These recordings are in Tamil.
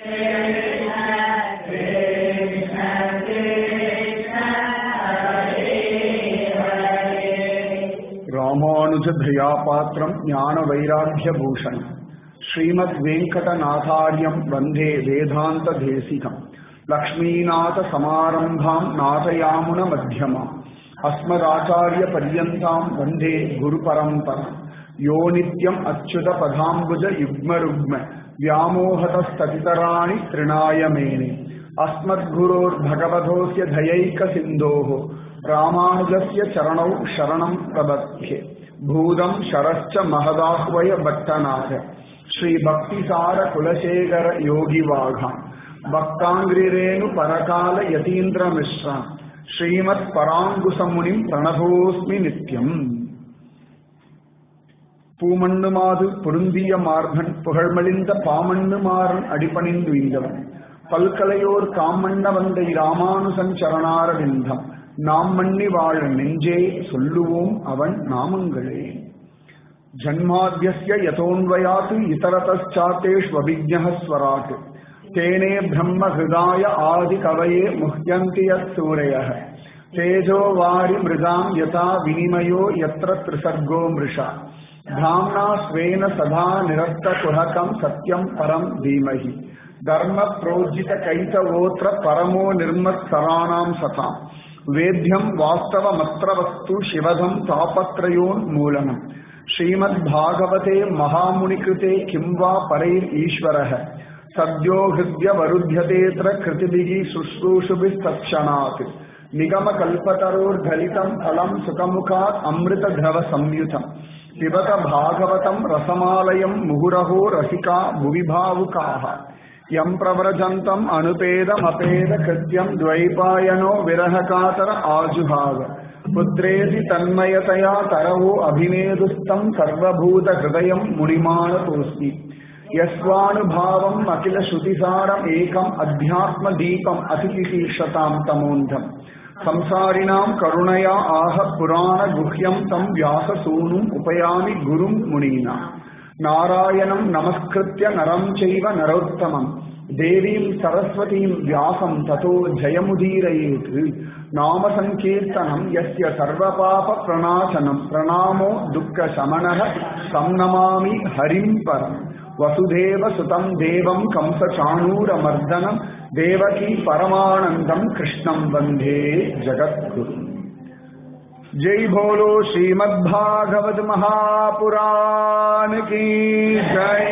ராமானுஜதயா பாத்திரம் ஞான வைராக்கிய பூஷணம் ஸ்ரீமத் வெங்கடநாதாரியம் வந்தே வேதாந்த தேசிகம் லக்ஷ்மீநாத சமாரம்பாம் நாதயாமுன மத்தியமாம் அஸ்மதாச்சாரிய பர்யந்தாம் வந்தே குரு பரம்பரம் யோ நித்யம் அச்சுத பதாம்புஜ யுக்ம ருக்ம व्यामोहतस्ततितराणि तृणाय मेने अस्मद्गुरोर्भगवतोऽस्य धयैकसिन्धोः रामानुजस्य चरणौ शरणम् प्रबध्ये भूतम् शरश्च महदाह्वय भट्टनाथ श्रीभक्तिसार कुलशेखर योगिवाघाम् भक्ताङ्ग्रिरेणु परकाल यतीन्द्रमिश्राम् श्रीमत्पराङ्कुशमुनिम् प्रणतोऽस्मि नित्यम् பூமண்ணுமாது பொருந்திய மார்பன் புகழ்மலிந்த பாமண்ணு மாறன் அடிபணிந்து இந்தவன் பல்கலையோர் காமண்ண வந்த ராமானுசன் சரணாரவிந்தம் நாம் மண்ணி வாழ நெஞ்சே சொல்லுவோம் அவன் நாமங்களே ஜன்மாத்தியஸ்ய யதோன்வயாத் இதரதாத்தேஷ்வபிஜ்ஞः ஸ்வராட் தேனே பிரம்ம ஹிருதாய ஆதி கவயே முஹ்யந்தி யத் சூரயः தேஜோ வாரி மிருகாம் யதா வினிமயோ யத்ர த்ரிசர்கோ மிருஷா धाम्ना स्वेन सदा निरस्तकुहकम् सत्यम् परम् धीमहि धर्म प्रोज्जित कैतवोऽत्र परमो निर्मत्सराणाम् सताम् वेद्यम् वास्तवमत्र वस्तु शिवधम् तापत्रयोन्मूलनम् श्रीमद्भागवते महामुनिकृते किं वा परैरीश्वरः सद्यो हृद्यवरुध्यतेऽत्र कृतिभिः शुश्रूषुभिः तत्क्षणात् निगमकल्पतरोर्धलितम् फलम् सुखमुखात् अमृतध्रवसंयुतम् पिबत भागवतम् रसमालयम् मुहुरहो रसिका भुवि भावुकाः यम् प्रव्रजन्तम् अनुपेदमपेद कृत्यम् द्वैपायनो विरहकातर आजुहाव पुत्रेति तन्मयतया तरवो अभिनेदुस्तम् सर्वभूतहृदयम् मुनिमानतोऽस्मि यस्वानुभावम् अखिलश्रुतिसारम् एकम् अध्यात्मदीपम् अतिशिशीर्षताम् तमोन्धम् संसारिणाम् करुणया आह पुराणगुह्यम् तम् व्याससूनुम् उपयामि गुरुम् मुनीना नारायणम् नमस्कृत्य नरम् चैव नरोत्तमम् देवीम् सरस्वतीम् व्यासम् ततो जयमुदीरयेत् नाम सङ्कीर्तनम् यस्य सर्वपापप्रणाशनम् प्रणामो दुःखशमनः तं नमामि हरिम् परम् वसुदेव सुतम् देवम् कंसचाणूरमर्दनम् देवकी परमानन्दम् कृष्णम् वन्दे जगद्गुरु जय बोलो श्रीमद्भागवत महापुराण की जय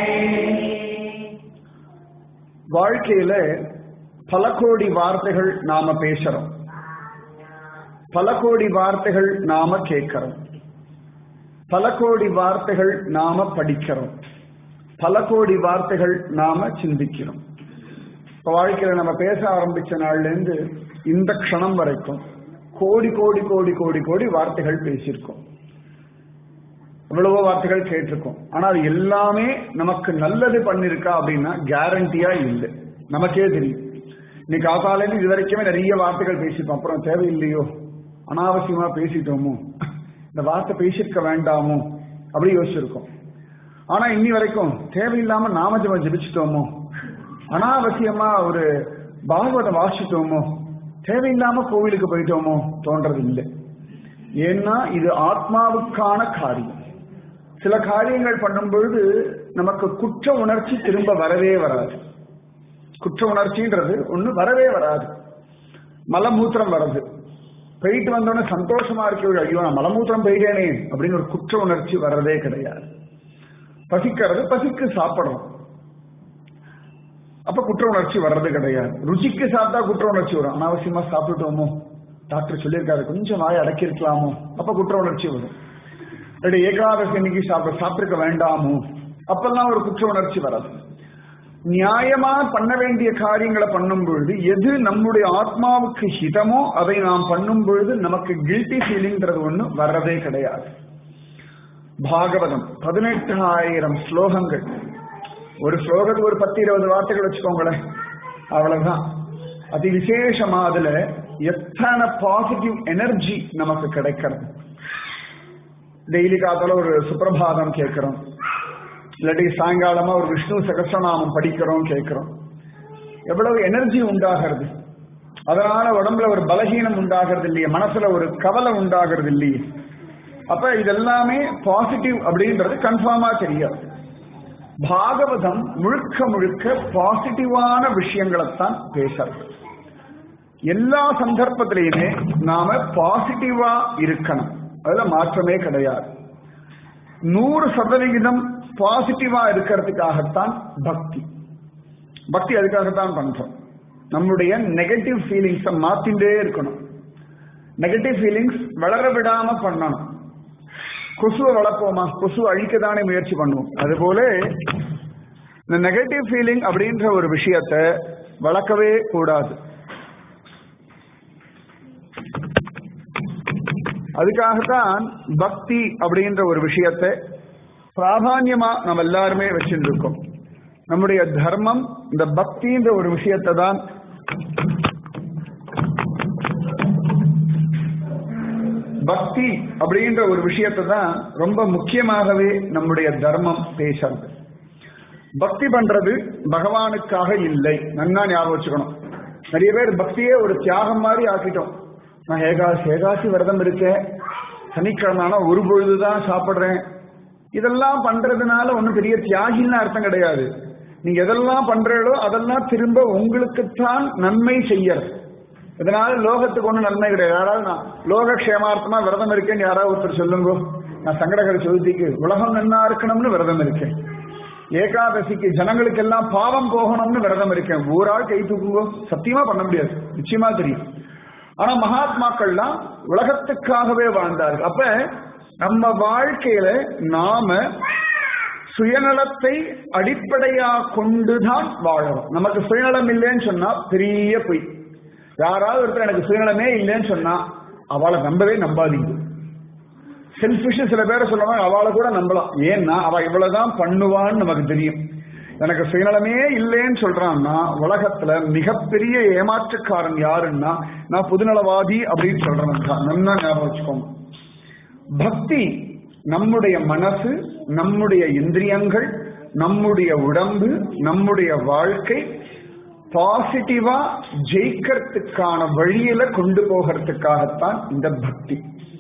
வாழ்க்கையில பல கோடி வார்த்தைகள் நாம பேசுறோம் பல கோடி வார்த்தைகள் நாம கேட்கிறோம் பல கோடி வார்த்தைகள் நாம படிக்கிறோம் பல கோடி வார்த்தைகள் நாம சிந்திக்கிறோம் இப்ப வாழ்க்கையில நம்ம பேச ஆரம்பிச்ச நாள்ல இருந்து இந்த க்ஷணம் வரைக்கும் கோடி கோடி கோடி கோடி கோடி வார்த்தைகள் பேசியிருக்கோம் எவ்வளவோ வார்த்தைகள் கேட்டிருக்கோம் ஆனா அது எல்லாமே நமக்கு நல்லது பண்ணிருக்கா அப்படின்னா கேரண்டியா இல்லை நமக்கே தெரியும் இன்னைக்கு காத்தாலேருந்து இது வரைக்குமே நிறைய வார்த்தைகள் பேசிட்டோம் அப்புறம் தேவையில்லையோ அனாவசியமா பேசிட்டோமோ இந்த வார்த்தை பேசியிருக்க வேண்டாமோ அப்படி யோசிச்சிருக்கோம் ஆனா இன்னி வரைக்கும் தேவையில்லாம நாம ஜபம் ஜபிச்சிட்டோமோ அனாவசியமா ஒரு பாகவதம் வாசிட்டோமோ தேவையில்லாம கோவிலுக்கு போயிட்டோமோ தோன்றது இல்லை ஏன்னா இது ஆத்மாவுக்கான காரியம் சில காரியங்கள் பண்ணும் பொழுது நமக்கு குற்ற உணர்ச்சி திரும்ப வரவே வராது குற்ற உணர்ச்சின்றது ஒண்ணு வரவே வராது மலமூத்திரம் வர்றது போயிட்டு வந்தோடனே சந்தோஷமா இருக்கு ஐயோ நான் மலமூத்திரம் போயிட்டேனே அப்படின்னு ஒரு குற்ற உணர்ச்சி வர்றதே கிடையாது பசிக்கிறது பசிக்கு சாப்பிடுறோம் அப்ப குற்ற உணர்ச்சி வர்றது கிடையாது ருச்சிக்கு சாப்பிட்டா குற்ற உணர்ச்சி வரும் அனாவசியமா சாப்பிட்டுட்டோமோ டாக்டர் சொல்லியிருக்காரு கொஞ்சம் வாய் அடக்கிருக்கலாமோ அப்ப குற்ற உணர்ச்சி வரும் ரெண்டு ஏகாதசி இன்னைக்கு சாப்பிட சாப்பிட்டுருக்க வேண்டாமோ அப்பெல்லாம் ஒரு குற்ற உணர்ச்சி வராது நியாயமா பண்ண வேண்டிய காரியங்களை பண்ணும் பொழுது எது நம்முடைய ஆத்மாவுக்கு ஹிதமோ அதை நாம் பண்ணும் பொழுது நமக்கு கில்ட்டி ஃபீலிங்கிறது ஒண்ணு வர்றதே கிடையாது பாகவதம் பதினெட்டு ஆயிரம் ஸ்லோகங்கள் ஒரு ஸ்லோகத்துக்கு ஒரு பத்து இருபது வார்த்தைகள் வச்சுக்கோங்களேன் அவ்வளவுதான் அதி விசேஷமா அதுல எத்தனை பாசிட்டிவ் எனர்ஜி நமக்கு கிடைக்கிறது டெய்லி காத்தால ஒரு சுப்பிரபாதம் கேட்கிறோம் இல்லாட்டி சாயங்காலமா ஒரு விஷ்ணு சகசிரநாமம் படிக்கிறோம் கேட்கிறோம் எவ்வளவு எனர்ஜி உண்டாகிறது அதனால உடம்புல ஒரு பலகீனம் உண்டாகிறது இல்லையே மனசுல ஒரு கவலை உண்டாகிறது இல்லையே அப்ப இதெல்லாமே பாசிட்டிவ் அப்படின்றது கன்ஃபார்மா தெரியாது பாகவதம் முழுக்க முழுக்க பாசிட்டிவான விஷயங்களைத்தான் பேசுறது எல்லா சந்தர்ப்பத்திலையுமே நாம பாசிட்டிவா இருக்கணும் அதுல மாற்றமே கிடையாது நூறு சதவிகிதம் பாசிட்டிவா இருக்கிறதுக்காகத்தான் பக்தி பக்தி அதுக்காகத்தான் பண்றோம் நம்முடைய நெகட்டிவ் ஃபீலிங்ஸை மாத்திண்டே இருக்கணும் நெகட்டிவ் ஃபீலிங்ஸ் வளர விடாம பண்ணணும் கொசுவை வளர்ப்போமா கொசு அழிக்கதானே முயற்சி பண்ணுவோம் அதுபோல இந்த நெகட்டிவ் ஃபீலிங் அப்படின்ற ஒரு விஷயத்த வளர்க்கவே கூடாது அதுக்காகத்தான் பக்தி அப்படின்ற ஒரு விஷயத்தை பிராதான்யமா நம்ம எல்லாருமே வச்சுட்டு இருக்கோம் நம்முடைய தர்மம் இந்த பக்தின்ற ஒரு விஷயத்தை தான் பக்தி அப்படின்ற ஒரு விஷயத்தை தான் ரொம்ப முக்கியமாகவே நம்முடைய தர்மம் பேசுறது பக்தி பண்றது பகவானுக்காக இல்லை நன்னா ஞாபகம் வச்சுக்கணும் நிறைய பேர் பக்தியே ஒரு தியாகம் மாதிரி ஆக்கிட்டோம் நான் ஏகாசி ஏகாசி விரதம் இருக்கேன் சனிக்கிழமை ஆனா ஒரு பொழுதுதான் சாப்பிடுறேன் இதெல்லாம் பண்றதுனால ஒன்றும் பெரிய தியாகின்னு அர்த்தம் கிடையாது நீங்க எதெல்லாம் பண்றீங்களோ அதெல்லாம் திரும்ப உங்களுக்குத்தான் நன்மை செய்யறது இதனால லோகத்துக்கு ஒன்றும் நன்மை கிடையாது யாராவது நான் லோக க்ஷேமார்த்தமா விரதம் இருக்கேன்னு யாராவது ஒருத்தர் சொல்லுங்க நான் சங்கடகர சதுர்த்திக்கு உலகம் நன்னா இருக்கணும்னு விரதம் இருக்கேன் ஏகாதசிக்கு ஜனங்களுக்கு எல்லாம் பாவம் போகணும்னு விரதம் இருக்கேன் ஊராள் கை தூக்குங்கோ சத்தியமா பண்ண முடியாது நிச்சயமா தெரியும் ஆனா மகாத்மாக்கள்லாம் உலகத்துக்காகவே வாழ்ந்தார்கள் அப்ப நம்ம வாழ்க்கையில நாம சுயநலத்தை அடிப்படையா கொண்டுதான் வாழறோம் நமக்கு சுயநலம் இல்லைன்னு சொன்னா பெரிய பொய் யாராவது ஒருத்தர் எனக்கு சுயநலமே இல்லைன்னு சொன்னா அவளை நம்பவே நம்பாதீங்க செல்ஃபிஷ் சில பேரை சொல்லுவாங்க அவளை கூட நம்பலாம் ஏன்னா அவ இவ்வளவுதான் பண்ணுவான்னு நமக்கு தெரியும் எனக்கு சுயநலமே இல்லைன்னு சொல்றான்னா உலகத்துல மிகப்பெரிய ஏமாற்றுக்காரன் யாருன்னா நான் புதுநலவாதி அப்படின்னு சொல்றேன் தான் நல்லா ஞாபகம் வச்சுக்கோங்க பக்தி நம்முடைய மனசு நம்முடைய இந்திரியங்கள் நம்முடைய உடம்பு நம்முடைய வாழ்க்கை பாசிட்டிவா ஜெயிக்கிறதுக்கான வழியில கொண்டு போகிறதுக்காகத்தான் இந்த பக்தி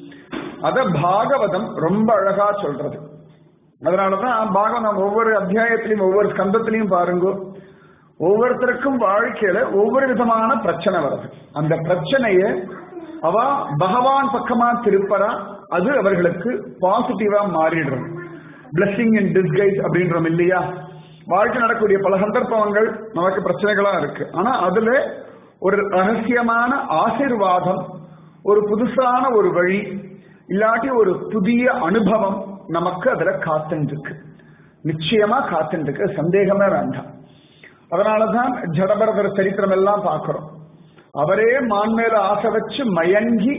அத பாகவதம் ரொம்ப அழகா சொல்றது அதனாலதான் பாகவதம் ஒவ்வொரு அத்தியாயத்திலையும் ஒவ்வொரு ஸ்கந்தத்திலையும் பாருங்க ஒவ்வொருத்தருக்கும் வாழ்க்கையில ஒவ்வொரு விதமான பிரச்சனை வருது அந்த பிரச்சனைய அவ பகவான் பக்கமா திருப்பறா அது அவர்களுக்கு பாசிட்டிவா மாறிடுறது பிளஸிங் இன் டிஸ்கைஸ் அப்படின்றோம் இல்லையா வாழ்க்கை நடக்கக்கூடிய பல சந்தர்ப்பங்கள் நமக்கு பிரச்சனைகளா இருக்கு ஆனா அதுல ஒரு ரகசியமான ஆசிர்வாதம் ஒரு புதுசான ஒரு வழி இல்லாட்டி ஒரு புதிய அனுபவம் நமக்கு அதுல காத்துருக்கு நிச்சயமா காத்துருக்கு சந்தேகமே வேண்டாம் அதனாலதான் ஜடபரதர் சரித்திரம் எல்லாம் பார்க்கிறோம் அவரே மான் மேல ஆசை வச்சு மயங்கி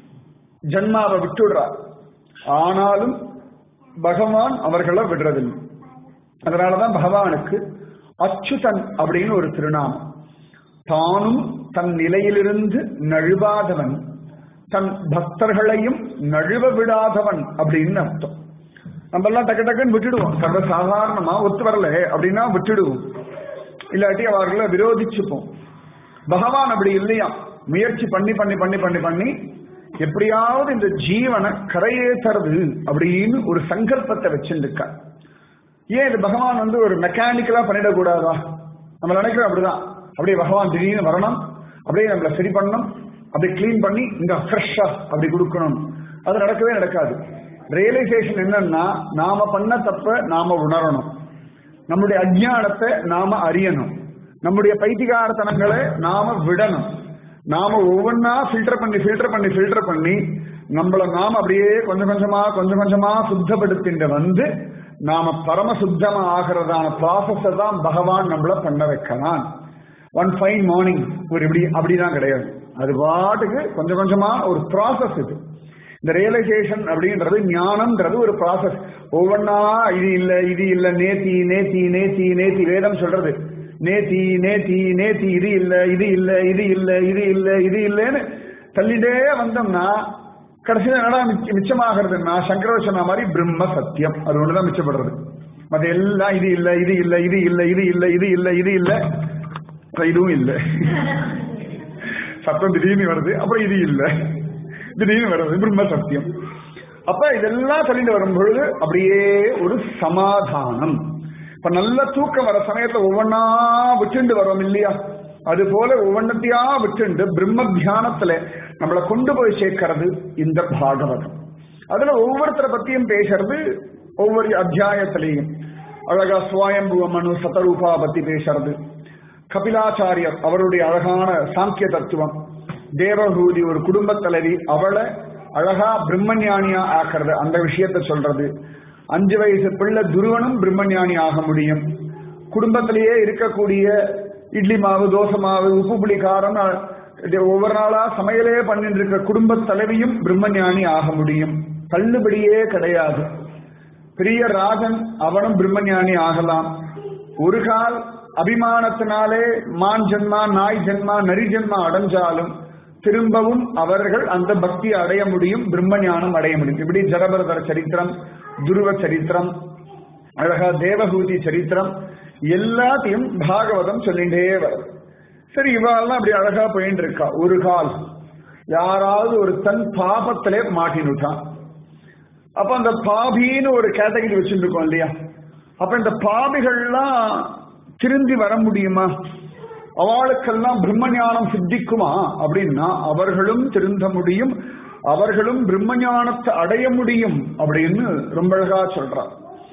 ஜன்மாவை விட்டுடுறார் ஆனாலும் பகவான் அவர்களை விடுறதில்லை அதனாலதான் பகவானுக்கு அச்சுதன் அப்படின்னு ஒரு திருநாமம் தானும் தன் நிலையிலிருந்து நழுவாதவன் தன் பக்தர்களையும் நழுவ விடாதவன் அப்படின்னு அர்த்தம் நம்ம எல்லாம் டக்கு டக்குன்னு விட்டுடுவோம் சர்வ சாதாரணமா ஒத்து வரல அப்படின்னா விட்டுடுவோம் இல்லாட்டி அவர்களை விரோதிச்சுப்போம் பகவான் அப்படி இல்லையா முயற்சி பண்ணி பண்ணி பண்ணி பண்ணி பண்ணி எப்படியாவது இந்த ஜீவனை கரையேற்றுறது அப்படின்னு ஒரு சங்கல்பத்தை வச்சிருக்கா ஏன் இது பகவான் வந்து ஒரு மெக்கானிக்கலா பண்ணிடக்கூடாதா நம்ம நினைக்கிறோம் அப்படிதான் அப்படியே பகவான் திடீர்னு வரணும் அப்படியே நம்மள சரி பண்ணணும் அப்படி கிளீன் பண்ணி இங்க ஃப்ரெஷ்ஷா அப்படி கொடுக்கணும் அது நடக்கவே நடக்காது ரியலைசேஷன் என்னன்னா நாம பண்ண தப்ப நாம உணரணும் நம்முடைய அஜ்ஞானத்தை நாம அறியணும் நம்முடைய பைத்திகாரத்தனங்களை நாம விடணும் நாம ஒவ்வொன்னா ஃபில்டர் பண்ணி ஃபில்டர் பண்ணி ஃபில்டர் பண்ணி நம்மள நாம அப்படியே கொஞ்சம் கொஞ்சமா கொஞ்சம் கொஞ்சமா சுத்தப்படுத்திட்டு வந்து நாம பரம சுத்தமா ஆகிறதான ப்ராசஸ தான் பகவான் நம்மள பண்ண வைக்கலாம் ஒன் ஃபைன் மார்னிங் ஒரு இப்படி அப்படிதான் கிடையாது அது பாட்டுக்கு கொஞ்சம் கொஞ்சமா ஒரு ப்ராசஸ் இது இந்த ரியலைசேஷன் அப்படின்றது ஞானம்ன்றது ஒரு ப்ராசஸ் ஒவ்வொன்னா இது இல்ல இது இல்ல நேத்தி நேத்தி நேத்தி நேத்தி வேதம் சொல்றது நேத்தி நேத்தி நேத்தி இது இல்ல இது இல்ல இது இல்ல இது இல்ல இது இல்லன்னு தள்ளிட்டே வந்தோம்னா கடைசியில் என்னடா மிச்ச- மிச்சமாகிறதுன்னா சங்கரவர் சொன்ன மாதிரி பிரம்ம சத்தியம் அது ஒண்ணுதான் மிச்சப்படுறது மத்த எல்லாம் இது இல்ல இது இல்ல இது இல்ல இது இல்ல இது இல்ல இது இல்ல இப்ப இதுவும் இல்லை சத்தம் திடீர்னு வருது அப்புறம் இது இல்லை திடீர்னு வருது பிரம்ம சத்தியம் அப்ப இதெல்லாம் சொல்லிட்டு வரும் பொழுது அப்படியே ஒரு சமாதானம் இப்ப நல்ல தூக்கம் வர சமயத்துல ஒவ்வொன்னா விட்டுண்டு வரோம் இல்லையா அது போல ஒவ்வொன்றத்தையா விட்டுண்டு பிரம்ம தியானத்துல நம்மளை கொண்டு போய் சேர்க்கிறது இந்த பாகவதம் அதுல ஒவ்வொருத்தரை பத்தியும் பேசுறது ஒவ்வொரு அத்தியாயத்திலையும் அழகா சுவாயம்புவ மனு சதரூபா பத்தி பேசுறது கபிலாச்சாரியர் அவருடைய அழகான சாங்கிய தத்துவம் தேவஹூதி ஒரு குடும்ப தலைவி அவளை அழகா பிரம்மஞானியா ஆக்குறது அந்த விஷயத்த சொல்றது அஞ்சு வயசு பிள்ளை துருவனும் பிரம்மஞானி ஆக முடியும் குடும்பத்திலேயே இருக்கக்கூடிய இட்லி மாவு தோசை மாவு உப்பு புளி காரம் இது ஒவ்வொரு நாளா சமையலே பண்ணிட்டு இருக்க குடும்ப தலைவியும் பிரம்மஞானி ஆக முடியும் தள்ளுபடியே கிடையாது பெரிய ராஜன் அவனும் பிரம்மஞானி ஆகலாம் ஒரு கால் அபிமானத்தினாலே மான் ஜென்மா நாய் ஜென்மா நரி ஜென்மா அடைஞ்சாலும் திரும்பவும் அவர்கள் அந்த பக்தி அடைய முடியும் பிரம்ம ஞானம் அடைய முடியும் இப்படி ஜடபரதர சரித்திரம் துருவ சரித்திரம் அழகா தேவகூதி சரித்திரம் எல்லாத்தையும் பாகவதம் சொல்லிட்டே வரும் சரி இவாள்லாம் அப்படி அழகா போயிட்டு இருக்கா ஒரு கால் யாராவது ஒரு தன் பாபத்திலே மாட்டினுட்டான் அப்ப அந்த பாபின்னு ஒரு கேட்டகரி வச்சுட்டு இருக்கோம் இல்லையா அப்ப இந்த பாபிகள்லாம் திருந்தி வர முடியுமா அவளுக்கெல்லாம் பிரம்ம ஞானம் சித்திக்குமா அப்படின்னா அவர்களும் திருந்த முடியும் அவர்களும் பிரம்ம ஞானத்தை அடைய முடியும் அப்படின்னு ரொம்ப அழகா சொல்றார்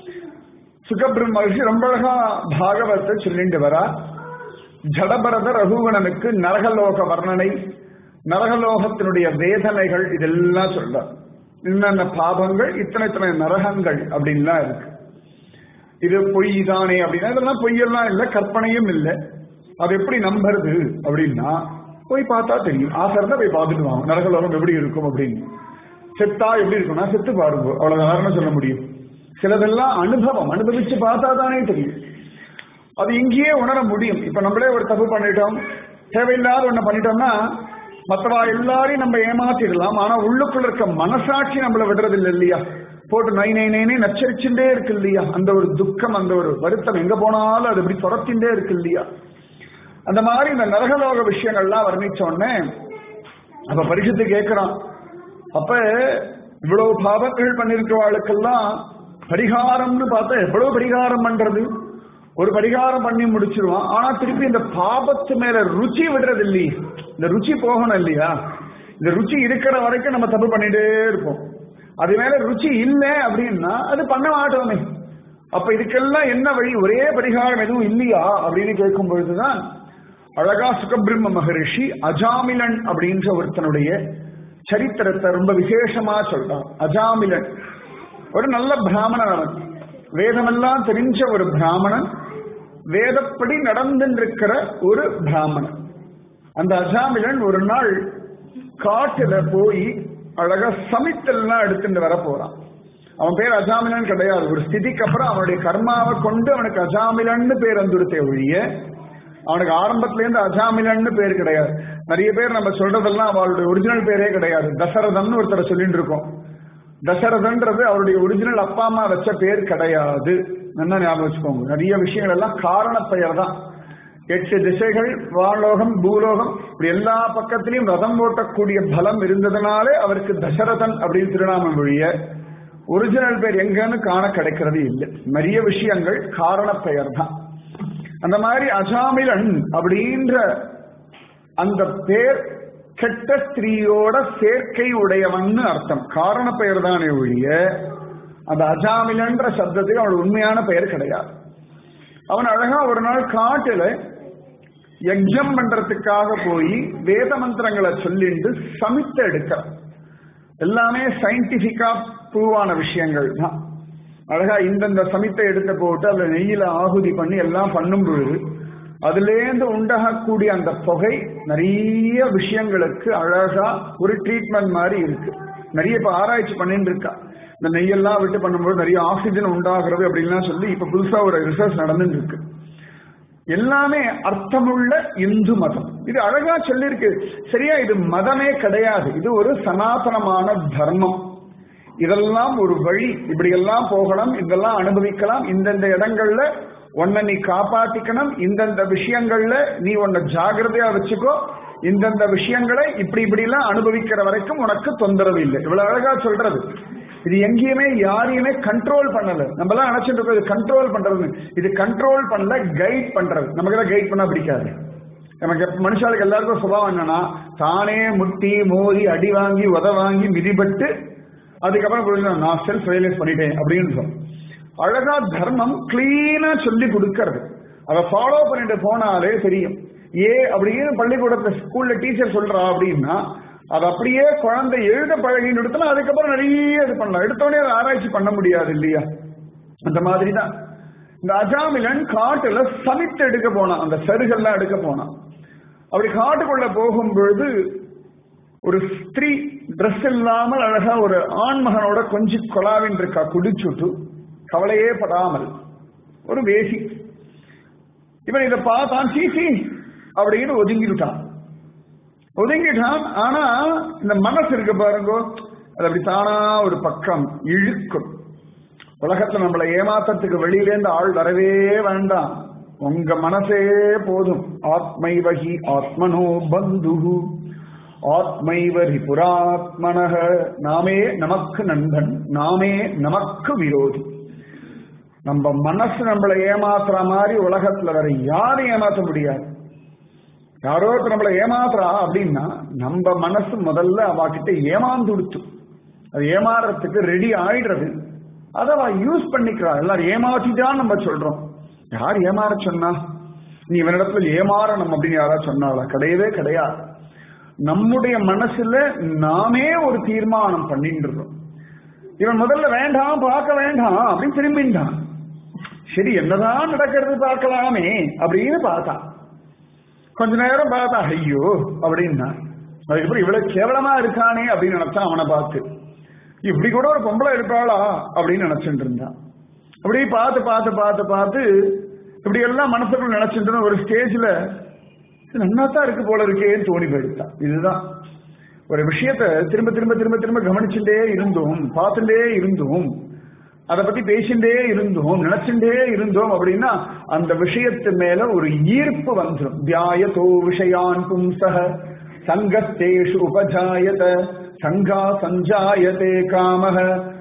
சுகபிரம் மகிழ்ச்சி ரொம்ப அழகா பாகவத்தை சொல்லிட்டு வரா ஜடபரத ரகுவணனுக்கு நரகலோக வர்ணனை நரகலோகத்தினுடைய வேதனைகள் இதெல்லாம் சொல்றார் என்னென்ன பாபங்கள் இத்தனை இத்தனை நரகங்கள் அப்படின்லாம் இருக்கு இது பொய் தானே அப்படின்னா இதெல்லாம் பொய்யெல்லாம் இல்லை கற்பனையும் இல்லை அது எப்படி நம்புறது அப்படின்னா போய் பார்த்தா தெரியும் ஆசை இருந்தா போய் பார்த்துட்டு வாங்க நரகலோகம் எப்படி இருக்கும் அப்படின்னு செத்தா எப்படி இருக்கும்னா செத்து பாருங்க அவ்வளவு காரணம் சொல்ல முடியும் சிலதெல்லாம் அனுபவம் அனுபவிச்சு பார்த்தா தானே தெரியும் அது இங்கேயே உணர முடியும் இப்ப நம்மளே ஒரு தப்பு பண்ணிட்டோம் தேவையில்லாத ஒண்ணு பண்ணிட்டோம்னா மற்றவா எல்லாரையும் நம்ம ஏமாத்திடலாம் ஆனா உள்ளுக்குள்ள இருக்க மனசாட்சி நம்மள விடுறது இல்லை இல்லையா போட்டு நை நை நைனே நச்சரிச்சுட்டே இருக்கு இல்லையா அந்த ஒரு துக்கம் அந்த ஒரு வருத்தம் எங்க போனாலும் அது இப்படி துரத்தின்றே இருக்கு இல்லையா அந்த மாதிரி இந்த நரகலோக விஷயங்கள்லாம் வர்ணிச்ச உடனே அப்ப பரிசுத்து கேட்கிறான் அப்ப இவ்வளவு பாவங்கள் பண்ணிருக்கிறவாளுக்கெல்லாம் பரிகாரம்னு பார்த்தா எவ்வளவு பரிகாரம் பண்றது ஒரு பரிகாரம் பண்ணி முடிச்சிருவான் ஆனா திருப்பி இந்த பாபத்து மேல ருச்சி விடுறது இல்லையே இந்த ருச்சி போகணும் இல்லையா இந்த ருச்சி இருக்கிற வரைக்கும் நம்ம தப்பு பண்ணிட்டே இருப்போம் அது மேல ருச்சி இல்லை அப்படின்னா அது பண்ண மாட்டோமே அப்ப இதுக்கெல்லாம் என்ன வழி ஒரே பரிகாரம் எதுவும் இல்லையா அப்படின்னு கேட்கும் பொழுதுதான் அழகா சுகபிரம்ம மகரிஷி அஜாமிலன் அப்படின்ற ஒருத்தனுடைய சரித்திரத்தை ரொம்ப விசேஷமா சொல்றான் அஜாமிலன் ஒரு நல்ல பிராமணன் அவன் வேதமெல்லாம் தெரிஞ்ச ஒரு பிராமணன் வேதப்படி நடந்துருக்கிற ஒரு பிராமணன் அந்த அஜாமிலன் ஒரு நாள் காட்டுல போய் அழகா சமித்தெல்லாம் எடுத்துட்டு வர போறான் அவன் பேர் அஜாமிலன் கிடையாது ஒரு ஸ்திதிக்கு அப்புறம் அவனுடைய கர்மாவை கொண்டு அவனுக்கு அஜாமிலன்னு பேர் வந்துடுத்தே ஒழிய அவனுக்கு ஆரம்பத்துல இருந்து அஜாமிலன்னு பேர் கிடையாது நிறைய பேர் நம்ம சொல்றதெல்லாம் அவளுடைய ஒரிஜினல் பேரே கிடையாது தசரதன் ஒருத்தரை சொல்லிட்டு இருக்கோம் தசரதன்றது அவருடைய ஒரிஜினல் அப்பா அம்மா வச்ச பேர் கிடையாது என்ன ஞாபகம் வச்சுக்கோங்க நிறைய விஷயங்கள் எல்லாம் காரண பெயர் தான் எட்டு திசைகள் வானலோகம் பூலோகம் இப்படி எல்லா பக்கத்திலையும் ரதம் ஓட்டக்கூடிய பலம் இருந்ததுனாலே அவருக்கு தசரதன் அப்படின்னு திருநாமம் ஒழிய ஒரிஜினல் பேர் எங்கன்னு காண கிடைக்கிறது இல்லை நிறைய விஷயங்கள் காரண பெயர் தான் அந்த மாதிரி அஜாமிலன் அப்படின்ற அந்த பேர் கெட்ட ஸ்திரீயோட சேர்க்கை உடையவன்னு அர்த்தம் காரண பெயர் தானே ஒழிய அந்த அஜாமிலன்ற சப்தத்துக்கு அவனோட உண்மையான பெயர் கிடையாது அவன் அழகா ஒரு நாள் காட்டுல யஜ்யம் பண்றதுக்காக போய் வேத மந்திரங்களை சொல்லிட்டு சமித்த எடுக்கிறான் எல்லாமே சயின்டிபிக்கா ப்ரூவான விஷயங்கள் தான் அழகா இந்தந்த சமித்தை எடுத்து போட்டு அதுல நெய்யில ஆகுதி பண்ணி எல்லாம் பண்ணும் பொழுது அதுலேருந்து உண்டாகக்கூடிய அந்த புகை நிறைய விஷயங்களுக்கு அழகா ஒரு ட்ரீட்மெண்ட் மாதிரி இருக்கு நிறைய இப்ப ஆராய்ச்சி பண்ணிட்டு இருக்கா இந்த நெய்யெல்லாம் விட்டு பண்ணும்போது நிறைய ஆக்சிஜன் உண்டாகிறது அப்படின்லாம் சொல்லி இப்ப புதுசா ஒரு ரிசர்ச் நடந்துட்டு இருக்கு எல்லாமே அர்த்தமுள்ள இந்து மதம் இது அழகா சொல்லியிருக்கு சரியா இது மதமே கிடையாது இது ஒரு சனாதனமான தர்மம் இதெல்லாம் ஒரு வழி இப்படி எல்லாம் போகலாம் இதெல்லாம் அனுபவிக்கலாம் இந்தந்த இடங்கள்ல உன்னை நீ காப்பாத்திக்கணும் இந்தந்த விஷயங்கள்ல நீ உன்னை ஜாகிரதையா வச்சுக்கோ இந்தந்த விஷயங்களை இப்படி இப்படி எல்லாம் அனுபவிக்கிற வரைக்கும் உனக்கு தொந்தரவு இல்லை இவ்வளவு அழகா சொல்றது இது எங்கேயுமே யாரையுமே கண்ட்ரோல் பண்ணல நம்ம எல்லாம் நினைச்சிட்டு இருக்கோம் இது கண்ட்ரோல் பண்றது இது கண்ட்ரோல் பண்ணல கைட் பண்றது நமக்கு எல்லாம் கைட் பண்ணா பிடிக்காது நமக்கு எப்ப- மனுஷாளுக்கு எல்லாருக்கும் சுபாவம் என்னன்னா தானே முட்டி மோதி அடி வாங்கி உத வாங்கி மிதிபட்டு அதுக்கப்புறம் புரிஞ்சுக்கணும், நான் செல்ஃப் ரியலைஸ் பண்ணிட்டேன் அப்படின்னு சொல்லும் அழகா தர்மம் கிளீனா சொல்லி கொடுக்கறது அதை ஃபாலோ பண்ணிட்டு போனாலே தெரியும் ஏ அப்படின்னு பள்ளிக்கூடத்துல ஸ்கூல்ல டீச்சர் சொல்றா அப்படின்னா அது அப்படியே குழந்தை எழுத பழகின்னு எடுத்தனா அதுக்கப்புறம் நிறைய இது பண்ணலாம் எடுத்தோடனே அதை ஆராய்ச்சி பண்ண முடியாது இல்லையா அந்த மாதிரி தான் இந்த அஜாமிலன் காட்டுல சமித்து எடுக்க போனான் அந்த சருகெல்லாம் எடுக்க போனான் அப்படி காட்டுக்குள்ள போகும் பொழுது ஒரு ஸ்திரீ ட்ரெஸ் இல்லாமல் அழகா ஒரு ஆண்மகனோட கொஞ்சி கொலாவின் இருக்கா குடிச்சுட்டு கவலையே படாமல் ஒரு வேசி இவன் இதை பார்த்தான் சீசி அப்படின்னு ஒதுங்கிட்டான் ஒதுங்கிட்டான் ஆனா இந்த மனசு இருக்கு பாருங்க அது அப்படி தானா ஒரு பக்கம் இழுக்கும் உலகத்துல நம்மளை ஏமாத்தத்துக்கு வெளியிலேருந்து ஆள் வரவே வேண்டாம் உங்க மனசே போதும் ஆத்மைவகி ஆத்மனோ பந்து ஆத்மைவரி புராத்மனக நாமே நமக்கு நண்பன் நாமே நமக்கு விரோதி நம்ம மனசு நம்மளை ஏமாத்துற மாதிரி உலகத்துல வேற யாரும் ஏமாத்த முடியாது யாரோ ஒருத்தர் நம்மளை ஏமாத்துறா அப்படின்னா நம்ம மனசு முதல்ல அவகிட்ட ஏமாந்து கொடுத்து அது ஏமாறுறதுக்கு ரெடி ஆயிடுறது அதை அவ யூஸ் பண்ணிக்கிறா எல்லாரும் ஏமாத்திட்டான்னு நம்ம சொல்றோம் யார் ஏமாற சொன்னா நீ இவனிடத்துல ஏமாறணும் அப்படின்னு யாரா சொன்னாளா கிடையவே கிடையாது நம்முடைய மனசுல நாமே ஒரு தீர்மானம் பண்ணிட்டு இருக்கோம் இவன் முதல்ல வேண்டாம் பார்க்க வேண்டாம் அப்படின்னு திரும்பிட்டான் சரி என்னதான் நடக்கிறது பார்க்கலாமே அப்படின்னு பார்த்தான் கொஞ்ச நேரம் பார்த்தா ஐயோ அப்படின்னா அதுக்கப்புறம் இவ்வளவு கேவலமா இருக்கானே அப்படின்னு நினைச்சான் அவனை பார்த்து இப்படி கூட ஒரு பொம்பளை இருப்பாளா அப்படின்னு நினைச்சிட்டு இருந்தான் அப்படி பார்த்து பார்த்து பார்த்து பார்த்து இப்படி எல்லாம் மனசுக்குள்ள நினைச்சிட்டு இருந்த ஒரு ஸ்டேஜ்ல நன்னாத்தான் இருக்கு போல இருக்கேன்னு தோணி போயிடுத்தான் இதுதான் ஒரு விஷயத்த திரும்ப திரும்ப திரும்ப திரும்ப கவனிச்சுட்டே இருந்தோம் பார்த்துட்டே இருந்தோம் அதை பத்தி பேசிண்டே இருந்தோம் நினைச்சுட்டே இருந்தோம் அப்படின்னா அந்த விஷயத்து மேல ஒரு ஈர்ப்பு வந்துடும் தியாயதோ விஷயான் பும்சக சங்கத்தேஷு உபஜாயத சங்கா சஞ்சாயதே காமக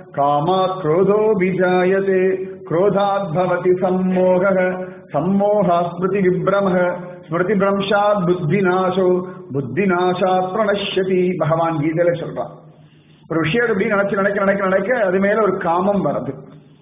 காமாத் குரோதோ விஜாயதே क्रोधात् भवति सम्मोहः सम्मोहात् स्मृति विभ्रमः ஸ்மிருதி பிரம்ஷாத் புத்திநாசோ புத்திநாசாத் பிரணஷ்யதி பகவான் கீதையில சொல்றான் ஒரு விஷயம் எப்படி நினைச்சு நினைக்க நினைக்க நினைக்க அது மேல ஒரு காமம் வருது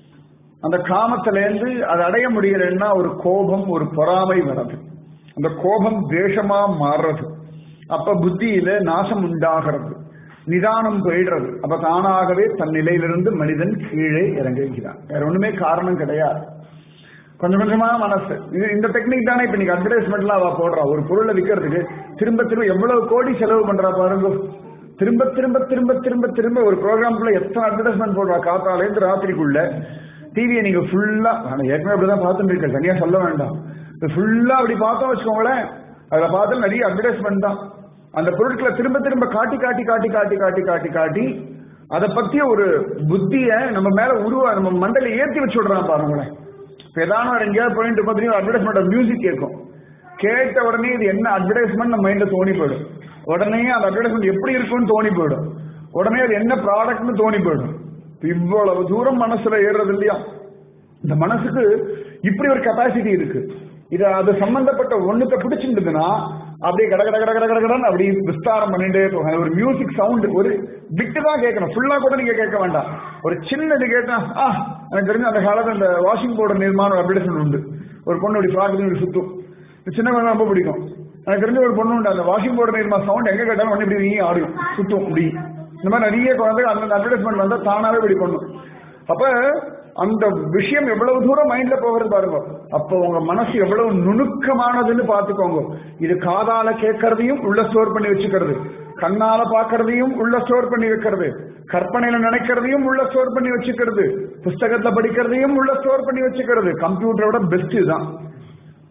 அந்த காமத்திலேருந்து அது அடைய முடியலன்னா ஒரு கோபம் ஒரு பொறாமை வருது அந்த கோபம் தேஷமா மாறுறது அப்ப புத்தியில நாசம் உண்டாகிறது நிதானம் போயிடுறது அப்ப தானாகவே தன் நிலையிலிருந்து மனிதன் கீழே இறங்குகிறான் வேற ஒண்ணுமே காரணம் கிடையாது கொஞ்சம் கொஞ்சமா மனசு இது இந்த டெக்னிக் தானே இப்ப நீங்க அட்வர்டைஸ்மெண்ட்லாம் அவ போடுறா ஒரு பொருளை விற்கிறதுக்கு திரும்ப திரும்ப எவ்வளவு கோடி செலவு பண்றா பாருங்க திரும்ப திரும்ப திரும்ப திரும்ப திரும்ப ஒரு ப்ரோக்ராம்குள்ள எத்தனை அட்வர்டைஸ்மெண்ட் போடுறா காத்தாலேருந்து ராத்திரிக்குள்ள டிவியை நீங்க ஃபுல்லா நான் ஏற்கனவே அப்படிதான் பார்த்துட்டு இருக்கேன் தனியா சொல்ல வேண்டாம் ஃபுல்லா அப்படி பார்த்தோம் வச்சுக்கோங்களேன் அதுல பார்த்து நிறைய அட்வர்டைஸ்மெண்ட் தான் அந்த பொருட்களை திரும்ப திரும்ப காட்டி காட்டி காட்டி காட்டி காட்டி காட்டி காட்டி அதை பத்திய ஒரு புத்திய நம்ம மேல உருவா நம்ம மண்டல ஏத்தி வச்சு விடுறான் பாருங்களேன் இப்ப ஏதான ஒரு எங்கேயாவது போயிட்டு பார்த்தீங்கன்னா அட்வர்டைஸ்மெண்ட் மியூசிக் கேட்கும் கேட்ட உடனே இது என்ன அட்வர்டைஸ்மெண்ட் நம்ம மைண்ட்ல தோணி போயிடும் உடனே அந்த அட்வர்டைஸ்மெண்ட் எப்படி இருக்கும்னு தோணி போயிடும் உடனே அது என்ன ப்ராடக்ட்னு தோணி போயிடும் இவ்வளவு தூரம் மனசுல ஏறுறது இல்லையா இந்த மனசுக்கு இப்படி ஒரு கெப்பாசிட்டி இருக்கு இது அது சம்பந்தப்பட்ட ஒண்ணுத்த பிடிச்சிருந்ததுன்னா அப்படியே கட கட கட கட கட கடன்னு அப்படி விஸ்தாரம் பண்ணிட்டே போகும் அது ஒரு மியூசிக் சவுண்ட் ஒரு பிட்டு தான் கேட்கணும் ஃபுல்லா கூட நீங்க கேட்க வேண்டாம் ஒரு சின்னது கேட்டா ஆ எனக்கு தெரிஞ்ச அந்த காலத்துல இந்த வாஷிங் பவுடர் நிர்மாணம் அட்வர்டைஸ்மெண்ட் உண்டு ஒரு பொண்ணு அப்படி பார்க்குறது சுத்தும் இந்த சின்ன குழந்தை ரொம்ப பிடிக்கும் எனக்கு தெரிஞ்ச ஒரு பொண்ணு உண்டு அந்த வாஷிங் பவுடர் நிர்மா சவுண்ட் எங்க கேட்டாலும் ஒண்ணு இப்படி நீ ஆடும் சுத்தும் அப்படி இந்த மாதிரி நிறைய குழந்தை அந்த அட்வர்டைஸ்மெண்ட் வந்தா தானாவே இப்படி பண்ணும் அப்ப அந்த விஷயம் எவ்வளவு தூரம் மைண்ட்ல போகிறது பாருங்க அப்ப உங்க மனசு எவ்வளவு நுணுக்கமானதுன்னு பாத்துக்கோங்க இது காதால கேட்கறதையும் உள்ள ஸ்டோர் பண்ணி வச்சுக்கிறது கண்ணால பாக்குறதையும் உள்ள ஸ்டோர் பண்ணி வைக்கிறது கற்பனையில நினைக்கிறதையும் உள்ள ஸ்டோர் பண்ணி வச்சுக்கிறது புஸ்தகத்துல படிக்கிறதையும் உள்ள ஸ்டோர் பண்ணி வச்சுக்கிறது கம்ப்யூட்டரோட பெஸ்ட் தான்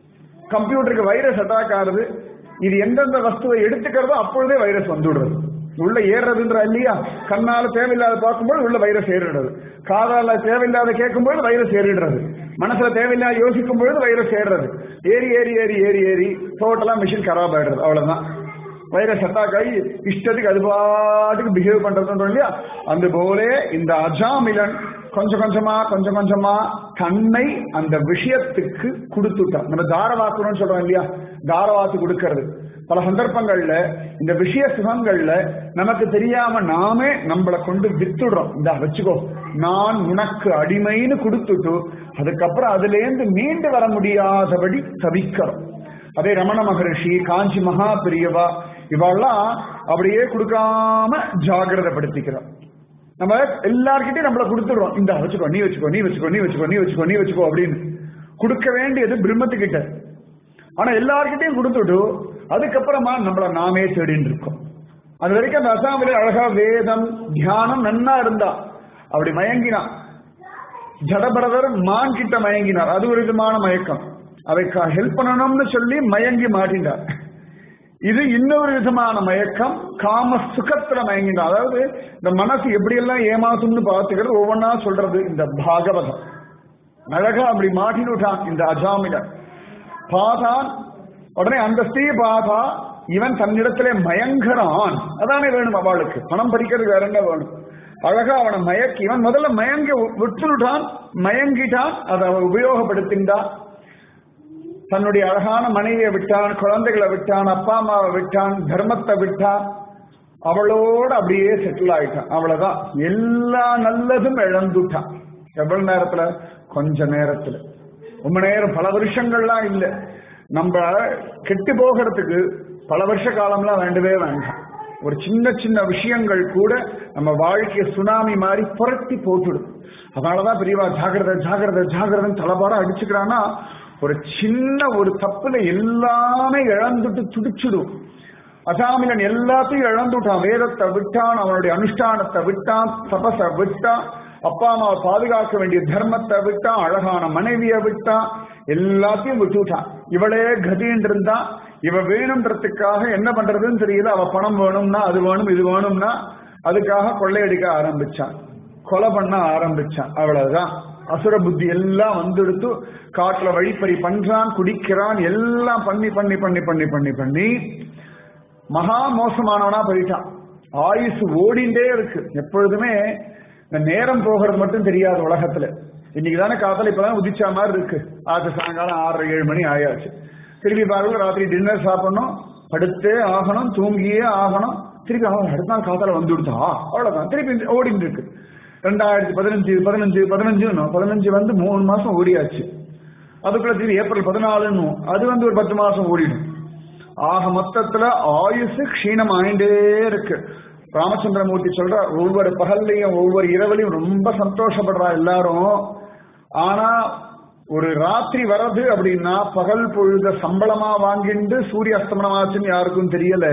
கம்ப்யூட்டருக்கு வைரஸ் அட்டாக் ஆகுது இது எந்தெந்த வஸ்துவை எடுத்துக்கிறதோ அப்பொழுதே வைரஸ் வந்துடுறது உள்ள ஏறுறதுன்ற இல்லையா கண்ணால தேவையில்லாத பார்க்கும்போது உள்ள வைரஸ் ஏறிடுறது காதால தேவையில்லாத கேட்கும்போது வைரஸ் ஏறிடுறது மனசுல தேவையில்லாத யோசிக்கும் பொழுது வைரஸ் ஏறுறது ஏறி ஏறி ஏறி ஏறி ஏறி டோட்டலா மிஷின் கராப் ஆயிடுறது அவ்வளவுதான் வைரஸ் அட்டாக் ஆகி இஷ்டத்துக்கு அது பாட்டுக்கு பிஹேவ் பண்றதுன்றோம் இல்லையா அந்த போல இந்த அஜாமிலன் கொஞ்சம் கொஞ்சமா கொஞ்சம் கொஞ்சமா தன்னை அந்த விஷயத்துக்கு கொடுத்துட்டான் நம்ம தாரவாக்கணும்னு சொல்றோம் இல்லையா தாரவாத்து கொடுக்கறது பல சந்தர்ப்பங்கள்ல இந்த விஷய சுகங்கள்ல நமக்கு தெரியாம நாமே நம்மளை கொண்டு வித்துடுறோம் இந்த வச்சுக்கோ நான் உனக்கு அடிமைன்னு கொடுத்துட்டு அதுக்கப்புறம் அதுல இருந்து மீண்டு வர முடியாதபடி தவிக்கிறோம் அதே ரமண மகரிஷி காஞ்சி மகா பெரியவா இவெல்லாம் அப்படியே கொடுக்காம ஜாகிரதப்படுத்திக்கிறோம் நம்ம எல்லார்கிட்டயும் நம்மள கொடுத்துடுறோம் இந்த வச்சுக்கோ நீ வச்சுக்கோ நீ வச்சுக்கோ நீ வச்சுக்கோ நீ வச்சுக்கோ நீ வச்சுக்கோ அப்படின்னு கொடுக்க வேண்டியது பிரம்மத்துக்கிட்ட ஆனா எல்லார்கிட்டையும் கொடுத்துட்டு அதுக்கப்புறமா நம்மள நாமே தேடின்னு இருக்கோம் அது வரைக்கும் அந்த அசாமிலே அழகா வேதம் தியானம் நன்னா இருந்தா அப்படி மயங்கினான் ஜடபரதர் மான் கிட்ட மயங்கினார் அது ஒரு விதமான மயக்கம் அவைக்கு ஹெல்ப் பண்ணணும்னு சொல்லி மயங்கி மாட்டினார் இது இன்னொரு விதமான மயக்கம் காம சுகத்துல மயங்கினார் அதாவது இந்த மனசு எப்படியெல்லாம் ஏமாத்தும்னு பார்த்துக்கிறது ஒவ்வொன்னா சொல்றது இந்த பாகவதம் அழகா அப்படி மாட்டினுட்டான் இந்த அஜாமிலன் பாதான் உடனே அந்த ஸ்திரீ பாதா இவன் தன்னிடத்திலே மயங்கரான் அதானே வேணும் அவளுக்கு பணம் பறிக்கிறது வேற என்ன வேணும் அழகா அவனை மயக்கி இவன் முதல்ல மயங்க விட்டுட்டான் மயங்கிட்டான் அதை அவன் உபயோகப்படுத்தின்றான் தன்னுடைய அழகான மனைவியை விட்டான் குழந்தைகளை விட்டான் அப்பா அம்மாவை விட்டான் தர்மத்தை விட்டான் அவளோட அப்படியே செட்டில் ஆயிட்டான் அவ்வளவுதான் எல்லா நல்லதும் இழந்துட்டான் எவ்வளவு நேரத்துல கொஞ்ச நேரத்துல ரொம்ப நேரம் பல வருஷங்கள்லாம் இல்லை நம்ம கெட்டு போகிறதுக்கு பல வருஷ காலம்லாம் வேண்டவே வேண்டாம் ஒரு சின்ன சின்ன விஷயங்கள் கூட நம்ம வாழ்க்கைய சுனாமி மாதிரி புரட்டி போட்டுடும் அதனாலதான் பெரியவா ஜாகிரத ஜாகிரத ஜாகிரதன் தலைபாரம் அடிச்சுக்கிறான்னா ஒரு சின்ன ஒரு தப்புல எல்லாமே இழந்துட்டு துடிச்சிடும் அசாமிலன் எல்லாத்தையும் இழந்துட்டான் வேதத்தை விட்டான் அவனுடைய அனுஷ்டானத்தை விட்டான் தபச விட்டான் அப்பா அம்மாவை பாதுகாக்க வேண்டிய தர்மத்தை விட்டான் அழகான மனைவியை விட்டான் எல்லாத்தையும் விட்டுட்டான் இவளே கதின்னு இருந்தா இவ வேணும்ன்றதுக்காக என்ன பண்றதுன்னு தெரியல அவ பணம் வேணும்னா அது வேணும் இது வேணும்னா அதுக்காக கொள்ளையடிக்க ஆரம்பிச்சான் கொலை பண்ண ஆரம்பிச்சான் அவ்வளவுதான் அசுர புத்தி எல்லாம் வந்துடுத்து காட்டுல வழிப்பறி பண்றான் குடிக்கிறான் எல்லாம் பண்ணி பண்ணி பண்ணி பண்ணி பண்ணி பண்ணி மகா மோசமானவனா போயிட்டான் ஆயுசு ஓடிண்டே இருக்கு எப்பொழுதுமே இந்த நேரம் போகிறது மட்டும் தெரியாது உலகத்துல இன்னைக்கு தானே காதல இப்பதான் உதிச்சா மாதிரி இருக்கு ஆச்சு சாயங்காலம் ஆறரை ஏழு மணி ஆயாச்சு திருப்பி பாருங்க ராத்திரி டின்னர் சாப்பிடணும் படுத்தே ஆகணும் தூங்கியே ஆகணும் திருப்பி அவன் அடுத்த நாள் காதல வந்து விடுத்தா அவ்வளவுதான் திருப்பி ஓடிட்டு இருக்கு ரெண்டாயிரத்தி பதினஞ்சு பதினஞ்சு பதினஞ்சு பதினஞ்சு வந்து மூணு மாசம் ஓடியாச்சு அதுக்குள்ள திருப்பி ஏப்ரல் பதினாலுன்னு அது வந்து ஒரு பத்து மாசம் ஓடிடும் ஆக மொத்தத்துல ஆயுசு க்ஷீணம் ஆயிண்டே இருக்கு ராமச்சந்திரமூர்த்தி சொல்ற ஒவ்வொரு பகல்லையும் ஒவ்வொரு இரவுலையும் ரொம்ப சந்தோஷப்படுறா எல்லாரும் ஆனா ஒரு ராத்திரி வர்றது அப்படின்னா பகல் பொழுத சம்பளமா வாங்கிட்டு சூரிய அஸ்தமனமாச்சுன்னு யாருக்கும் தெரியல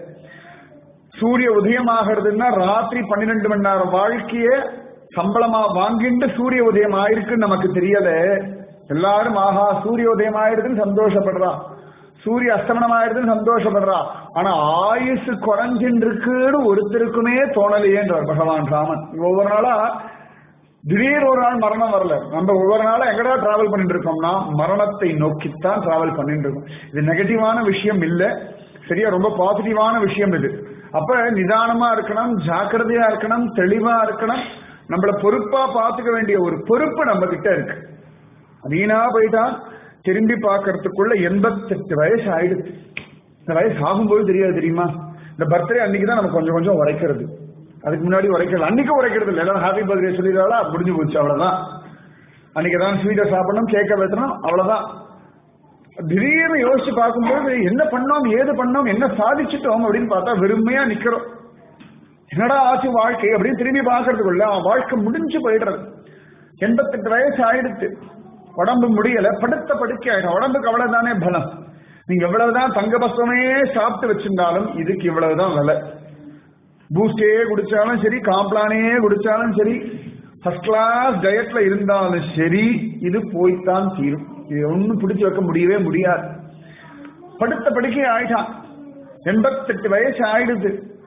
சூரிய உதயமாகிறதுன்னா ராத்திரி பன்னிரெண்டு மணி நேரம் வாழ்க்கைய சம்பளமா வாங்கிட்டு சூரிய உதயம் ஆயிருக்குன்னு நமக்கு தெரியல எல்லாரும் ஆஹா சூரிய உதயம் ஆயிருக்குன்னு சந்தோஷப்படுறா சூரிய அஸ்தமனம் ஆயிருதுன்னு சந்தோஷப்படுறா ஆனா ஆயுசு குறைஞ்சின்னு இருக்குன்னு ஒருத்தருக்குமே தோணலையேன்றார் பகவான் ராமன் ஒவ்வொரு நாளா திடீர் ஒரு நாள் மரணம் வரல நம்ம ஒவ்வொரு நாளும் எங்கடா டிராவல் பண்ணிட்டு இருக்கோம்னா மரணத்தை நோக்கித்தான் டிராவல் பண்ணிட்டு இருக்கோம் இது நெகட்டிவான விஷயம் இல்ல சரியா ரொம்ப பாசிட்டிவான விஷயம் இது அப்ப நிதானமா இருக்கணும் ஜாக்கிரதையா இருக்கணும் தெளிவா இருக்கணும் நம்மள பொறுப்பா பாத்துக்க வேண்டிய ஒரு பொறுப்பு நம்ம கிட்ட இருக்கு வீணா போயிட்டா திரும்பி பார்க்கறதுக்குள்ள எண்பத்தெட்டு வயசு ஆயிடுச்சு இந்த வயசு ஆகும்போது தெரியாது தெரியுமா இந்த பர்த்டே அன்னைக்கு தான் நம்ம கொஞ்சம் கொஞ்சம் உரைக்கிறது அதுக்கு முன்னாடி உரைக்கிறது அன்னைக்கு உரைக்கிறது இல்லை எல்லாரும் ஹாப்பி பர்த்டே சொல்லிடுறாளா முடிஞ்சு போச்சு அவ்வளவுதான் அன்னைக்கு தான் ஸ்வீட்டை சாப்பிடணும் கேக்க வெட்டணும் அவ்வளவுதான் திடீர்னு யோசிச்சு பார்க்கும்போது என்ன பண்ணோம் ஏது பண்ணோம் என்ன சாதிச்சிட்டோம் அப்படின்னு பார்த்தா வெறுமையா நிக்கிறோம் என்னடா ஆச்சு வாழ்க்கை அப்படின்னு திரும்பி பார்க்கறதுக்குள்ள அவன் வாழ்க்கை முடிஞ்சு போயிடுறது எண்பத்தெட்டு வயசு ஆயிடுச்சு உடம்பு முடியல படுத்த படுக்கை ஆயிடும் உடம்புக்கு அவ்வளவுதானே பலம் நீங்க எவ்வளவுதான் தங்க பஸ்வமே சாப்பிட்டு வச்சிருந்தாலும் இதுக்கு இவ்வளவுதான் விலை பூஸ்டே குடிச்சாலும் சரி காம்ப்ளானே குடிச்சாலும் சரி ஃபர்ஸ்ட் கிளாஸ் டயட்ல இருந்தாலும் சரி இது போய்த்தான் தீரும் இது ஒன்னும் பிடிச்சு வைக்க முடியவே முடியாது படுத்த படுக்கை ஆயிட்டான் எண்பத்தெட்டு வயசு ஆயிடுது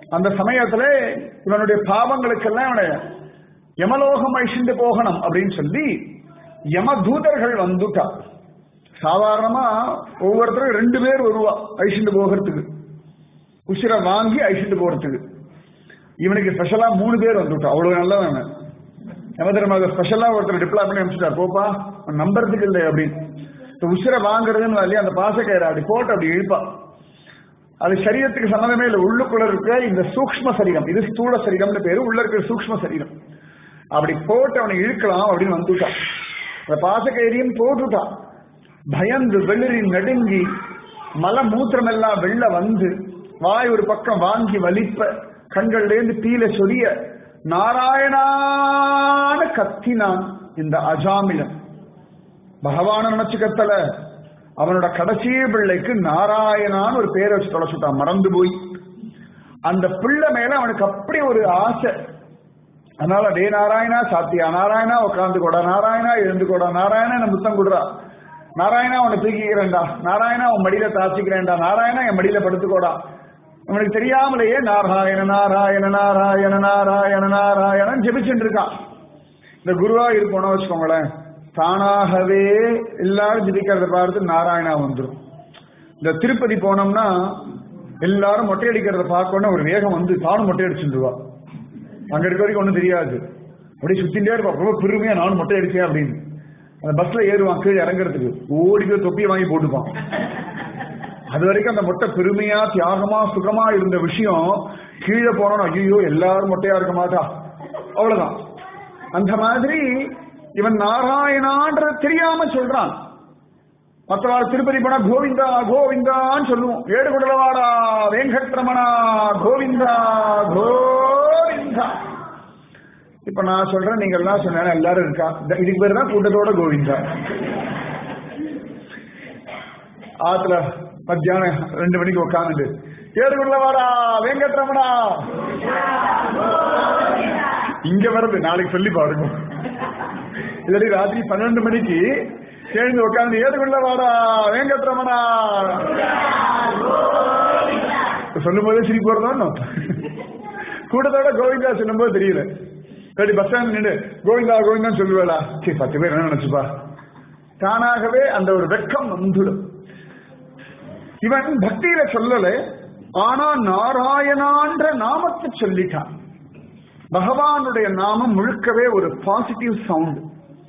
அந்த சமயத்துல இவனுடைய பாவங்களுக்கெல்லாம் இவனை யமலோகம் அழிச்சுட்டு போகணும் அப்படின்னு சொல்லி யம தூதர்கள் வந்துட்டா சாதாரணமா ஒவ்வொருத்தரும் ரெண்டு பேர் வருவா அழிச்சுட்டு போகிறதுக்கு உசிரை வாங்கி அழிச்சுட்டு போறதுக்கு இவனுக்கு ஸ்பெஷலா மூணு பேர் வந்துட்டா அவ்வளவு நல்லவன் யமதர்மாக ஸ்பெஷலா ஒருத்தர் டிப்ளா பண்ணி அனுப்பிச்சிட்டார் போப்பா அவன் நம்புறதுக்கு இல்லை அப்படின்னு இந்த உசிரை வாங்குறதுன்னு இல்லையா அந்த பாசக்கயிறு அப்படி போட்டு அப்படி இழுப்பா அது சரீரத்துக்கு சம்மந்தமே இல்லை உள்ளுக்குள்ள இருக்க இந்த சூக்ம சரீரம் இது ஸ்தூல சரீரம்னு பேரு உள்ள இருக்கிற சூக்ம சரீரம் அப்படி போட்டு அவனை இழுக்கலாம் அப்படின்னு வந்துட்டான் அந்த பாசக்கயிறையும் போட்டுட்டான் பயந்து வெளிரி நடுங்கி மல மூத்திரம் எல்லாம் வெள்ள வந்து வாய் ஒரு பக்கம் வாங்கி வலிப்ப கண்கள்லேருந்து தீல சொரிய நாராயணான கத்தினான் இந்த அஜாமிலன் பகவான நினைச்சு கத்தல அவனோட கடைசி பிள்ளைக்கு நாராயணான்னு ஒரு பேரை வச்சு தொலைச்சுட்டான் மறந்து போய் அந்த பிள்ளை மேல அவனுக்கு அப்படி ஒரு ஆசை அதனால டே நாராயணா சாத்தியா நாராயணா உட்காந்து கூட நாராயணா எழுந்து கூட நாராயணா என்ன முத்தம் கொடுறா நாராயணா உன்னை தூக்கிக்கிறேன்டா நாராயணா உன் மடியில தாச்சிக்கிறேன்டா நாராயணா என் மடியில படுத்துக்கோடா அவனுக்கு தெரியாமலேயே நாராயண நாராயண நாராயண நாராயண நாராயணன் ஜெபிச்சுட்டு இருக்கான் இந்த குருவா இருப்போம்னு வச்சுக்கோங்களேன் தானாகவே எல்லாரும் ஜிபிக்கிறத பார்த்து நாராயணா வந்துடும் இந்த திருப்பதி போனோம்னா எல்லாரும் மொட்டை அடிக்கிறத பார்க்கணும் ஒரு வேகம் வந்து தானும் மொட்டை அடிச்சுருவா அங்க இருக்க வரைக்கும் ஒன்றும் தெரியாது அப்படியே சுத்திட்டே இருப்பான் ரொம்ப பெருமையா நானும் மொட்டை அடிச்சேன் அப்படின்னு அந்த பஸ்ல ஏறுவான் கீழே இறங்குறதுக்கு ஓடி போய் தொப்பியை வாங்கி போட்டுப்பான் அது வரைக்கும் அந்த மொட்டை பெருமையா தியாகமா சுகமா இருந்த விஷயம் கீழே போனோம் ஐயோ எல்லாரும் மொட்டையா இருக்க மாட்டா அவ்வளவுதான் அந்த மாதிரி இவன் நாராயணான்ற தெரியாம சொல்றான் மற்றவாள் திருப்பதி போனா கோவிந்தா கோவிந்தான்னு சொல்லுவோம் ஏடு குடலவாடா வெங்கட்ரமணா கோவிந்தா கோவிந்தா இப்ப நான் சொல்றேன் நீங்க எல்லாம் சொன்ன எல்லாரும் இருக்கா இதுக்கு பேர் தான் கூட்டத்தோட கோவிந்தா ஆத்துல மத்தியானம் ரெண்டு மணிக்கு உட்காந்துட்டு ஏடு குடலவாடா வெங்கட்ரமணா இங்க வருது நாளைக்கு சொல்லி பாருங்க இல்லாட்டி ராத்திரி பன்னெண்டு மணிக்கு எழுந்து உட்காந்து ஏதுக்குள்ள வாடா வேங்கட்ரமணா சொல்லும் போதே சிரிப்பு வருதோ கூட்டத்தோட கோவிந்தா சொல்லும் போது தெரியல சரி பஸ் ஸ்டாண்ட் நின்று கோவிந்தா கோவிந்தான்னு சொல்லுவேடா சரி பத்து பேர் என்ன நினைச்சுப்பா தானாகவே அந்த ஒரு வெக்கம் வந்துடும் இவன் பக்தியில சொல்லல ஆனா நாராயணான்ற நாமத்தை சொல்லிட்டான் பகவானுடைய நாமம் முழுக்கவே ஒரு பாசிட்டிவ் சவுண்ட்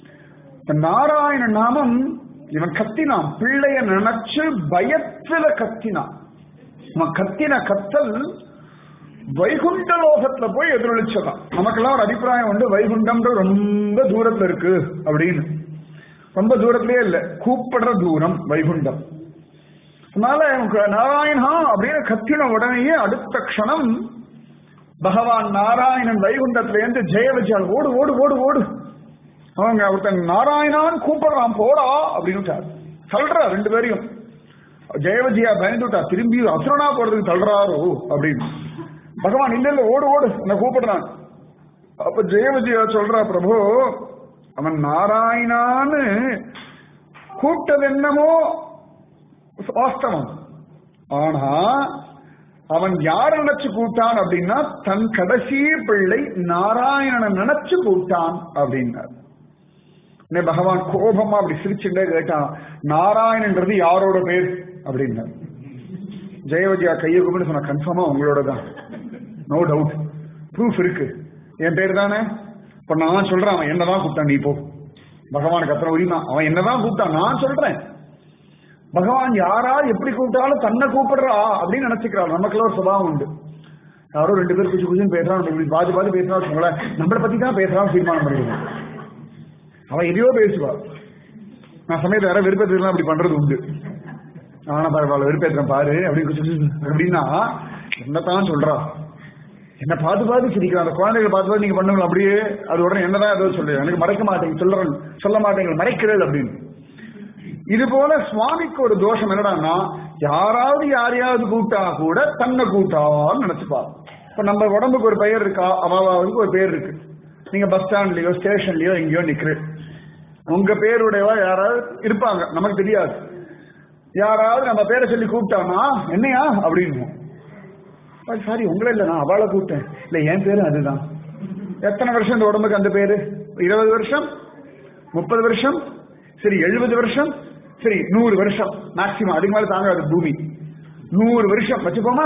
நாராயண நாமம் இவன் கத்தினான் பிள்ளைய நினைச்சு பயத்துல கத்தினான் அவன் கத்தின கத்தல் வைகுண்ட லோகத்துல போய் எதிரொலிச்சதான் நமக்கெல்லாம் ஒரு அபிப்பிராயம் உண்டு வைகுண்டம்ன்ற ரொம்ப தூரத்துல இருக்கு அப்படின்னு ரொம்ப தூரத்திலேயே இல்ல கூப்பிடுற தூரம் வைகுண்டம் அதனால நாராயணா அப்படின்னு கத்தின உடனேயே அடுத்த க்ஷணம் பகவான் நாராயணன் வைகுண்டத்திலேருந்து ஜெய விஜயால் ஓடு ஓடு ஓடு ஓடு அவங்க ஒருத்தன் நாராயணான்னு கூப்பிடுறான் போடா அப்படின்னு தள்ளுறா ரெண்டு பேரையும் ஜெயவஜியா பயந்துட்டா திரும்பி அசுரனா போறதுக்கு தள்ளுறாரோ அப்படின்னு பகவான் இல்ல இல்ல ஓடு ஓடு என்ன கூப்பிடுறான் அப்ப ஜெயவஜியா சொல்றா பிரபு அவன் நாராயணான்னு கூப்பிட்டது என்னமோ வாஸ்தவம் ஆனா அவன் யார நினைச்சு கூட்டான் அப்படின்னா தன் கடைசி பிள்ளை நாராயணனை நினைச்சு கூட்டான் அப்படின்னார் பகவான் கோபமா அப்படி சிரிச்சுட்டே கேட்டான் நாராயணன்றது யாரோட பேர் அப்படின்னார் ஜெயவஜியா கையை கும்பிட்டு சொன்ன கன்ஃபார்மா உங்களோட தான் நோ டவுட் ப்ரூஃப் இருக்கு என் பேர் தானே இப்ப நான் சொல்றேன் அவன் என்னதான் கூப்பிட்டான் நீ போ பகவானுக்கு அத்தனை உரிமை அவன் என்னதான் கூப்பிட்டான் நான் சொல்றேன் பகவான் யாரா எப்படி கூப்பிட்டாலும் தன்னை கூப்பிடுறா அப்படின்னு நினைச்சுக்கிறாள் நமக்குள்ள ஒரு சுபாவம் உண்டு யாரோ ரெண்டு பேர் குச்சி குச்சின்னு பேசுறான் இப்படி பாதி பாதி பேசுறான்னு வச்சுக்கோங்களேன் நம்மளை பத்தி தான் பேசுறான் தீர்மானம் பண்ணிடுவோம் அவன் எதையோ பேசுவா நான் சமயத்தை வேற விருப்பத்துலாம் அப்படி பண்றது உண்டு ஆனா பரவாயில்ல விருப்பேத்திரம் பாரு அப்படின்னு அப்படின்னா என்னத்தான் சொல்றா என்ன பார்த்து பார்த்து சிரிக்கிறான் அந்த குழந்தைகளை பார்த்து பார்த்து நீங்க பண்ணுங்க அப்படியே அது உடனே என்னதான் ஏதோ சொல்லு எனக்கு மறைக்க மாட்டேங்க சொல்ல சொல்ல மாட்டேங்க மறைக்கிறது அப்படின்னு இது போல சுவாமிக்கு ஒரு தோஷம் என்னடான்னா யாராவது யாரையாவது கூட்டா கூட தன்னை கூட்டான்னு நினைச்சுப்பா இப்ப நம்ம உடம்புக்கு ஒரு பெயர் இருக்கா அவாவுக்கு ஒரு பேர் இருக்கு நீங்க பஸ் ஸ்டாண்ட்லயோ ஸ்டேஷன்லயோ எங்கேயோ நிக்கிற உங்க பேருடையவா யாராவது இருப்பாங்க நமக்கு தெரியாது யாராவது நம்ம பேரை சொல்லி கூப்பிட்டானா என்னையா அப்படின்னு சாரி உங்களை இல்லை நான் அவளை கூப்பிட்டேன் இல்லை என் பேரும் அதுதான் எத்தனை வருஷம் இந்த உடம்புக்கு அந்த பேரு இருபது வருஷம் முப்பது வருஷம் சரி எழுபது வருஷம் சரி நூறு வருஷம் மேக்சிமம் அதுக்கு மேல தாங்காது பூமி நூறு வருஷம் வச்சுப்போமா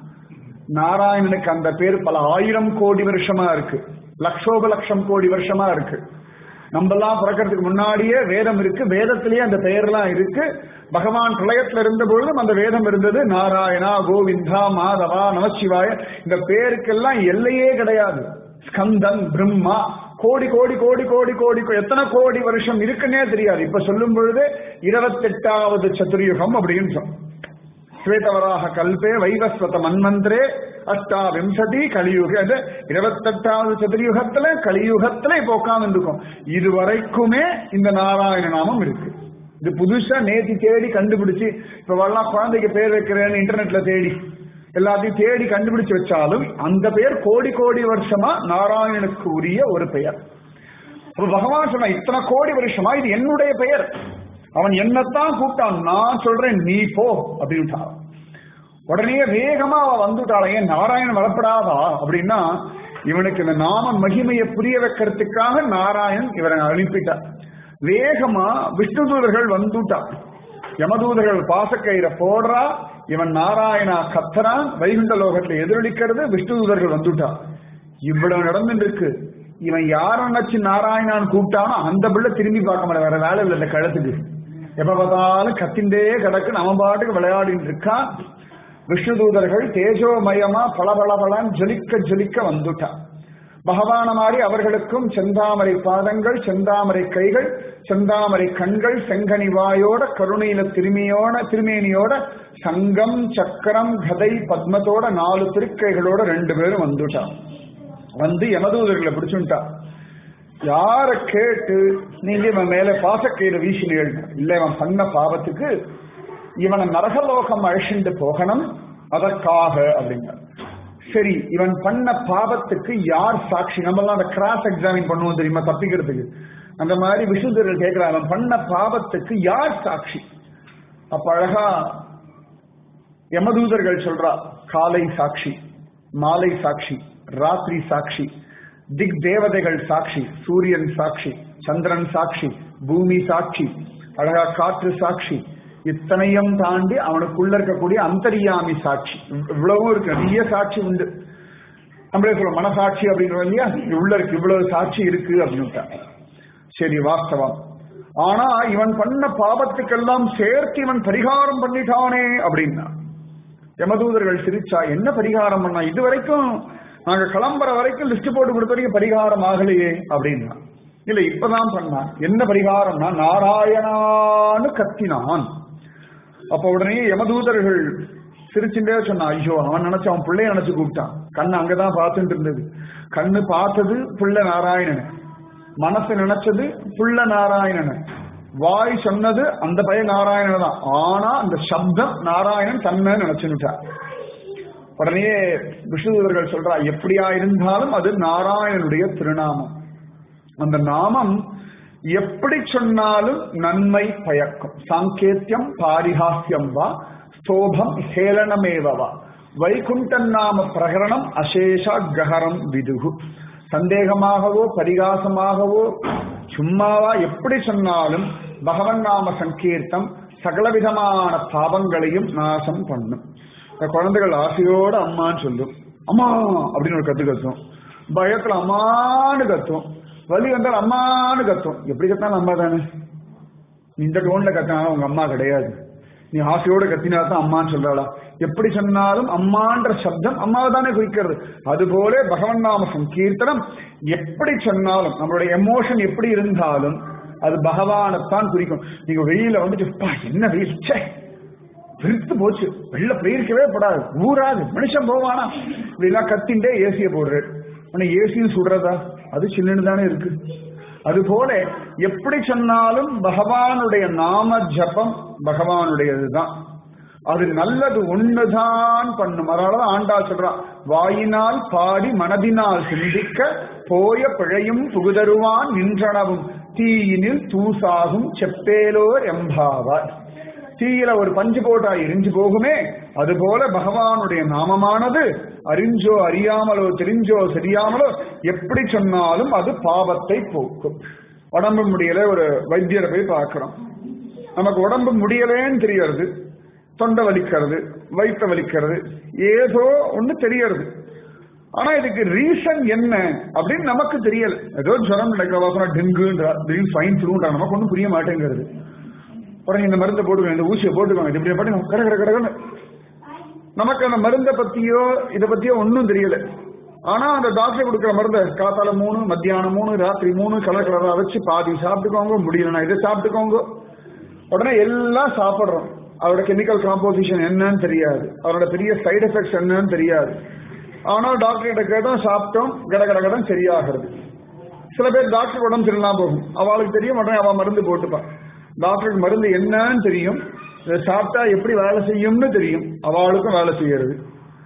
நாராயணனுக்கு அந்த பேர் பல ஆயிரம் கோடி வருஷமா இருக்கு லட்சோப லட்சம் கோடி வருஷமா இருக்கு நம்மெல்லாம் பிறக்கிறதுக்கு முன்னாடியே வேதம் இருக்கு வேதத்திலேயே அந்த பெயர்லாம் இருக்கு பகவான் பிரளயத்துல இருந்த பொழுதும் அந்த வேதம் இருந்தது நாராயணா கோவிந்தா மாதவா நமச்சிவாய இந்த பேருக்கெல்லாம் எல்லையே கிடையாது ஸ்கந்தன் பிரம்மா கோடி கோடி கோடி கோடி கோடி கோ- எத்தனை கோடி வருஷம் இருக்குன்னே தெரியாது இப்ப சொல்லும் பொழுது இருபத்தெட்டாவது சதுர்யுகம் அப்படின்னு சொல் ஸ்வேதவராக கல்பே வைவஸ்வத மன்மந்திரே அஷ்டாவிம்சதி கலியுக அது இருபத்தெட்டாவது சதுர்யுகத்துல கலியுகத்துல இப்ப உட்கார்ந்து இருக்கும் இது வரைக்குமே இந்த நாராயண நாமம் இருக்கு இது புதுசா நேத்தி தேடி கண்டுபிடிச்சு இப்ப வரலாம் குழந்தைக்கு பேர் வைக்கிறேன்னு இன்டர்நெட்ல தேடி எல்லாத்தையும் தேடி கண்டுபிடிச்சு வச்சாலும் அந்த பெயர் கோடி கோடி வருஷமா நாராயணனுக்கு உரிய ஒரு பெயர் அப்ப பகவான் சொன்ன இத்தனை கோடி வருஷமா இது என்னுடைய பெயர் அவன் என்னத்தான் கூப்பிட்டான் நான் சொல்றேன் நீ போ அப்படின்ட்டான் உடனே வேகமா அவ வந்துட்டாளே ஏன் நாராயணன் வரப்படாதா அப்படின்னா இவனுக்கு இந்த நாம மகிமையை புரிய வைக்கிறதுக்காக நாராயணன் இவனை அனுப்பிட்டார் வேகமா விஷ்ணு தூதர்கள் வந்துட்டான் யமதூதர்கள் பாசக்கயிறை போடுறா இவன் நாராயணா கத்தரான் வைகுண்ட லோகத்துல எதிரொலிக்கிறது விஷ்ணு தூதர்கள் வந்துட்டான் இவ்வளவு நடந்துட்டு இருக்கு இவன் யார நினைச்சு நாராயணான்னு கூப்பிட்டானோ அந்த பிள்ளை திரும்பி பார்க்க மாட்டேன் வேற வேலை இல்லை இந்த கழுத்துக்கு எப்ப பார்த்தாலும் கத்திண்டே கிடக்கு அவன் பாட்டுக்கு விளையாடிட்டு இருக்கான் விஷ்ணு தூதர்கள் தேஜோமயமா பல பல பலன்னு ஜொலிக்க ஜொலிக்க வந்துட்டான் பகவான மாதிரி அவர்களுக்கும் செந்தாமரை பாதங்கள் செந்தாமரை கைகள் செந்தாமரை கண்கள் செங்கனி வாயோட கருணையில திருமியோட திருமேனியோட சங்கம் சக்கரம் கதை பத்மத்தோட நாலு திருக்கைகளோட ரெண்டு பேரும் வந்துட்டான் வந்து யமதூதர்களை பிடிச்சுட்டா யார கேட்டு நீங்க இவன் மேல பாசக்கயிறு வீசினீர்கள் இல்ல இவன் பண்ண பாவத்துக்கு இவனை நரகலோகம் அழிச்சுட்டு போகணும் அதற்காக அப்படிங்க சரி இவன் பண்ண பாவத்துக்கு யார் சாட்சி நம்மலாம் அந்த கிராஸ் எக்ஸாமின் பண்ணுவோம் தெரியுமா தப்பிக்கிறதுக்கு அந்த மாதிரி விசுந்தர்கள் கேட்கிறான் அவன் பண்ண பாவத்துக்கு யார் சாட்சி அப்ப அழகா யமதூதர்கள் சொல்றா காலை சாட்சி மாலை சாட்சி ராத்திரி சாட்சி திக் தேவதைகள் சாட்சி சூரியன் சாட்சி சந்திரன் சாட்சி பூமி சாட்சி அழகா காற்று சாட்சி இத்தனையும் தாண்டி அவனுக்குள்ள இருக்கக்கூடிய அந்தரியாமி சாட்சி இவ்வளவும் இருக்கு நிறைய சாட்சி உண்டு நம்மளே சொல்ல மனசாட்சி அப்படிங்கிறோம் இல்லையா இது உள்ள இருக்கு இவ்வளவு சாட்சி இருக்கு அப்படின்னுட்டா சரி வாஸ்தவம் ஆனா இவன் பண்ண பாபத்துக்கெல்லாம் சேர்த்து இவன் பரிகாரம் பண்ணிட்டானே அப்படின்னா யமதூதர்கள் சிரிச்சா என்ன பரிகாரம் பண்ணா இது வரைக்கும் நாங்க கிளம்புற வரைக்கும் லிஸ்ட் போட்டு கொடுத்த வரைக்கும் பரிகாரம் ஆகலையே அப்படின்னா இல்ல இப்பதான் பண்ணான் என்ன பரிகாரம்னா நாராயணான்னு கத்தினான் அப்ப உடனே யமதூதர்கள் சிரிச்சுட்டே சொன்னா ஐயோ அவன் நினைச்சு அவன் பிள்ளைய நினைச்சு கூப்பிட்டான் கண்ணு அங்கதான் பார்த்துட்டு இருந்தது கண்ணு பார்த்தது புள்ள நாராயணன் மனசு நினைச்சது புள்ள நாராயணன் வாய் சொன்னது அந்த பையன் நாராயணன் தான் ஆனா அந்த சப்தம் நாராயணன் தன்னை நினைச்சுட்டான் உடனே விஷ்ணுதூதர்கள் சொல்றா எப்படியா இருந்தாலும் அது நாராயணனுடைய திருநாமம் அந்த நாமம் எப்படி சொன்னாலும் நன்மை பயக்கும் சாங்கேத்தியம் பாரிஹாஸ்யம் வா ஸ்தோபம் ஹேளனமேவா வைகுண்டன் நாம பிரகரணம் அசேஷா கஹரம் விதுகு சந்தேகமாகவோ பரிகாசமாகவோ சும்மாவா எப்படி சொன்னாலும் பகவன் நாம சங்கீர்த்தம் சகலவிதமான பாவங்களையும் நாசம் பண்ணும் இந்த குழந்தைகள் ஆசையோட அம்மான்னு சொல்லும் அம்மா அப்படின்னு ஒரு கத்து கத்தும் பயத்துல அம்மான்னு கத்தும் வலி வந்தால் அம்மான்னு கத்தும் எப்படி கத்தாலும் அம்மா தானே நீ இந்த டோன்ல கத்தினாலும் உங்க அம்மா கிடையாது நீ ஆசையோட கத்தினா தான் அம்மான்னு சொல்றாளா எப்படி சொன்னாலும் அம்மான்ற சப்தம் அம்மாவை தானே குறிக்கிறது அதுபோல பகவன் நாம சங்கீர்த்தனம் எப்படி சொன்னாலும் நம்மளுடைய எமோஷன் எப்படி இருந்தாலும் அது பகவானைத்தான் குறிக்கும் நீங்க வெயில வந்துட்டு "அப்பா, என்ன வெயில் ச்சே விருத்து போச்சு வெள்ள பெயர்க்கவே படாது ஊராது மனுஷன் போவானா இப்படிலாம் கத்திண்டே ஏசிய போடுறாரு ஆனா ஏசியும் சுடுறதா அது சில்லுன்னு தானே இருக்கு அதுபோல எப்படி சொன்னாலும் பகவானுடைய நாம ஜபம் பகவானுடையதுதான் அது நல்லது ஒண்ணுதான் பண்ணும் அதனாலதான் ஆண்டாள் சொல்றான் வாயினால் பாடி மனதினால் சிந்திக்க போய பிழையும் புகுதருவான் நின்றனவும் தீயினில் தூசாகும் செப்பேலோர் எம்பாவார் தீயில ஒரு பஞ்சு போட்டா எரிஞ்சு போகுமே அதுபோல பகவானுடைய நாமமானது அறிஞ்சோ அறியாமலோ தெரிஞ்சோ தெரியாமலோ எப்படி சொன்னாலும் அது பாவத்தை போக்கும் உடம்பு முடியல ஒரு வைத்தியரை போய் பார்க்கிறோம் நமக்கு உடம்பு முடியலேன்னு தெரியறது தொண்டை வலிக்கிறது வயிற்று வலிக்கிறது ஏதோ ஒண்ணு தெரியறது ஆனா இதுக்கு ரீசன் என்ன அப்படின்னு நமக்கு தெரியல ஏதோ ஜுரம் நடக்கிற வாசனை டெங்குன்றா திடீர்னு ஃபைன் ஃப்ளூன்றா நமக்கு ஒன்றும் புரிய மாட்டேங்கிறது உடனே இந்த மருந்தை போட்டுக்கோங்க இந்த ஊசியை போட்டுக்கோங்க இது இப்படி பண்ணி கட கட கடன்னு நமக்கு அந்த மருந்தை பத்தியோ இதை பத்தியோ ஒன்றும் தெரியல ஆனா அந்த டாக்டர் கொடுக்குற மருந்தை காத்தால மூணு மத்தியானம் மூணு ராத்திரி மூணு கலர் கலரா வச்சு பாதி சாப்பிட்டுக்கோங்க முடியலன்னா இதை சாப்பிட்டுக்கோங்க உடனே எல்லாம் சாப்பிடுறோம் அவரோட கெமிக்கல் காம்போசிஷன் என்னன்னு தெரியாது அவரோட பெரிய சைடு எஃபெக்ட்ஸ் என்னன்னு தெரியாது ஆனால் டாக்டர் கிட்ட கேட்டோம் சாப்பிட்டோம் கட கட கடன் சரியாகிறது சில பேர் டாக்டர் உடம்பு சரியில்லாம போகும் அவளுக்கு தெரியும் உடனே அவ மருந்து போட்டுப்பான் டாக்டருக்கு மருந்து என்னன்னு தெரியும் இதை சாப்பிட்டா எப்படி வேலை செய்யும்னு தெரியும் அவளுக்கும் வேலை செய்யறது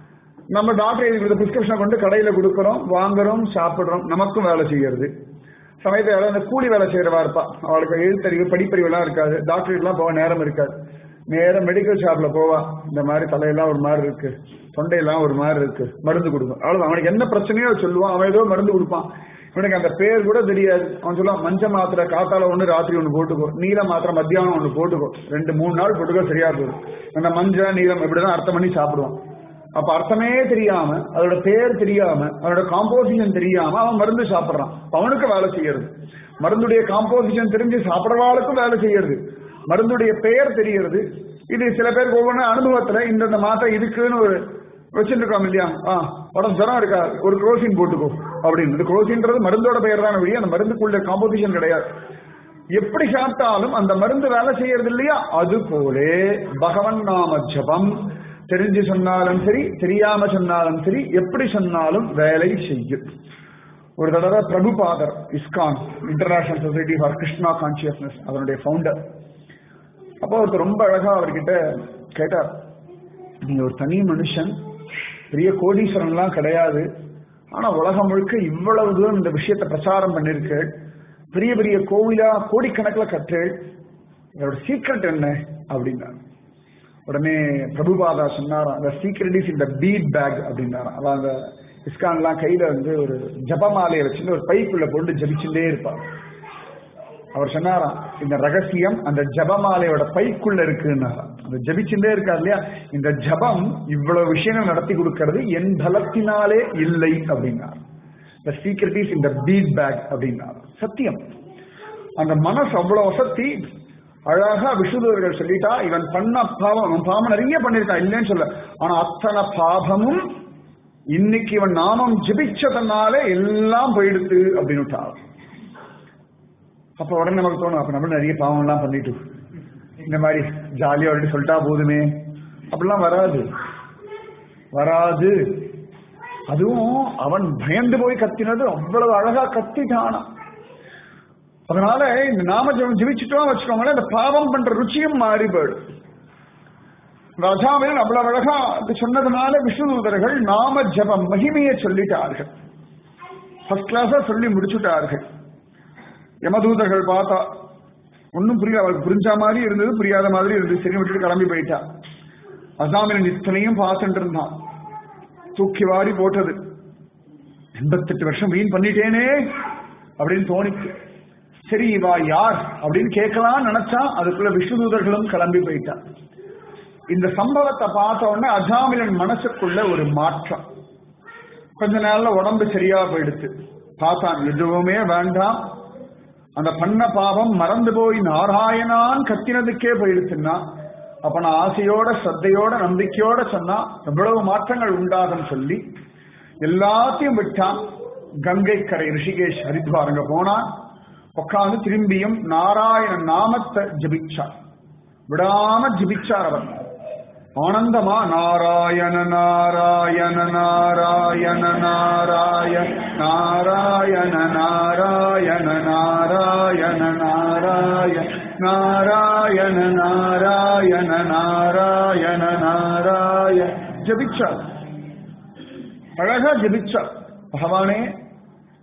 நம்ம டாக்டர் எழுதி பிரிஸ்கிரிப்ஷனை கொண்டு கடையில கொடுக்கறோம் வாங்குறோம் சாப்பிடுறோம் நமக்கும் வேலை செய்யறது சமயத்தில் யாராவது இந்த கூலி வேலை செய்யறவா இருப்பா அவளுக்கு எழுத்தறிவு படிப்பறிவு எல்லாம் இருக்காது டாக்டர் எல்லாம் போக நேரம் இருக்காது நேரம் மெடிக்கல் ஷாப்ல போவா இந்த மாதிரி தலையெல்லாம் ஒரு மாதிரி இருக்கு தொண்டையெல்லாம் ஒரு மாதிரி இருக்கு மருந்து கொடுக்கும் அவ்வளவு அவனுக்கு என்ன பிரச்சனையோ சொல்லுவான் அவன் ஏதோ மருந்து கொடுப்பான் இவனுக்கு அந்த பேர் கூட தெரியாது அவன் சொல்லுவான் மஞ்ச மாத்திரை காத்தால ஒண்ணு ராத்திரி ஒண்ணு போட்டுக்கோ நீல மாத்திரை மத்தியானம் ஒண்ணு போட்டுக்கோ ரெண்டு மூணு நாள் போட்டுக்கோ சரியா போகும் அந்த மஞ்சள் நீலம் இப்படிதான் அர்த்தம் பண்ணி சாப்பிடுவான் அப்ப அர்த்தமே தெரியாம அதோட பேர் தெரியாம அதோட காம்போசிஷன் தெரியாம அவன் மருந்து சாப்பிடுறான் அவனுக்கு வேலை செய்யறது மருந்துடைய காம்போசிஷன் தெரிஞ்சு சாப்பிடறவாளுக்கும் வேலை செய்யறது மருந்துடைய பெயர் தெரியறது இது சில பேருக்கு ஒவ்வொரு அனுபவத்துல இந்த மாத்திரை இதுக்குன்னு ஒரு வச்சுருக்கோம் இல்லையா ஆ உடம்பு ஜுரம் இருக்கா ஒரு குரோசின் போட்டுக்கோ அப்படின்னு இந்த குரோசின்றது மருந்தோட பெயர் தான் வழியா அந்த மருந்துக்குள்ள காம்போசிஷன் கிடையாது எப்படி சாப்பிட்டாலும் அந்த மருந்து வேலை செய்யறது இல்லையா அது போலே பகவன் நாம ஜபம் தெரிஞ்சு சொன்னாலும் சரி தெரியாம சொன்னாலும் சரி எப்படி சொன்னாலும் வேலை செய்யும் ஒரு தடவை Prabhupada ISKCON international society for Krishna consciousness அதனுடைய ஃபவுண்டர் அப்போ ஒருத்தர் ரொம்ப அழகா அவர்கிட்ட கேட்டார் நீங்க ஒரு தனி மனுஷன் பெரிய கோடீஸ்வரன்லாம் கிடையாது ஆனா உலகம் முழுக்க இவ்வளவு தூரம் இந்த விஷயத்தை பிரச்சாரம் பண்ணிருக்கு பெரிய பெரிய கோவிலா கோடிக்கணக்கில் கற்று இதோட சீக்ரெட் என்ன அப்படின்னா உடனே பிரபுபாதா சொன்னாராம் அந்த சீக்ரெட் இஸ் இந்த பீட் பேக் அப்படின்னாராம் அவன் அந்த இஸ்கான்லாம் கையில வந்து ஒரு ஜபமாலையை வச்சுட்டு ஒரு பைக்குள்ள போட்டு ஜபிச்சுட்டே இருப்பான் அவர் சொன்னாராம் இந்த ரகசியம் அந்த ஜபமாலையோட பைக்குள்ள இருக்குன்னாராம் அந்த ஜபிச்சுட்டே இருக்கார் இல்லையா இந்த ஜபம் இவ்வளவு விஷயங்கள் நடத்தி கொடுக்கிறது என் பலத்தினாலே இல்லை அப்படின்னார் த சீக்ரெட் இஸ் இந்த பீட் பேக் அப்படின்னார் சத்தியம் அந்த மனசு அவ்வளவு வசதி அழகா விஷ்ணுதூர்கள் சொல்லிட்டா இவன் பண்ண பாவம் அவன் பாவம் நிறைய பண்ணிருக்கான் இல்லைன்னு சொல்ல ஆனா அத்தனை பாவமும் இன்னைக்கு இவன் நாமம் ஜபிச்சதனால எல்லாம் போயிடுது அப்படின்னு அப்ப உடனே நமக்கு தோணும் அப்ப நம்ம நிறைய பாவம் எல்லாம் பண்ணிட்டு இந்த மாதிரி ஜாலியா ஆல்ரெடி சொல்லிட்டா போதுமே அப்படிலாம் வராது வராது அதுவும் அவன் பயந்து போய் கத்தினது அவ்வளவு அழகா கத்திட்டானா அதனால இந்த நாம ஜபம் ஜிவிச்சுட்டோம் வச்சுக்கோங்களேன் இந்த பாவம் பண்ற ருச்சியும் மாறி போயிடும் ராஜாவில் அவ்வளவு அழகா அது சொன்னதுனால விஷ்ணுதூதர்கள் நாம ஜபம் மகிமையை சொல்லிட்டார்கள் ஃபர்ஸ்ட் கிளாஸா சொல்லி முடிச்சுட்டார்கள் யமதூதர்கள் பார்த்தா ஒன்னும் புரியல அவளுக்கு புரிஞ்ச மாதிரி இருந்தது புரியாத மாதிரி இருந்தது சரி விட்டுட்டு கிளம்பி போயிட்டா அசாமின் இத்தனையும் பார்த்துட்டு இருந்தான் தூக்கி வாரி போட்டது எண்பத்தெட்டு வருஷம் வீண் பண்ணிட்டேனே அப்படின்னு தோணிச்சு சரி இவா யார் அப்படின்னு கேட்கலாம் நினைச்சா அதுக்குள்ள விஷ்ணுதூதர்களும் கிளம்பி போயிட்டா இந்த சம்பவத்தை பார்த்த உடனே அஜாமிலன் மனசுக்குள்ள ஒரு மாற்றம் கொஞ்ச நாள்ல உடம்பு சரியா போயிடுச்சு பார்த்தான் எதுவுமே வேண்டாம் அந்த பண்ண பாவம் மறந்து போய் நாராயணான் கத்தினதுக்கே போயிடுச்சுன்னா அப்ப நான் ஆசையோட சத்தையோட நம்பிக்கையோட சொன்னா எவ்வளவு மாற்றங்கள் உண்டாகும் சொல்லி எல்லாத்தையும் விட்டான் கங்கை கரை ரிஷிகேஷ் ஹரித்வார் அங்க போனான் உட்காந்து திரும்பியும் நாராயண நாமத்தை ஜபிச்சார் விடாம ஜபிச்சார் அவர் ஆனந்தமா நாராயண நாராயண நாராயண நாராயண நாராயண நாராயண நாராயண நாராயண நாராயண நாராயண நாராயண நாராயண ஜபிச்சார் அழகா ஜபிச்சார் பகவானே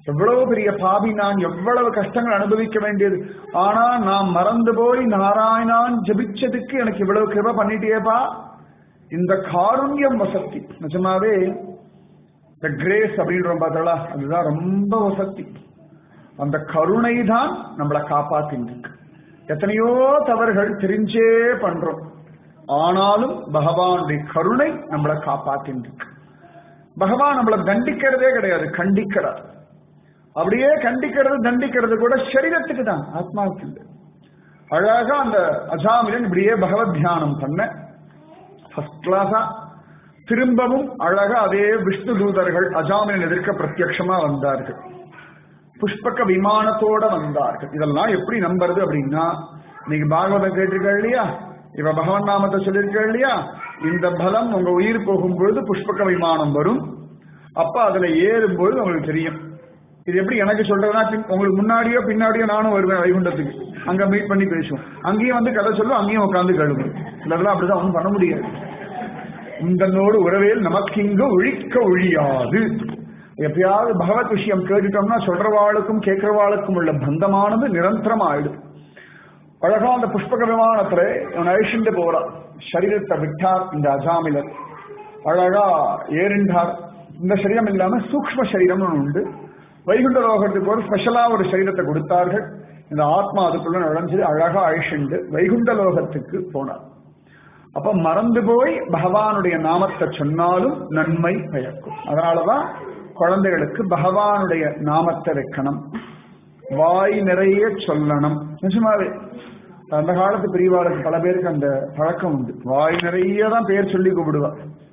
எவ்வளவு பெரிய பாவி நான் எவ்வளவு கஷ்டங்கள் அனுபவிக்க வேண்டியது ஆனா நான் மறந்து போய் நாராயணான் ஜபிச்சதுக்கு எனக்கு இவ்வளவு கிருப பண்ணிட்டியேப்பா இந்த காருண்யம் வசதி நிஜமாவே இந்த கிரேஸ் அப்படின்றோம் பார்த்தா அதுதான் ரொம்ப வசதி அந்த கருணை தான் நம்மளை காப்பாத்தின்னு எத்தனையோ தவறுகள் தெரிஞ்சே பண்றோம் ஆனாலும் பகவானுடைய கருணை நம்மளை காப்பாத்தின்னு பகவான் நம்மளை தண்டிக்கிறதே கிடையாது கண்டிக்கிறார் அப்படியே கண்டிக்கிறது தண்டிக்கிறது கூட சரீரத்துக்கு தான் ஆத்மாவுக்கு இல்லை அழகா அந்த அஜாமிலன் இப்படியே பகவத் தியானம் பண்ண ஃபர்ஸ்ட் கிளாஸா திரும்பவும் அழகா அதே விஷ்ணு தூதர்கள் அஜாமிலன் எதிர்க்க பிரத்யட்சமா வந்தார்கள் புஷ்பக விமானத்தோட வந்தார்கள் இதெல்லாம் எப்படி நம்புறது அப்படின்னா நீங்க பாகவதம் கேட்டிருக்க இல்லையா இவ பகவன் நாமத்தை சொல்லியிருக்க இல்லையா இந்த பலம் உங்க உயிர் போகும்பொழுது புஷ்பக விமானம் வரும் அப்ப அதுல ஏறும்பொழுது உங்களுக்கு தெரியும் இது எப்படி எனக்கு சொல்றதுன்னா பின்- உங்களுக்கு முன்னாடியோ பின்னாடியோ நானும் வருவேன் வைகுண்டத்துக்கு அங்க மீட் பண்ணி பேசுவோம் அங்கேயும் வந்து கதை சொல்லுவோம் அங்கேயும் உட்காந்து கழுவும் இதெல்லாம் அப்படிதான் ஒன்றும் பண்ண முடியாது உந்தனோடு உறவேல் நமக்கிங்கு ஒழிக்க ஒழியாது எப்பயாவது பகவத் விஷயம் கேட்டுட்டோம்னா சொல்றவாளுக்கும் கேட்கிறவாளுக்கும் உள்ள பந்தமானது நிரந்தரம் ஆயிடும் அழகா அந்த புஷ்பக விமானத்துல இவன் அழிச்சுட்டு போறான் சரீரத்தை விட்டார் இந்த அஜாமிலர் அழகா ஏறிண்டார் இந்த சரீரம் இல்லாம சூக்ஷ்ம சரீரம்னு ஒண்ணு உண்டு வைகுண்ட லோகத்துக்கு ஒரு ஸ்பெஷலா ஒரு சரீரத்தை கொடுத்தார்கள் இந்த ஆத்மா அதுக்குள்ள நுழைஞ்சு அழகா அழிச்சுண்டு வைகுண்ட லோகத்துக்கு போனார் அப்ப மறந்து போய் பகவானுடைய நாமத்தை சொன்னாலும் நன்மை பயக்கும் அதனாலதான் குழந்தைகளுக்கு பகவானுடைய நாமத்தை வைக்கணும் வாய் நிறைய சொல்லணும் நிஜமாவே அந்த காலத்து பிரிவாளுக்கு பல பேருக்கு அந்த பழக்கம் உண்டு வாய் நிறைய தான் பேர் சொல்லி கூப்பிடுவா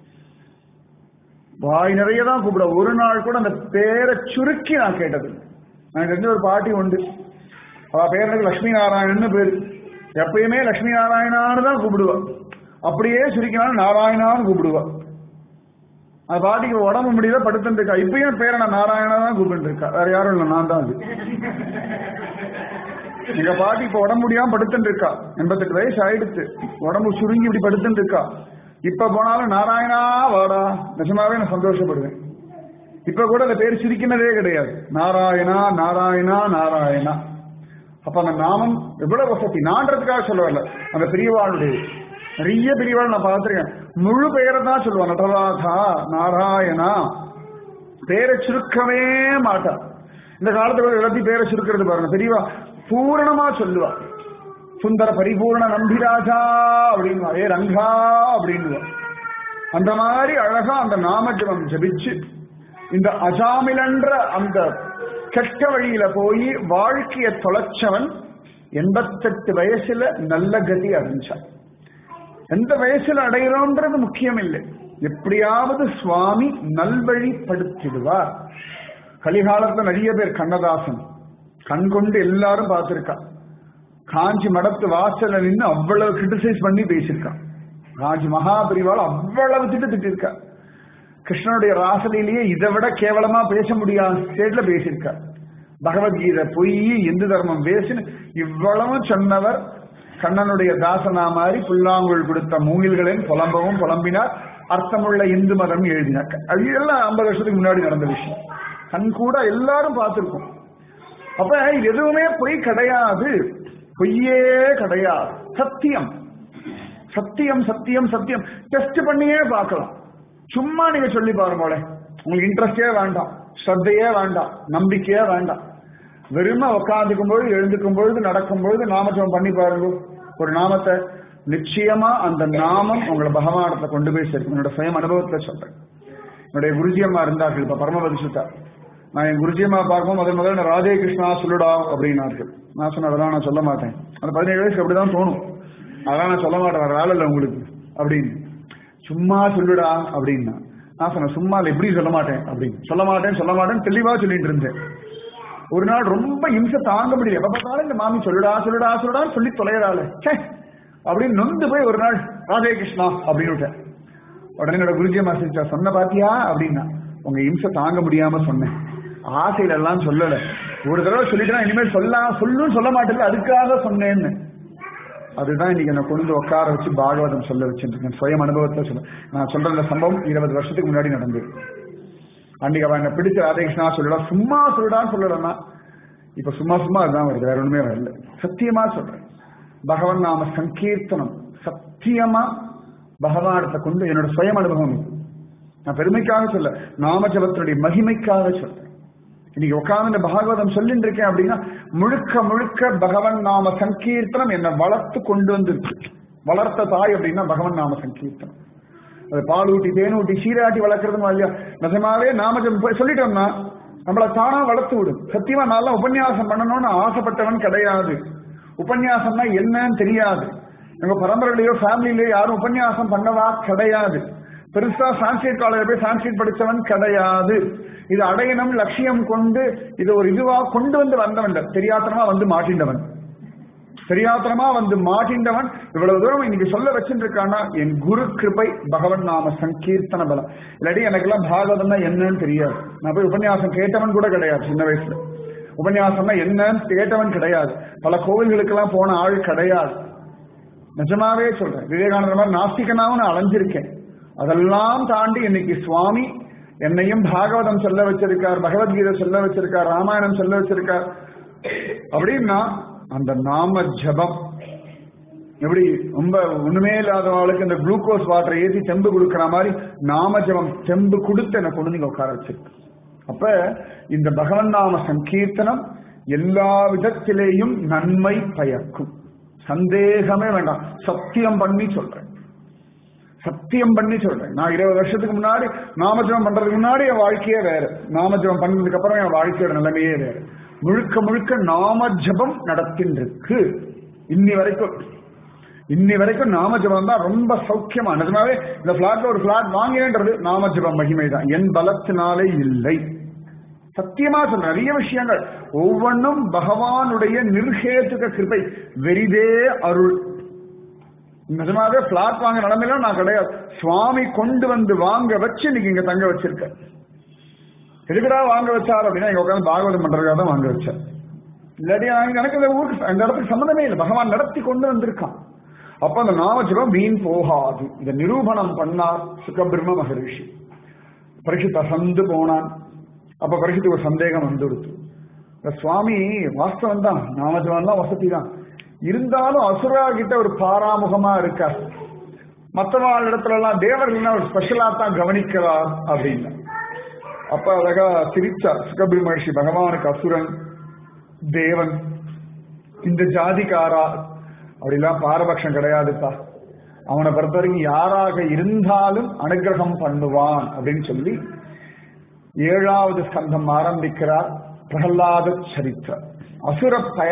வாய் நிறைய தான் கூப்பிடுவா ஒரு நாள் கூட அந்த பேரை சுருக்கி நான் கேட்டது எனக்கு தெரிஞ்ச ஒரு பாட்டி உண்டு அவ பேர் எனக்கு லட்சுமி நாராயணன்னு பேரு எப்பயுமே லட்சுமி நாராயணான்னு தான் கூப்பிடுவா அப்படியே சுருக்கினாலும் நாராயணான்னு கூப்பிடுவா அந்த பாட்டிக்கு உடம்பு முடியல படுத்துட்டு இருக்கா இப்பயும் பேரை நான் நாராயணா தான் கூப்பிட்டு இருக்கா வேற யாரும் இல்லை நான் தான் அது எங்க பாட்டி இப்ப உடம்பு முடியாம படுத்துட்டு இருக்கா எண்பத்தெட்டு வயசு ஆயிடுச்சு உடம்பு சுருங்கி இப்படி படுத்துட்டு இருக்கா இப்ப போனாலும் நாராயணா வாடா நிஜமாவே நான் சந்தோஷப்படுவேன் இப்ப கூட அந்த பேர் சிரிக்கினதே கிடையாது நாராயணா நாராயணா நாராயணா அப்ப அந்த நாமம் எவ்வளவு வசதி நான்றதுக்காக சொல்ல வரல அந்த பெரியவாளுடைய நிறைய பெரியவாள் நான் பார்த்திருக்கேன் முழு பெயரை தான் சொல்லுவான் நடராதா நாராயணா பேரை சுருக்கவே மாட்டா இந்த காலத்துல எல்லாத்தையும் பேரை சுருக்கிறது பாருங்க பெரியவா பூரணமா சொல்லுவா சுந்தர பரிபூர்ண நம்பிராஜா அப்படின்வா ஏ ரங்கா அப்படின்வா அந்த மாதிரி அழகா அந்த நாமஜபம் ஜபிச்சு இந்த அஜாமிலன்ற அந்த கெட்ட வழியில போய் வாழ்க்கைய தொலைச்சவன் எண்பத்தெட்டு வயசுல நல்ல கதி அடைஞ்சான் எந்த வயசுல அடைகிறோன்றது முக்கியம் இல்லை எப்படியாவது சுவாமி நல்வழிப்படுத்திடுவார் கலிகாலத்துல நிறைய பேர் கண்ணதாசன் கண் கொண்டு எல்லாரும் பார்த்திருக்கா காஞ்சி மடத்து வாசல்ல நின்று அவ்வளவு கிரிட்டிசைஸ் பண்ணி பேசியிருக்கான் காஞ்சி மகாபரிவால் அவ்வளவு திட்டு திட்டிருக்கா கிருஷ்ணனுடைய ராசலையிலேயே இதை விட கேவலமா பேச முடியாத ஸ்டேட்ல பேசியிருக்கா பகவத்கீதை பொய் இந்து தர்மம் பேசுன்னு இவ்வளவு சொன்னவர் கண்ணனுடைய தாசனா மாதிரி புல்லாங்குழல் கொடுத்த மூங்கில்களின் புலம்பவும் புலம்பினார் அர்த்தமுள்ள இந்து மதம் எழுதினார் அது எல்லாம் ஐம்பது வருஷத்துக்கு முன்னாடி நடந்த விஷயம் கண் கூட எல்லாரும் பார்த்திருக்கோம் அப்ப இது எதுவுமே பொய் கிடையாது பொய்யே கிடையாது சத்தியம் சத்தியம் சத்தியம் சத்தியம் டெஸ்ட் பண்ணியே பார்க்கலாம் சும்மா நீங்க சொல்லி பாருங்களே உங்களுக்கு இன்ட்ரெஸ்டே வேண்டாம் ஸ்ரத்தையே வேண்டாம் நம்பிக்கையே வேண்டாம் வெறும உட்காந்துக்கும் பொழுது எழுந்துக்கும் பொழுது நடக்கும் பொழுது நாமஜபம் பண்ணி பாருங்க ஒரு நாமத்தை நிச்சயமா அந்த நாமம் உங்களை பகவானத்தை கொண்டு போய் சேர்க்கும் என்னோட சுயம் அனுபவத்துல சொல்றேன் என்னுடைய குருஜியம்மா இருந்தார்கள் இப்ப பரமபதிசுத்தா நான் என் குருஜியம்மா பார்க்கும் முதல் முதல்ல ராதே கிருஷ்ணா சொல்லுடா அப்படின்னார்கள் நான் சொன்னேன் அதெல்லாம் நான் சொல்ல மாட்டேன் அந்த பதினேழு வயசுக்கு அப்படிதான் தோணும் அதெல்லாம் நான் சொல்ல மாட்டேன் வேற வேலை இல்லை உங்களுக்கு அப்படின்னு சும்மா சொல்லுடா அப்படின்னா நான் சொன்னேன் சும்மா இல்லை எப்படி சொல்ல மாட்டேன் அப்படின்னு சொல்ல மாட்டேன் சொல்ல மாட்டேன் தெளிவா சொல்லிட்டு இருந்தேன் ஒரு நாள் ரொம்ப இம்சை தாங்க முடியல எப்ப பார்த்தாலும் இந்த மாமி சொல்லுடா சொல்லுடா சொல்லுடான்னு சொல்லி தொலைகிறாள் ச்சே அப்படின்னு நொந்து போய் ஒரு நாள் ராதே கிருஷ்ணா அப்படின்னு விட்டேன் உடனே என்னோட குருஜி மாசிச்சா சொன்ன பாத்தியா அப்படின்னா உங்க இம்சை தாங்க முடியாம சொன்னேன் ஆசையில எல்லாம் சொல்லல ஒரு தடவை சொல்லிட்டேன்னா இனிமேல் சொல்ல சொல்லும் சொல்ல மாட்டேன் அதுக்காக சொன்னேன்னு அதுதான் இன்னைக்கு என்ன கொண்டு வந்து உட்கார வச்சு பாகவதம் சொல்ல வச்சிருக்கேன் சுயம் அனுபவத்தை சொல்ல நான் சொல்ற இந்த சம்பவம் இருபது வருஷத்துக்கு முன்னாடி நடந்தது அன்னைக்கு அவன் என்ன பிடிச்ச ராதேகிருஷ்ணா சொல்லல சும்மா சொல்லுடான்னு சொல்லலன்னா இப்ப சும்மா சும்மா அதுதான் வருது வேற ஒண்ணுமே வரல சத்தியமா சொல்றேன் பகவன் நாம சங்கீர்த்தனம் சத்தியமா பகவானத்தை கொண்டு என்னோட சுயம் அனுபவம் இது நான் பெருமைக்காக சொல்ல நாமஜபத்தினுடைய மகிமைக்காக சொல்றேன் இன்னைக்கு உட்கார்ந்து இந்த பாகவதம் சொல்லிட்டு இருக்கேன் அப்படின்னா முழுக்க முழுக்க பகவன் நாம சங்கீர்த்தனம் என்னை வளர்த்து கொண்டு வந்திருக்கு வளர்த்த தாய் அப்படின்னா பகவன் நாம சங்கீர்த்தனம் அது பால் ஊட்டி தேன் ஊட்டி சீராட்டி வளர்க்கறதுமா இல்லையா நிஜமாவே நாமஜம் போய் சொல்லிட்டோம்னா நம்மள தானா வளர்த்து விடும் சத்தியமா நல்லா உபன்யாசம் பண்ணணும்னு ஆசைப்பட்டவன் கிடையாது உபன்யாசம்னா என்னன்னு தெரியாது எங்க பரம்பரையிலயோ ஃபேமிலிலயோ யாரும் உபன்யாசம் பண்ணவா கிடையாது பெருசா சான்ஸ்கிரிட் காலேஜ் போய் சான்ஸ்கிரிட் படிச்சவன் கிடையாது இது அடையணும் லட்சியம் கொண்டு இது ஒரு இதுவா கொண்டு வந்து வந்தவன் இல்ல. தெரியாத்தனமா வந்து மாட்டின்றவன் தெரியாத்தனமா வந்து மாட்டின்றவன் இவ்வளவு தூரம் இன்னைக்கு சொல்ல வச்சுட்டு இருக்கானா என் குரு கிருபை பகவன் நாம சங்கீர்த்தன பலம் இல்லாட்டி எனக்கெல்லாம் பாகவதம்னா என்னன்னு தெரியாது நான் போய் உபன்யாசம் கேட்டவன் கூட கிடையாது சின்ன வயசுல உபன்யாசம்னா என்னன்னு கேட்டவன் கிடையாது பல கோவில்களுக்கெல்லாம் போன ஆள் கிடையாது நிஜமாவே சொல்றேன் விவேகானந்தர் மாதிரி நாஸ்திகனாவும் நான் அலைஞ்சிருக்கேன் அதெல்லாம் தாண்டி இன்னைக்கு சுவாமி என்னையும் பாகவதம் சொல்ல வச்சிருக்கார் பகவத்கீதை சொல்ல வச்சிருக்கார் ராமாயணம் சொல்ல வச்சிருக்கார் அப்படின்னா அந்த நாம ஜபம் எப்படி ரொம்ப ஒண்ணுமே இல்லாதவங்களுக்கு இந்த குளுக்கோஸ் வாட்டரை ஏற்றி தெம்பு கொடுக்கிற மாதிரி நாம ஜபம் தெம்பு கொடுத்து என்னை கொண்டு நீங்க உட்கார வச்சிருக்கு அப்ப இந்த பகவன் நாம சங்கீர்த்தனம் எல்லா விதத்திலேயும் நன்மை பயக்கும் சந்தேகமே வேண்டாம் சத்தியம் பண்ணி சொல்றேன் சத்தியம் பண்ணி சொல்றேன் நான் இருபது வருஷத்துக்கு முன்னாடி நாமஜபம் பண்றதுக்கு முன்னாடி என் வாழ்க்கையே வேற நாமஜபம் பண்ணதுக்கு அப்புறம் என் வாழ்க்கையோட நிலைமையே வேற முழுக்க முழுக்க நாம ஜபம் நடத்தின்றிருக்கு இன்னி வரைக்கும் இன்னி வரைக்கும் நாம ஜபம் தான் ரொம்ப சௌக்கியமா நிஜமாவே இந்த பிளாட்ல ஒரு பிளாட் வாங்கினேன்றது நாம ஜபம் மகிமை தான் என் பலத்தினாலே இல்லை சத்தியமா சொல்ற நிறைய விஷயங்கள் ஒவ்வொன்றும் பகவானுடைய நிர்ஹேதுக கிருபை வெரிதே அருள் நிஜமாவே பிளாட் வாங்க நிலைமையில நான் கிடையாது சுவாமி கொண்டு வந்து வாங்க வச்சு இன்னைக்கு இங்க தங்க வச்சிருக்கேன் எதுக்குடா வாங்க வச்சார் அப்படின்னா இங்க உட்காந்து பாகவதம் பண்றதுக்காக தான் வாங்க வச்சார் இல்லாட்டி நான் எனக்கு இந்த ஊருக்கு அந்த இடத்துக்கு சம்மந்தமே இல்லை பகவான் நடத்தி கொண்டு வந்திருக்கான் அப்ப அந்த நாமஜபம் வீண் போகாது இதை நிரூபணம் பண்ணார் சுகபிரம்ம மகரிஷி பரிசுத்த அசந்து போனான் அப்ப பரிசுத்துக்கு ஒரு சந்தேகம் வந்துடுத்து இந்த சுவாமி வாஸ்தவம் தான் நாமஜபம்லாம் வசதி தான் இருந்தாலும் அசுரா கிட்ட ஒரு பாராமுகமா இருக்கார் மற்றவாள் இடத்துல எல்லாம் தேவர்கள் ஒரு ஸ்பெஷலா தான் கவனிக்கிறார் அப்படின்னு அப்ப அழகா சிரிச்சார் சுகபிரி மகர்ஷி பகவானுக்கு அசுரன் தேவன் இந்த ஜாதிக்காரா அப்படிலாம் பாரபட்சம் கிடையாதுப்பா அவனை பொறுத்த வரைக்கும் யாராக இருந்தாலும் அனுகிரகம் பண்ணுவான் அப்படின்னு சொல்லி ஏழாவது ஸ்கந்தம் ஆரம்பிக்கிறார் பிரகலாத சரித்திரம் அசுர பய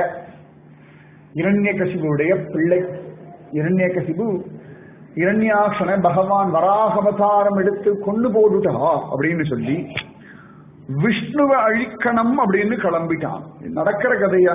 இரண்யகசிபுடைய பிள்ளை இரண்யகசிபு இரண்யாட்சனை பகவான் வராகவதாரம் எடுத்து கொண்டு போட்டுட்டா அப்படின்னு சொல்லி விஷ்ணுவை அழிக்கணும் அப்படின்னு கிளம்பிட்டான் நடக்கிற கதையா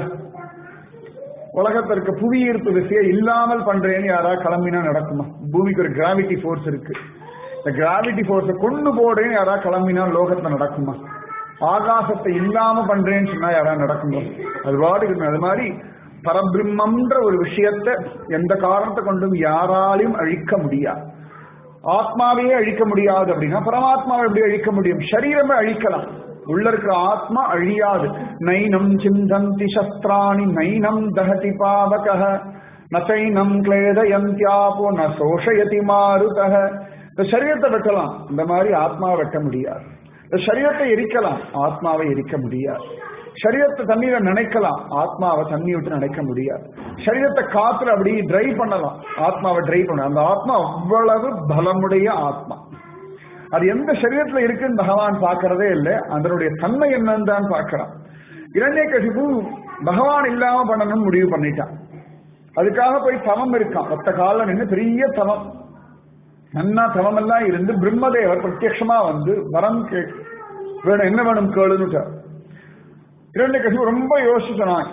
உலகத்திற்கு புவி ஈர்ப்பு விசையை இல்லாமல் பண்றேன்னு யாராவது கிளம்பினா நடக்குமா பூமிக்கு ஒரு கிராவிட்டி ஃபோர்ஸ் இருக்கு இந்த கிராவிட்டி ஃபோர்ஸை கொண்டு போடுறேன்னு யாராவது கிளம்பினா லோகத்துல நடக்குமா ஆகாசத்தை இல்லாம பண்றேன்னு சொன்னா யாராவது நடக்குமா அது பாட்டுக்கு அது மாதிரி பரபிரம்மன்ற ஒரு விஷயத்தை எந்த காரணத்தை கொண்டும் யாராலையும் அழிக்க முடியாது ஆத்மாவையே அழிக்க முடியாது அப்படின்னா பரமாத்மாவை எப்படி அழிக்க முடியும் சரீரமே அழிக்கலாம் உள்ள இருக்கிற ஆத்மா அழியாது நைனம் சிந்தந்தி சஸ்திராணி நைனம் தகதி பாவக நைனம் கிளேதயந்தியாபோ ந சோஷயதி மாருதக இந்த சரீரத்தை வெட்டலாம் இந்த மாதிரி ஆத்மாவை வெட்ட முடியாது இந்த சரீரத்தை எரிக்கலாம் ஆத்மாவை எரிக்க முடியாது சரீரத்தை தண்ணீரை நினைக்கலாம் ஆத்மாவை தண்ணி விட்டு நினைக்க முடியாது சரீரத்தை காத்துல அப்படி ட்ரை பண்ணலாம் ஆத்மாவை ட்ரை பண்ண அந்த ஆத்மா அவ்வளவு பலமுடைய ஆத்மா அது எந்த சரீரத்துல இருக்குன்னு பகவான் பார்க்கறதே இல்லை அதனுடைய தன்மை என்னன்னு தான் பார்க்கிறான் இரண்டே கசிப்பு பகவான் இல்லாம பண்ணணும்னு முடிவு பண்ணிட்டான் அதுக்காக போய் தவம் இருக்கான் ஒத்த காலம் நின்று பெரிய தவம் நன்னா தவம் எல்லாம் இருந்து பிரம்மதேவர் பிரத்யட்சமா வந்து வரம் கே வேணும் என்ன வேணும் கேளுன்னு இரண்டு கசிவு ரொம்ப யோசிச்சான்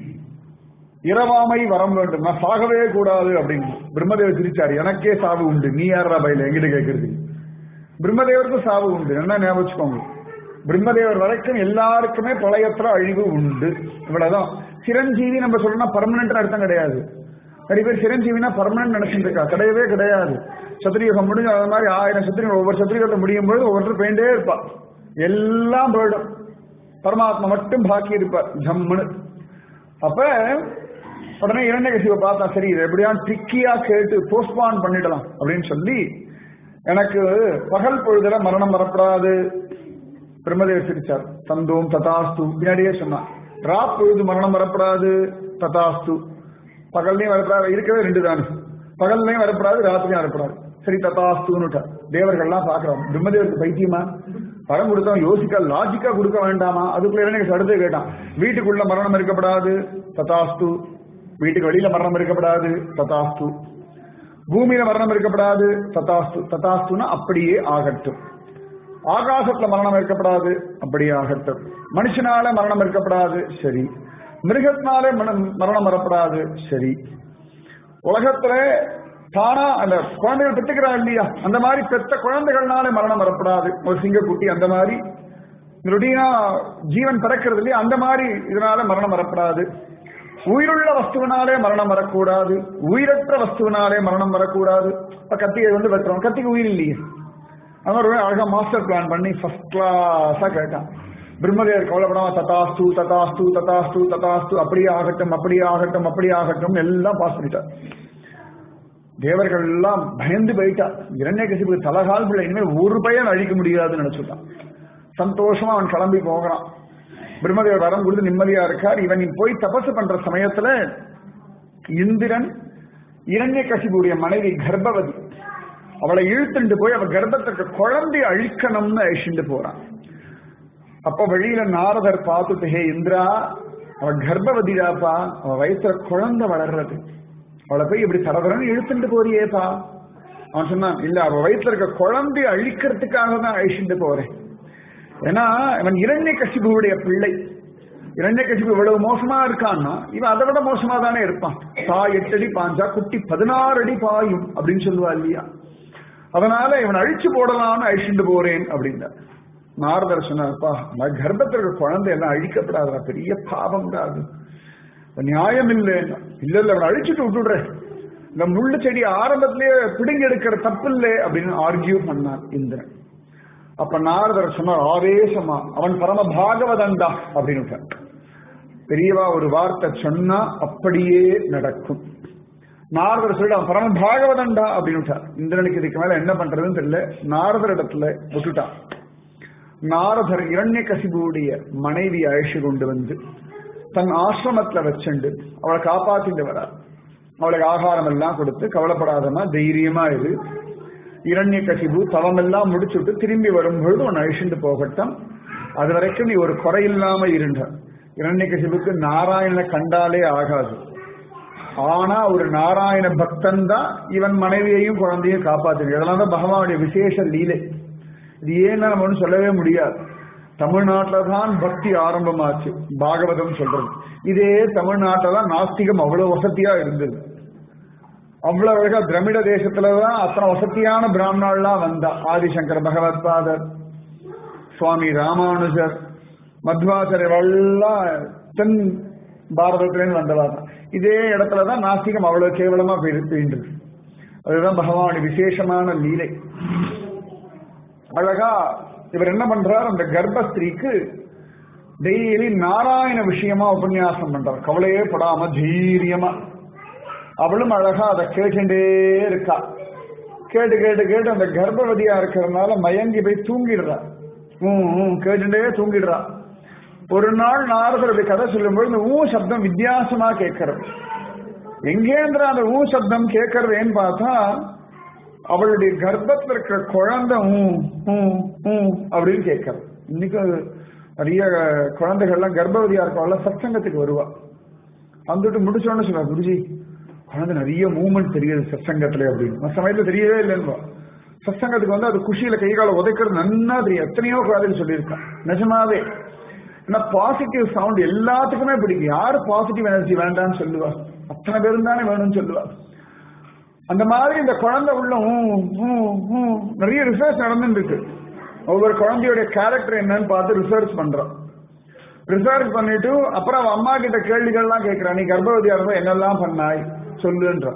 இரவாமை வரம் வேண்டும் நான் சாகவே கூடாது அப்படின்னு பிரம்மதேவர் சிரிச்சாரு எனக்கே சாவு உண்டு நீ யாரா பயில எங்கிட்ட கேட்கறது பிரம்மதேவருக்கும் சாவு உண்டு என்ன ஞாபகம் வச்சுக்கோங்க பிரம்மதேவர் வரைக்கும் எல்லாருக்குமே பிரளயத்துல அழிவு உண்டு இவ்வளவுதான் சிரஞ்சீவி நம்ம சொல்லணும் பர்மனன்ட் அர்த்தம் கிடையாது நிறைய பேர் சிரஞ்சீவினா பர்மனன்ட் நினைச்சிட்டு இருக்கா கிடையவே கிடையாது சத்திரியுகம் முடிஞ்சு அது மாதிரி ஆயிரம் சத்திரிகள் ஒவ்வொரு சத்திரிகத்தை முடியும் போது ஒவ்வொருத்தர் போயிட்டே இருப்பா எல்லாம் போயிடும் பரமாத்மா மட்டும் பாக்கி இருப்பார் ஜம்முன்னு அப்ப உடனே இரண்யகசிவை பார்த்தா சரி இதை எப்படியா ட்ரிக்கியா கேட்டு போஸ்ட்பான் பண்ணிடலாம் அப்படின்னு சொல்லி எனக்கு பகல் பொழுதுல மரணம் வரப்படாது பிரம்மதேவர் சிரிச்சார் தந்தோம் ததாஸ்து பின்னாடியே சொன்னான் ரா பொழுது மரணம் வரப்படாது ததாஸ்து பகல்லையும் வரப்படாது இருக்கவே ரெண்டு தானே பகல்லையும் வரப்படாது ராத்திரியும் வரப்படாது சரி ததாஸ்துன்னு தேவர்கள்லாம் பாக்குறோம் பிரம்மதேவருக்கு பைத்தியமா படம் கொடுத்தவன் யோசிக்க லாஜிக்கா கொடுக்க வேண்டாமா அதுக்குள்ள எனக்கு அடுத்து கேட்டான் வீட்டுக்குள்ள மரணம் இருக்கப்படாது ததாஸ்து வீட்டுக்கு வெளியில மரணம் இருக்கப்படாது ததாஸ்து பூமியில மரணம் இருக்கப்படாது ததாஸ்து ததாஸ்துன்னா அப்படியே ஆகட்டும் ஆகாசத்துல மரணம் இருக்கப்படாது அப்படியே ஆகட்டும் மனுஷனால மரணம் இருக்கப்படாது சரி மிருகத்தினாலே மரணம் மரணம் வரப்படாது சரி உலகத்துல தானா அந்த குழந்தைகள் பெற்றுக்கிறா இல்லையா அந்த மாதிரி பெத்த குழந்தைகள்னாலே மரணம் வரப்படாது ஒரு சிங்கக்குட்டி அந்த மாதிரி ரொட்டீனா ஜீவன் பிறக்கிறது இல்லையா அந்த மாதிரி இதனால மரணம் வரப்படாது உயிருள்ள வஸ்துவினாலே மரணம் வரக்கூடாது உயிரற்ற வஸ்துவினாலே மரணம் வரக்கூடாது இப்ப கத்தியை வந்து வெட்டுறோம் கத்திக்கு உயிர் இல்லையே அவன் ஒரு அழகா மாஸ்டர் பிளான் பண்ணி ஃபர்ஸ்ட் கிளாஸா கேட்டான் பிரம்மதேவர் கவலைப்படாம ததாஸ்து ததாஸ்து ததாஸ்து ததாஸ்து அப்படியே ஆகட்டும் அப்படியே ஆகட்டும் அப்படியே ஆகட்டும் எல்லாம் பாஸ் பண்ணிட்டார் தேவர்கள் எல்லாம் பயந்து போயிட்டா இரண்யகசிபுக்கு தலகால் பிள்ளை இனிமேல் ஒரு பையன் அழிக்க முடியாதுன்னு நினைச்சுட்டான் சந்தோஷமா அவன் கிளம்பி போகிறான் பிரம்மதேவர் வரம் கொடுத்து நிம்மதியா இருக்கார் இவன் போய் தபசு பண்ற சமயத்துல இந்திரன் இரண்யகசிபுடைய மனைவி கர்ப்பவதி அவளை இழுத்துட்டு போய் அவ கர்ப்பத்திற்கு குழந்தை அழிக்கணும்னு அழிச்சுட்டு போறான் அப்ப வெளியில நாரதர் பார்த்துட்டு ஹே இந்திரா அவ கர்ப்பவதிடாப்பா அவ வயசுல குழந்தை வளர்றது அவளை போய் இப்படி தரதரன்னு இழுத்துட்டு போறியேப்பா அவன் சொன்னான் இல்ல அவ வயிற்றுல இருக்க குழந்தைய அழிக்கிறதுக்காக தான் அழிச்சுட்டு போறேன் ஏன்னா இவன் இரண்ய கசிபுடைய பிள்ளை இரண்ய கசிபு இவ்வளவு மோசமா இருக்கான்னா இவன் அதை விட மோசமா தானே இருப்பான் தா எட்டு அடி பாஞ்சா குட்டி பதினாறு அடி பாயும் அப்படின்னு சொல்லுவா இல்லையா அதனால இவன் அழிச்சு போடலாம்னு அழிச்சுட்டு போறேன் அப்படின்னார் நாரதர் சொன்னார்ப்பா நான் கர்ப்பத்தில் இருக்க குழந்தை எல்லாம் அழிக்கப்படாதா பெரிய பாவம் தான் அது நியாயம் இல்லை இல்ல இல்ல அவனை அழிச்சுட்டு விட்டுடுறேன் இந்த முள்ளு செடி ஆரம்பத்திலேயே பிடுங்கி எடுக்கிற தப்பு இல்லை அப்படின்னு ஆர்கியூ பண்ணான் இந்திரன் அப்ப நாரதர் சொன்னார் ஆவேசமா அவன் பரம பாகவதண்டா அப்படின்னு பெரியவா ஒரு வார்த்தை சொன்னா அப்படியே நடக்கும் நாரதர் சொல்லிட்டு அவன் பரம பாகவதண்டா அப்படின்னு இந்திரனுக்கு இதுக்கு மேல என்ன பண்றதுன்னு தெரியல நாரதர் இடத்துல விட்டுட்டான் நாரதர் இரண்ய கசிபுடைய மனைவி அழைச்சு கொண்டு வந்து தன் ஆசிரமத்துல வச்சுண்டு அவளை காப்பாத்திட்டு வரார் அவளுக்கு ஆகாரம் எல்லாம் கொடுத்து கவலைப்படாதமா தைரியமா இரு இரண்ய கசிபு தவமெல்லாம் முடிச்சுட்டு திரும்பி வரும்பொழுது உன் அழிச்சுட்டு போகட்டும் அது வரைக்கும் நீ ஒரு குறை இல்லாம இருந்த இரண்ய கசிபுக்கு நாராயணனை கண்டாலே ஆகாது ஆனா ஒரு நாராயண பக்தன் தான் இவன் மனைவியையும் குழந்தையும் காப்பாத்து இதெல்லாம் தான் பகவானுடைய விசேஷ லீலை இது ஏன்னு நம்ம ஒன்றும் சொல்லவே முடியாது தமிழ்நாட்டில தான் பக்தி ஆரம்பமாச்சு பாகவதம் சொல்றது இதே தமிழ்நாட்டில தான் நாஸ்திகம் அவ்வளவு வசதியா இருந்தது அவ்வளவு அழகா திரமிட தேசத்துலதான் அத்தனை வசதியான பிராமணாலாம் வந்தா ஆதிசங்கர் பகவத் பாதர் சுவாமி ராமானுஜர் மத்வாசர் எல்லாம் தென் பாரதத்திலேருந்து வந்தவா தான் இதே இடத்துலதான் நாஸ்திகம் அவ்வளவு கேவலமா போயிட்டு அதுதான் பகவானுடைய விசேஷமான லீலை அழகா இவர் என்ன பண்றார் அந்த கர்ப்பஸ்திரீக்கு டெய்லி நாராயண விஷயமா உபன்யாசம் பண்றார் கவலையே படாம தைரியமா அவளும் அழகா அதை கேட்டுட்டே இருக்கா கேட்டு கேட்டு கேட்டு அந்த கர்ப்பவதியா இருக்கிறதுனால மயங்கி போய் தூங்கிடுறா உம் கேட்டுட்டே தூங்கிடுறா ஒரு நாள் நாரதர் கதை சொல்லும்போது இந்த ஊ சப்தம் வித்தியாசமா கேட்கறது எங்கேந்திர அந்த ஊ சப்தம் கேட்கறதுன்னு பார்த்தா அவளுடைய கர்ப்பத்தில் இருக்கிற குழந்தை அப்படின்னு கேட்கறது இன்னைக்கு நிறைய குழந்தைகள்லாம் கர்ப்பவதியா இருக்கவங்கள சத்சங்கத்துக்கு வருவா வந்துட்டு முடிச்சோன்னு சொல்லுவா குருஜி குழந்தை நிறைய மூமெண்ட் தெரியுது சத்சங்கத்துல அப்படின்னு சமயத்துல தெரியவே இல்லைன்னு சத்சங்கத்துக்கு வந்து அது குஷியில கை கால உதைக்கிறது நன்னா தெரியும் எத்தனையோ குழந்தைகள் சொல்லியிருக்கான் நிஜமாவே ஏன்னா பாசிட்டிவ் சவுண்ட் எல்லாத்துக்குமே பிடிக்கும் யாரு பாசிட்டிவ் எனர்ஜி வேண்டாம்னு சொல்லுவா அத்தனை பேரும் தானே வேணும்னு சொல்லுவா அந்த மாதிரி இந்த குழந்தை உள்ள நிறைய ரிசர்ச் நடந்துட்டு இருக்கு ஒவ்வொரு குழந்தையோட கேரக்டர் என்னன்னு பார்த்து ரிசர்ச் பண்றோம் ரிசர்ச் பண்ணிட்டு அப்புறம் அவன் அம்மா கிட்ட கேள்விகள்லாம் கேட்கிறான் நீ கர்ப்பவதியா இருந்தா என்னெல்லாம் பண்ணாய் சொல்லுன்ற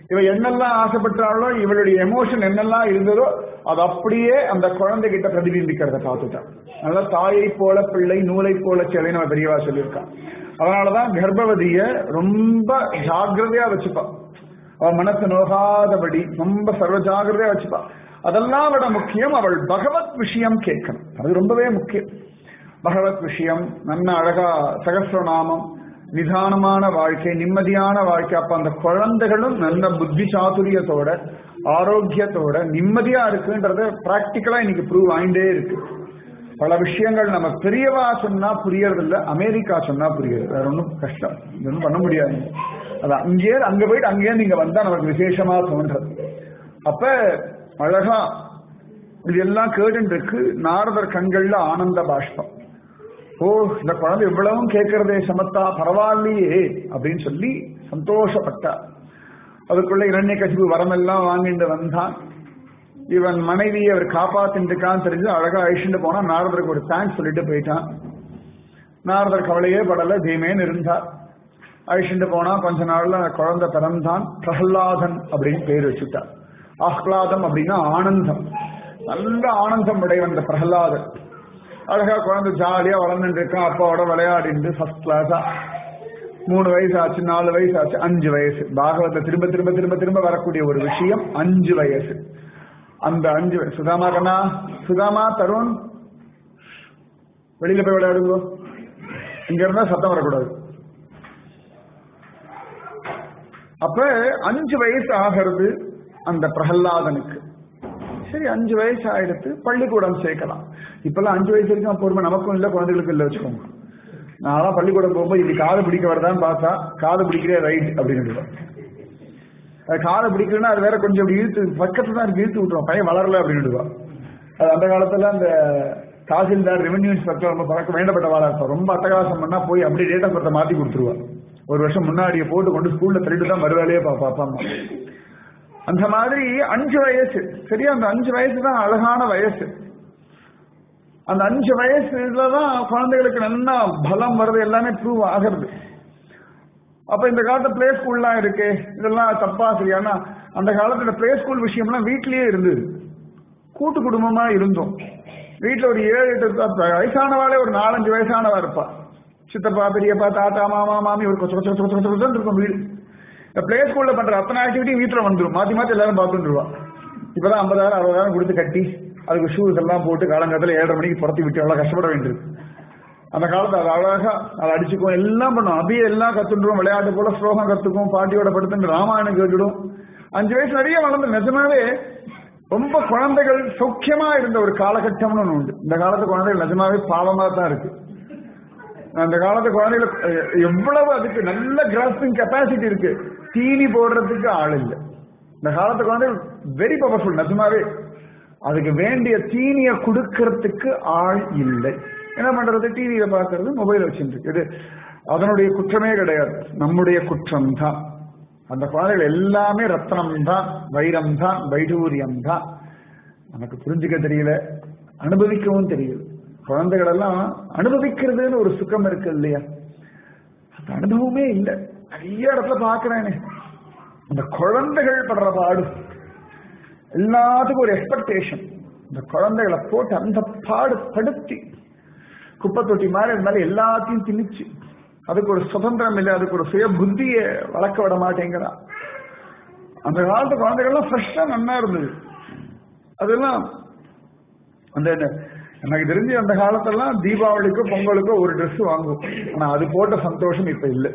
இவ என்னெல்லாம் ஆசைப்பட்டாலோ இவளுடைய எமோஷன் என்னெல்லாம் இருந்ததோ அது அப்படியே அந்த குழந்தைகிட்ட பிரதிபிம்பிக்கிறத பார்த்துட்டான் அதனால தாயை போல பிள்ளை நூலை போல சிலை நம்ம பெரியவா சொல்லியிருக்கான் அதனாலதான் கர்ப்பவதிய ரொம்ப ஜாக்கிரதையா வச்சுப்பா அவ மனசு நோகாதபடி ரொம்ப சர்வ ஜாகிரதையா வச்சுப்பா அதெல்லாம் விட முக்கியம் அவள் பகவத் விஷயம் கேட்கணும் அது ரொம்பவே முக்கியம் பகவத் விஷயம் நல்ல அழகா சகசிரநாமம் நிதானமான வாழ்க்கை நிம்மதியான வாழ்க்கை அப்ப அந்த குழந்தைகளும் நல்ல புத்தி சாதுரியத்தோட ஆரோக்கியத்தோட நிம்மதியா இருக்குன்றத பிராக்டிக்கலா இன்னைக்கு ப்ரூவ் ஆயிண்டே இருக்கு பல விஷயங்கள் நம்ம பெரியவா சொன்னா புரியறது இல்ல அமெரிக்கா சொன்னா புரியுது வேற ஒன்றும் கஷ்டம் இது ஒன்றும் பண்ண முடியாது அது அங்கேயே அங்க போயிட்டு அங்கேயே நீங்க வந்தா நமக்கு விசேஷமா தோன்றது அப்ப அழகா இதெல்லாம் கேட்டு இருக்கு நாரதர் கண்கள்ல ஆனந்த பாஷ்பம் ஓ இந்த குழந்தை இவ்வளவும் கேட்கறதே சமத்தா பரவாயில்லையே அப்படின்னு சொல்லி சந்தோஷப்பட்டார் அதுக்குள்ள இரண்ய கசிவு வரமெல்லாம் வாங்கிட்டு வந்தான் இவன் மனைவியை அவர் காப்பாத்தின்ட்டுக்கான்னு தெரிஞ்சு அழகா அழிச்சுட்டு போனா நாரதருக்கு ஒரு தேங்க்ஸ் சொல்லிட்டு போயிட்டான் நாரதர் கவலையே படல தீமேன்னு இருந்தார் அழிச்சுட்டு போனா கொஞ்ச நாள்ல அந்த குழந்தை பிறந்தான் பிரகலாதன் அப்படின்னு பேர் வச்சுட்டார் ஆஹ்லாதம் அப்படின்னா ஆனந்தம் நல்ல ஆனந்தம் உடையவன் இந்த பிரகலாதன் அழகா குழந்தை ஜாலியா வளர்ந்துட்டு இருக்கான் அப்பாவோட விளையாடிட்டு ஃபர்ஸ்ட் கிளாஸா மூணு வயசு ஆச்சு நாலு வயசு ஆச்சு அஞ்சு வயசு பாகவத்தை திரும்ப திரும்ப திரும்ப திரும்ப வரக்கூடிய ஒரு விஷயம் அஞ்சு வயசு அந்த அஞ்சு வயசு சுதாமா கண்ணா சுதாமா தருண் வெளியில போய் விளையாடுங்க இங்க இருந்தா சத்தம் வரக்கூடாது அப்ப அஞ்சு வயசு ஆகிறது அந்த பிரகல்லாதனுக்கு சரி அஞ்சு வயசு ஆயிடுத்து பள்ளிக்கூடம் சேர்க்கலாம் இப்பெல்லாம் அஞ்சு வயசு வரைக்கும் பொறுமை நமக்கும் இல்லை குழந்தைகளுக்கும் இல்லை வச்சுக்கோங்க நான் பள்ளிக்கூடம் போகும்போது இது காது பிடிக்க வருதான்னு பார்த்தா காது பிடிக்கிறே ரைட் அப்படின்னு அது காதை பிடிக்கலன்னா அது வேற கொஞ்சம் அப்படி இழுத்து பக்கத்துல தான் இருக்கு, இழுத்து விட்டுருவோம் பையன் வளரல அப்படின்னு அது அந்த காலத்துல அந்த தாசில்தார் ரெவன்யூ இன்ஸ்பெக்டர் ரொம்ப பழக்க வேண்டப்பட்டவாளா இருப்பா ரொம்ப அட்டகாசம் பண்ணா போய் அப்படியே டேட் ஆஃப் பர்த்தை மாத்தி கொடுத்துருவா ஒரு வருஷம் முன்னாடியே போட்டு கொண்டு ஸ்கூல்ல தள்ளிட்டு தான் மறுவேலையே பாப்பா அப்பா அம்மா அந்த மாதிரி அஞ்சு வயசு சரியா அந்த அஞ்சு வயசு தான் அழகான வயசு அந்த அஞ்சு வயசுல தான் குழந்தைகளுக்கு நல்லா பலம் வருது எல்லாமே ப்ரூவ் ஆகிறது அப்ப இந்த காலத்து பிளே ஸ்கூல்லாம் இருக்கு இதெல்லாம் தப்பா சரியானா அந்த காலத்துல பிளே ஸ்கூல் விஷயம்லாம் வீட்லயே இருந்தது கூட்டு குடும்பமா இருந்தோம் வீட்டுல ஒரு ஏழு எட்டு வயசானவாளே ஒரு நாலஞ்சு வயசானவா இருப்பா சித்தப்பா பெரியப்பா தாத்தா மாமா மாமி ஒரு கொச்ச கொச்ச கொச்ச கொச்ச கொச்சன்னு இருக்கும் வீடு இந்த பிளே ஸ்கூல்ல பண்ற அத்தனை ஆக்டிவிட்டி வீட்டுல வந்துடும் மாத்தி மாத்தி எல்லாரும் பார்த்துருவா இப்பதான் ஐம்பதாயிரம் அறுபதாயிரம் கொடுத்து கட்டி அதுக்கு ஷூஸ் எல்லாம் போட்டு காலங்காலத்துல ஏழரை மணிக்கு புறத்தி விட்டு அவ்வளவு கஷ்டப்பட வேண்டியிருக்கு அந்த காலத்துல அது அழகா அதை அடிச்சுக்கும் எல்லாம் பண்ணும் அபிய எல்லாம் கத்துட்டுரும் விளையாட்டு போல ஸ்லோகம் கத்துக்கும் பாட்டியோட படுத்துட்டு ராமாயணம் கேட்டுடும் அஞ்சு வயசு நிறைய வளர்ந்து நிஜமாவே ரொம்ப குழந்தைகள் சௌக்கியமா இருந்த ஒரு காலகட்டம்னு ஒண்ணு உண்டு இந்த காலத்து குழந்தைகள் நிஜமாவே பாவமா தான் இருக்கு அந்த காலத்து குழந்தைகள் அஹ், எவ்வளவு அதுக்கு நல்ல கிராஸ்பிங் கெப்பாசிட்டி இருக்கு தீனி போடுறதுக்கு ஆள் இல்லை இந்த காலத்து குழந்தைகள் வெரி பவர்ஃபுல் நிஜமாவே அதுக்கு வேண்டிய தீனிய கொடுக்கறதுக்கு ஆள் இல்லை என்ன பண்றது டிவியில பாக்குறது மொபைல் வச்சுட்டு இது அதனுடைய குற்றமே கிடையாது நம்முடைய குற்றம் தான் அந்த குழந்தைகள் எல்லாமே ரத்தனம் தான் வைரம் தான் வைடூரியம் தான் நமக்கு புரிஞ்சுக்க தெரியல அனுபவிக்கவும் தெரியல குழந்தைகள் எல்லாம் அனுபவிக்கிறதுன்னு ஒரு சுகம் இருக்கு இல்லையா அந்த அனுபவமே இல்லை நிறைய இடத்துல பாக்குறேனே அந்த குழந்தைகள் படுற பாடு எல்லாத்துக்கும் ஒரு எக்ஸ்பெக்டேஷன் இந்த குழந்தைகளை போட்டு அந்த பாடு படுத்தி குப்பை தொட்டி மாதிரி இருந்தாலும் எல்லாத்தையும் திணிச்சு அதுக்கு ஒரு சுதந்திரம் இல்லை அதுக்கு ஒரு சுய புத்தியை வளர்க்க விட மாட்டேங்கிறான் அந்த காலத்து குழந்தைகள்லாம் ஃப்ரெஷ்ஷா நன்னா இருந்தது அதெல்லாம் அந்த என்ன- எனக்கு தெரிஞ்சு அந்த காலத்தெல்லாம் தீபாவளிக்கோ பொங்கலுக்கோ ஒரு Dress வாங்குவோம் ஆனா அது போட்ட சந்தோஷம் இப்ப இல்லை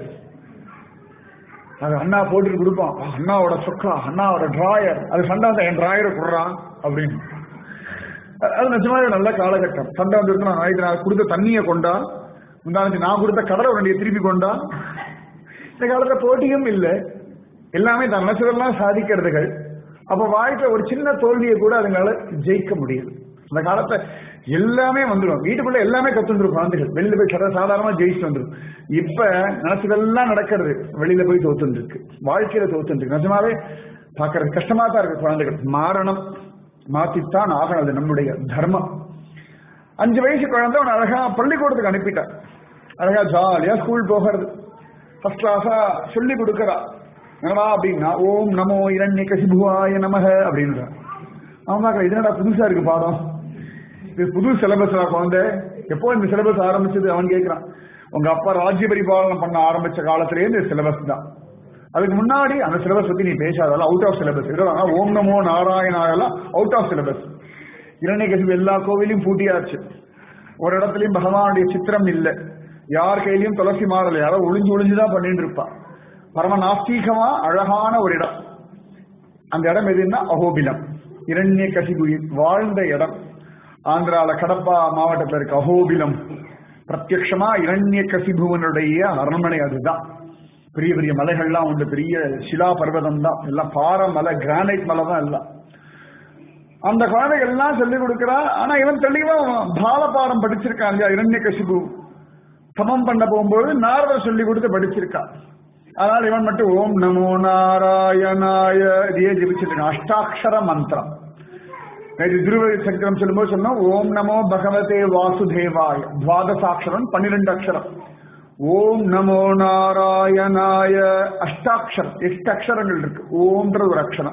அது அண்ணா போட்டுட்டு கொடுப்பான் "ஆ, அண்ணாவோட சொக்கா அண்ணாவோட டிராயர் அது சண்டை வந்தா என் டிராயரை கொடுறான் அப்படின்னு அது- அது நிஜமாவே நல்ல காலகட்டம் சண்டை வந்து நான் நாளைக்கு நான் கொடுத்த தண்ணியை கொண்டா முந்தானத்து நான் கொடுத்த கடலை வண்டியை திருப்பி கொண்டா இந்த காலத்துல போட்டியும் இல்லை எல்லாமே தான் நினைச்சதெல்லாம் சாதிக்கிறதுகள் அப்ப வாழ்க்கை ஒரு சின்ன தோல்வியை கூட அதுங்களால ஜெயிக்க முடியுது அந்த காலத்துல எல்லாமே வந்துடும் வீட்டுக்குள்ள எல்லாமே கத்துந்துரும் குழந்தைகள் வெளியில போய் சர்வ சாதாரணமா ஜெயிச்சுட்டு வந்துடும் இப்ப நினைச்சதெல்லாம் நடக்கிறது வெளியில போய் தோத்துட்டு இருக்கு வாழ்க்கையில தோத்துட்டு இருக்கு நிஜமாவே பாக்குறது கஷ்டமா தான் இருக்கு குழந்தைகள் மாறணும் மாத்தித்தான் ஆகணும் அது நம்முடைய தர்மம் அஞ்சு வயசு குழந்தை அவன் அழகா பள்ளிக்கூடத்துக்கு அனுப்பிட்டான் அழகா ஜாலியா ஸ்கூல் போகிறது ஃபர்ஸ்ட் கிளாஸா சொல்லி கொடுக்கறா என்னடா அப்படின்னா ஓம் நமோ இரண்ய கசிபுவாய நமக அப்படின்ற அவன் பார்க்கல இது என்னடா புதுசா இருக்கு பாடம் இது புது சிலபஸ் குழந்தை எப்போ இந்த சிலபஸ் ஆரம்பிச்சது அவன் கேட்கிறான் உங்க அப்பா ராஜ்ய பரிபாலனம் பண்ண ஆரம்பிச்ச காலத்திலேயே இந்த சிலபஸ் தான் அதுக்கு முன்னாடி அந்த சிலபஸ் பத்தி நீ பேசாதால அவுட் ஆஃப் சிலபஸ் இதெல்லாம் ஓம் நமோ நாராயணாயெல்லாம் அவுட் ஆஃப் சிலபஸ் இரண்யகசிபு எல்லா கோவிலையும் பூட்டியாச்சு ஒரு இடத்துலயும் பகவானுடைய சித்திரம் இல்லை யார் கையிலயும் துளசி மாறல யாரோ ஒளிஞ்சு ஒளிஞ்சுதான் பண்ணிட்டு இருப்பா பரம நாஸ்தீகமா அழகான ஒரு இடம் அந்த இடம் எதுன்னா அகோபிலம் இரண்ய கசிபு வாழ்ந்த இடம் ஆந்திரால கடப்பா மாவட்டத்தில் இருக்க அகோபிலம் பிரத்யக்ஷமா இரண்ய கசிபுவனுடைய அரண்மனை அதுதான் பெரிய பெரிய மலைகள்லாம் உண்டு பெரிய சிலா பர்வதம் தான் எல்லாம் பாறை மலை கிரானைட் மலை தான் எல்லாம் அந்த குழந்தைகள் எல்லாம் சொல்லிக் கொடுக்கிறா ஆனா இவன் தெளிவா பாலபாரம் படிச்சிருக்கான் இல்லையா இரண்ய கசிபு சமம் பண்ண போகும்போது நாரதர் சொல்லி கொடுத்து படிச்சிருக்கா அதனால இவன் மட்டும் ஓம் நமோ நாராயணாய இதையே ஜெபிச்சிட்டு இருக்கான் அஷ்டாட்சர மந்திரம் நேற்று திருவதி சக்கரம் சொல்லும்போது சொன்னோம் ஓம் நமோ பகவதே வாசுதேவாய துவாதசாட்சரம் பன்னிரெண்டு அக்ஷரம் ஓம் நமோ நாராயணாய அஷ்டாட்சரம் எட்டு அக்ஷரங்கள் இருக்கு ஓம்ன்ற ஒரு அக்ஷரம்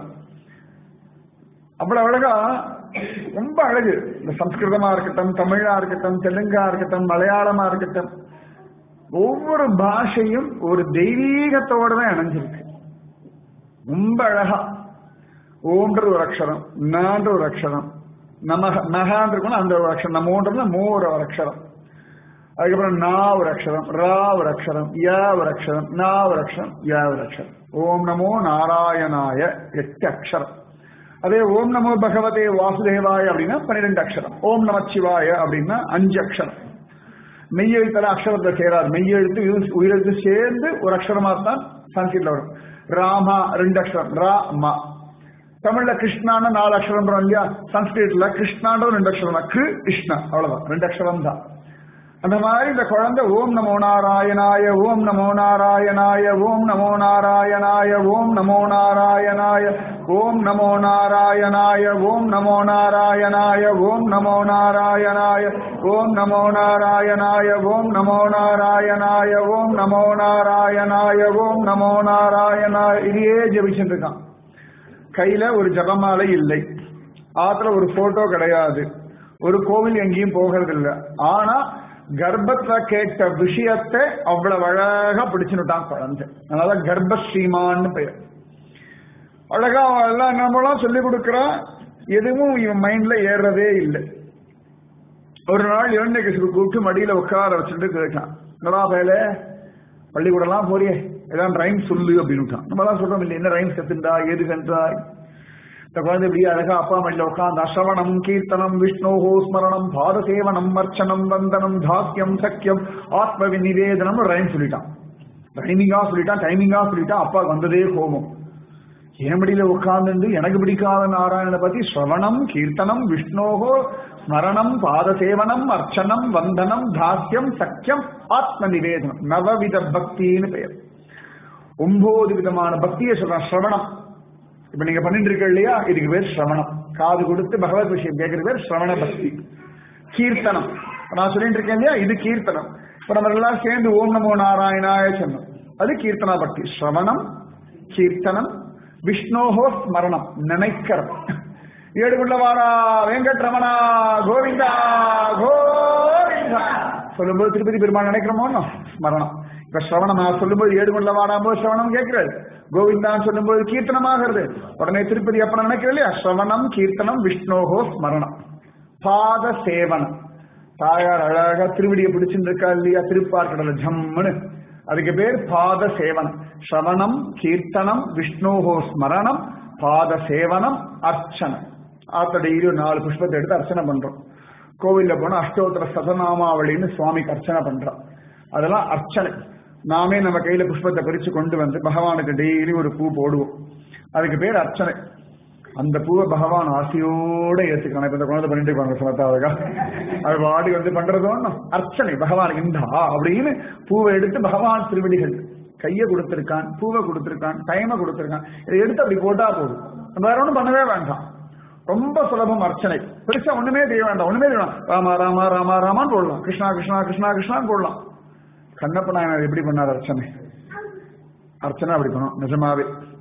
அவ்வளவு அழகா ரொம்ப அழகு இந்த சம்ஸ்கிருதமா இருக்கட்டும் தமிழா இருக்கட்டும் தெலுங்கா இருக்கட்டும் மலையாளமா இருக்கட்டும் ஒவ்வொரு பாஷையும் ஒரு தெய்வீகத்தோட தான் இணைஞ்சிருக்கு ரொம்ப அழகா ஓன்ற ஒரு அக்ஷரம் நான்ற ஒரு அக்ஷரம் நமக நகான் இருக்கணும் அந்த ஒரு அக்ஷரம் நமோன்றது மோ ஒரு அக்ஷரம் அதுக்கப்புறம் நா ஒரு அக்ஷரம் ரா ஒரு அக்ஷரம் யா ஒரு அக்ஷரம் நா ஒரு அக்ஷரம் யா ஒரு அக்ஷரம் ஓம் நமோ நாராயணாய எட்டு அக்ஷரம் அதே ஓம் நமோ பகவதே வாசுதேவாய அப்படின்னா பன்னிரெண்டு அக்ஷரம் ஓம் நமச்சிவாய அப்படின்னா அஞ்சு அக்ஷரம் மெய்யெழுத்தெல்லாம் அக்ஷரத்துல சேராது மெய்யெழுத்து உயிர்- உயிரெழுத்து சேர்ந்து ஒரு அக்ஷரமா தான் சன்ஸ்கிரிட்ல வரும் ராமா ரெண்டு அக்ஷரம் ரா மா தமிழ்ல கிருஷ்ணான்னு நாலு அக்ஷரம் வரும் இல்லையா சன்ஸ்கிரிட்ல கிருஷ்ணான்றது ரெண்டு அக்ஷரம் தான் கிரு கிருஷ்ணா அவ்வளவுதான் ரெண்டு அக்ஷரம் தான் அந்த மாதிரி இந்த குழந்தை ஓம் நமோ நாராயணாய ஓம் நமோ நாராயணாய ஓம் நமோ நாராயணாய ஓம் நமோ நாராயணாய ஓம் நமோ நாராயணாய ஓம் நமோ நாராயணாய ஓம் நமோ நாராயணாய ஓம் நமோ நாராயணாய ஓம் நமோ நாராயணாய ஓம் நமோ நாராயணாய ஓம் நமோ நாராயணாய இதையே ஜெபிச்சுட்டு இருக்கான் கையில ஒரு ஜபமாலை இல்லை ஆத்துல ஒரு போட்டோ கிடையாது ஒரு கோவில் எங்கேயும் போகிறது இல்ல ஆனா கர்ப்பத்துல கேட்ட விஷயத்தை அவ்வளவு அழகா பிடிச்சுட்டான் குழந்தை அதனால கர்ப்பஸ்ரீமான்னு பெயர் அழகா அவன் எல்லாம் நம்மளாம் சொல்லி கொடுக்கறான் எதுவும் இவன் மைண்ட்ல ஏறதே இல்லை ஒரு நாள் இரண்டை கசிவு கூப்பிட்டு மடியில உட்கார வச்சுட்டு கேட்டான் என்னடா பயல பள்ளிக்கூடம்லாம் போறியே ஏதாவது ரைம் சொல்லு அப்படின்னு நம்ம எல்லாம் சொல்றோம் இல்லை என்ன ரைம்ஸ் கத்துண்டா ஏது கண்டாய் இந்த குழந்தை இப்படியே அழகா அப்பா மடியில உட்காந்து அசவணம் கீர்த்தனம் விஷ்ணோஹோ ஸ்மரணம் பாதசேவனம் அர்ச்சனம் வந்தனம் தாக்கியம் சக்கியம் ஆத்ம நிவேதனம் ரைம் சொல்லிட்டான் ரைமிங்கா சொல்லிட்டான் டைமிங்கா சொல்லிட்டான் அப்பாவுக்கு வந்ததே கோபம் என் மடியில உட்கார்ந்து எனக்கு பிடிக்காத நாராயணனை பத்தி ஸ்ரவணம் கீர்த்தனம் விஷ்ணோகோ ஸ்மரணம் பாதசேவனம் அர்ச்சனம் வந்தனம் தாஸ்யம் சக்கியம் ஆத்ம நிவேதனம் நவவித பக்தின்னு பெயர் ஒன்பது விதமான பக்தியை சொல்றான் ஸ்ரவணம் இப்ப நீங்க பண்ணிட்டு இருக்க இல்லையா இதுக்கு பேர் ஸ்ரவணம் காது கொடுத்து பகவத் விஷயம் கேட்கறது பேர் ஸ்ரவண பக்தி கீர்த்தனம் இப்ப நான் சொல்லிட்டு இருக்கேன் இல்லையா இது கீர்த்தனம் இப்ப நம்ம எல்லாம் சேர்ந்து ஓம் நமோ நாராயணாய சொன்னோம் அது கீர்த்தனா பக்தி ஸ்ரவணம் கீர்த்தனம் விஷ்ணோஹோ ஸ்மரணம் நினைக்கிறது ஏடுகுள்ளவாரா வெங்கட்ரமணா கோவிந்தா கோவிந்தா சொல்லும்போது திருப்பதி பெருமாள் நினைக்கிறோமோ ஸ்மரணம் இப்ப ஸ்ரவணம் நான் சொல்லும்போது ஏடுகுள்ளவாரா போது ஸ்ரவணம் கேட்கிறது கோவிந்தான் சொல்லும்போது கீர்த்தனமாகிறது உடனே திருப்பதி அப்ப நினைக்கிறது இல்லையா ஸ்ரவணம் கீர்த்தனம் விஷ்ணோஹோ ஸ்மரணம் பாத சேவனம் தாயார் அழகா திருவடியை பிடிச்சுட்டு இருக்கா இல்லையா திருப்பார்கடல ஜம்முன்னு அதுக்கு பேர் பாத சேவனம் ஸ்ரவணம் கீர்த்தனம் விஷ்ணோஹோ ஸ்மரணம் பாத சேவனம் அர்ச்சனம் ஆத்த டெய்லி ஒரு நாலு புஷ்பத்தை எடுத்து அர்ச்சனை பண்றோம் கோவில்ல போனா அஷ்டோத்தர சதநாமாவளின்னு சுவாமிக்கு அர்ச்சனை பண்றோம் அதெல்லாம் அர்ச்சனை நாமே நம்ம கையில புஷ்பத்தை பறிச்சு கொண்டு வந்து பகவானுக்கு டெய்லி ஒரு பூ போடுவோம் அதுக்கு பேர் அர்ச்சனை அந்த பூவை பகவான் ஆசையோட ஏத்துக்கணும் இப்ப இந்த குழந்தை பண்ணிட்டு இருப்பாங்க சமத்தாவதுக்கா அது பாடி வந்து பண்றதும் அர்ச்சனை பகவான் இந்தா அப்படின்னு பூவை எடுத்து பகவான் திருவடிகள் கையை கொடுத்திருக்கான் பூவை கொடுத்திருக்கான் டைமை கொடுத்திருக்கான் இதை எடுத்து அப்படி போட்டா போதும் நம்ம வேற ஒன்றும் பண்ணவே வேண்டாம் ரொம்ப சுலபம் அர்ச்சனை பெருசா ஒண்ணுமே தெரிய வேண்டாம் ஒண்ணுமே தெரிய வேண்டாம் ராமா ராமா ராமா ராமான்னு போடலாம் கிருஷ்ணா கிருஷ்ணா கிருஷ்ணா கிருஷ்ணான்னு போடலாம் கண்ணப்ப நாயனார் எப்படி பண்ணார் அர்ச்சனை அர்ச்சனை அப்படி பண்ணும் நிஜமாவே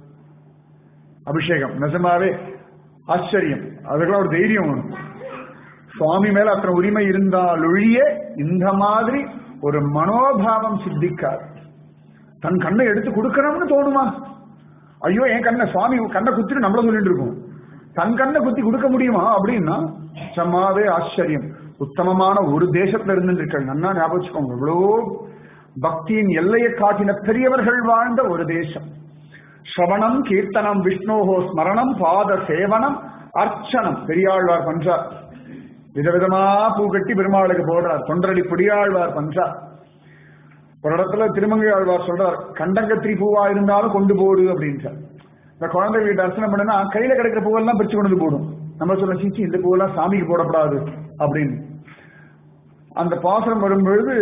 அபிஷேகம் நிஜமாவே ஆச்சரியம் அதுக்கெல்லாம் ஒரு தைரியம் வேணும் சுவாமி மேல அத்தனை உரிமை இருந்தாலொழிய இந்த மாதிரி ஒரு மனோபாவம் சித்திக்காது தன் கண்ணை எடுத்து கொடுக்கணும்னு தோணுமா ஐயோ என் கண்ணை சுவாமி கண்ணை குத்திட்டு நம்மள சொல்லிட்டு இருக்கோம் தன் கண்ணை குத்தி கொடுக்க முடியுமா அப்படின்னா நிஜமாவே ஆச்சரியம் உத்தமமான ஒரு தேசத்துல இருந்து இருக்க நன்னா ஞாபகம் வச்சுக்கோங்க இவ்வளோ பக்தியின் எல்லையை காட்டின பெரியவர்கள் வாழ்ந்த ஒரு தேசம் ஸ்ரவணம் கீர்த்தனம் விஷ்ணோஹோ ஸ்மரணம் பாத சேவனம் அர்ச்சனம் பெரியாழ்வார் பண்றார் விதவிதமா பூ கட்டி பெருமாளுக்கு போடுறார் தொண்டரடி பொடியாழ்வார் பண்றார் ஒரு இடத்துல திருமங்கை ஆழ்வார் சொல்றார் கண்டங்கத்திரி பூவா இருந்தாலும் கொண்டு போடு அப்படின்றார் இந்த குழந்தைகளுக்கு தரிசனம் பண்ணுனா கையில கிடைக்கிற பூவெல்லாம் பிரிச்சு கொண்டு வந்து போடும் நம்ம சொல்ல சீச்சி இந்த பூவெல்லாம் சாமிக்கு போடப்படாது அப்படின்னு அந்த பாசனம் வரும்பொழுது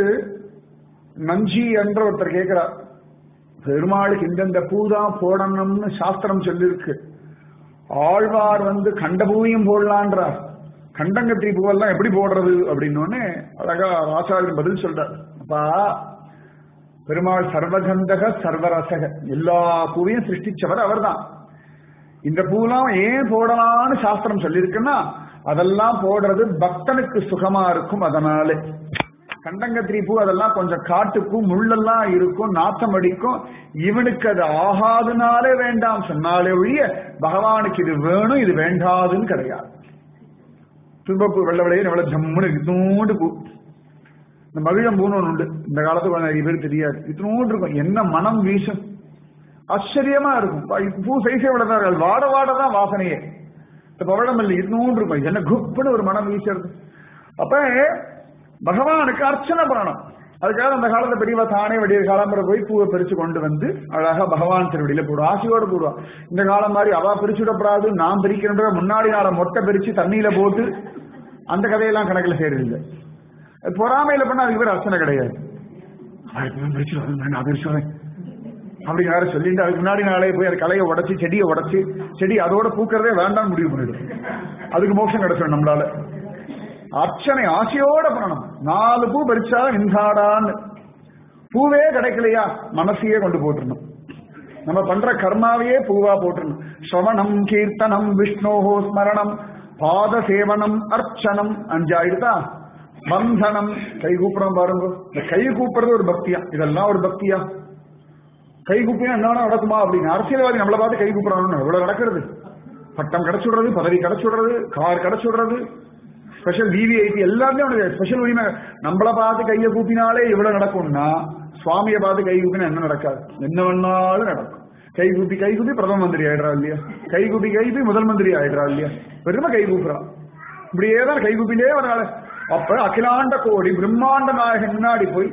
நஞ்சி என்ற ஒருத்தர் கேட்கிறார் பெருமாளுக்கு இந்தந்த பூ தான் போடணும்னு சாஸ்திரம் சொல்லியிருக்கு ஆழ்வார் வந்து கண்ட பூவையும் போடலான்றார் கண்டங்கத்திரி பூவெல்லாம் எப்படி போடுறது அப்படின்னு அழகா ஆச்சாரியன் பதில் சொல்றார் அப்பா பெருமாள் சர்வகந்தக சர்வரசக எல்லா பூவையும் சிருஷ்டிச்சவர் அவர்தான் இந்த பூலாம் ஏன் போடலாம்னு சாஸ்திரம் சொல்லியிருக்குன்னா அதெல்லாம் போடுறது பக்தனுக்கு சுகமா இருக்கும் அதனால கண்டங்கத்திரி பூ அதெல்லாம் கொஞ்சம் காட்டுப்பூ முள்ளெல்லாம் இருக்கும் நாத்தம் அடிக்கும் இவனுக்கு அது ஆகாதுனாலே வேண்டாம் சொன்னாலே ஒழிய பகவானுக்கு இது வேணும் இது வேண்டாதுன்னு கிடையாது துன்பப்பூ வெள்ள விளைய எவ்வளவு ஜம்முன்னு இத்தூண்டு பூ இந்த மகிழம்பூன்னு ஒன்று உண்டு இந்த காலத்துக்கு கொஞ்சம் நிறைய பேர் தெரியாது இத்தனோண்டு இருக்கும் என்ன மனம் வீசும் ஆச்சரியமா இருக்கும் பூ சைஸே விடதான் இருக்கு வாட வாட தான் வாசனையே இந்த பவழம் இல்லை இத்தனோண்டு இருக்கும் என்ன குப்புன்னு ஒரு மனம் வீசுறது அப்ப பகவானுக்கு அர்ச்சனை பண்ணணும் அதுக்காக அந்த காலத்துல பெரியவா தானே வெடிய காலம்பரை போய் பூவை பறிச்சு கொண்டு வந்து அழகா பகவான் திருவடியில போடுவோம் ஆசையோடு போடுவான் இந்த காலம் மாதிரி அவ பிரிச்சு விடப்படாது நான் பிரிக்கின்ற முன்னாடி நாள மொட்டை பிரிச்சு தண்ணியில போட்டு அந்த கதையெல்லாம் கணக்குல சேருது பொறாமையில பண்ண அதுக்கு பேர் அர்ச்சனை கிடையாது நான் பிரிச்சு வரேன் அப்படி வேற சொல்லிட்டு அதுக்கு முன்னாடி நாளே போய் அது கலையை உடச்சு செடியை உடச்சு செடி அதோட பூக்கிறதே வேண்டாம் முடிவு பண்ணிடும் அதுக்கு மோட்சம் கிடைச்சிடும் நம்மளால அர்ச்சனை ஆசையோட பண்ணணும் நாலு பூ பறிச்சா இந்தாடான்னு பூவே கிடைக்கலையா மனசையே கொண்டு போட்டுருணும் நம்ம பண்ற கர்மாவையே பூவா போட்டுருணும் ஸ்ரவணம் கீர்த்தனம் விஷ்ணோஹோ ஸ்மரணம் பாத சேவனம் அர்ச்சனம் அஞ்சாயிடுதா பந்தனம் கை கூப்பிடுறோம் பாருங்க இந்த கை கூப்பிடுறது ஒரு பக்தியா இதெல்லாம் ஒரு பக்தியா கை கூப்பினா என்ன நடக்குமா அப்படின்னு அரசியல்வாதி நம்மளை பார்த்து கை கூப்பிடணும் எவ்வளவு நடக்கிறது பட்டம் கிடைச்சுடுறது பதவி கிடைச்சுடுறது கார் கிடைச்சுடுறது ஸ்பெஷல் விவிஐபி எல்லாமே அவனுக்கு ஸ்பெஷல் உரிமை நம்மளை பார்த்து கையை கூப்பினாலே இவ்வளவு நடக்கும்னா சுவாமியை பார்த்து கை கூப்பினா என்ன நடக்காது என்ன வேணாலும் நடக்கும் கை கூப்பி கை கூப்பி பிரதம மந்திரி ஆயிடுறா இல்லையா கை கூப்பி கை கூப்பி முதல் மந்திரி ஆயிடுறா இல்லையா பெருமை கை கூப்புறான் இப்படியே தான் கை கூப்பிலே வரனால அப்ப அகிலாண்ட கோடி பிரம்மாண்ட நாயகன் முன்னாடி போய்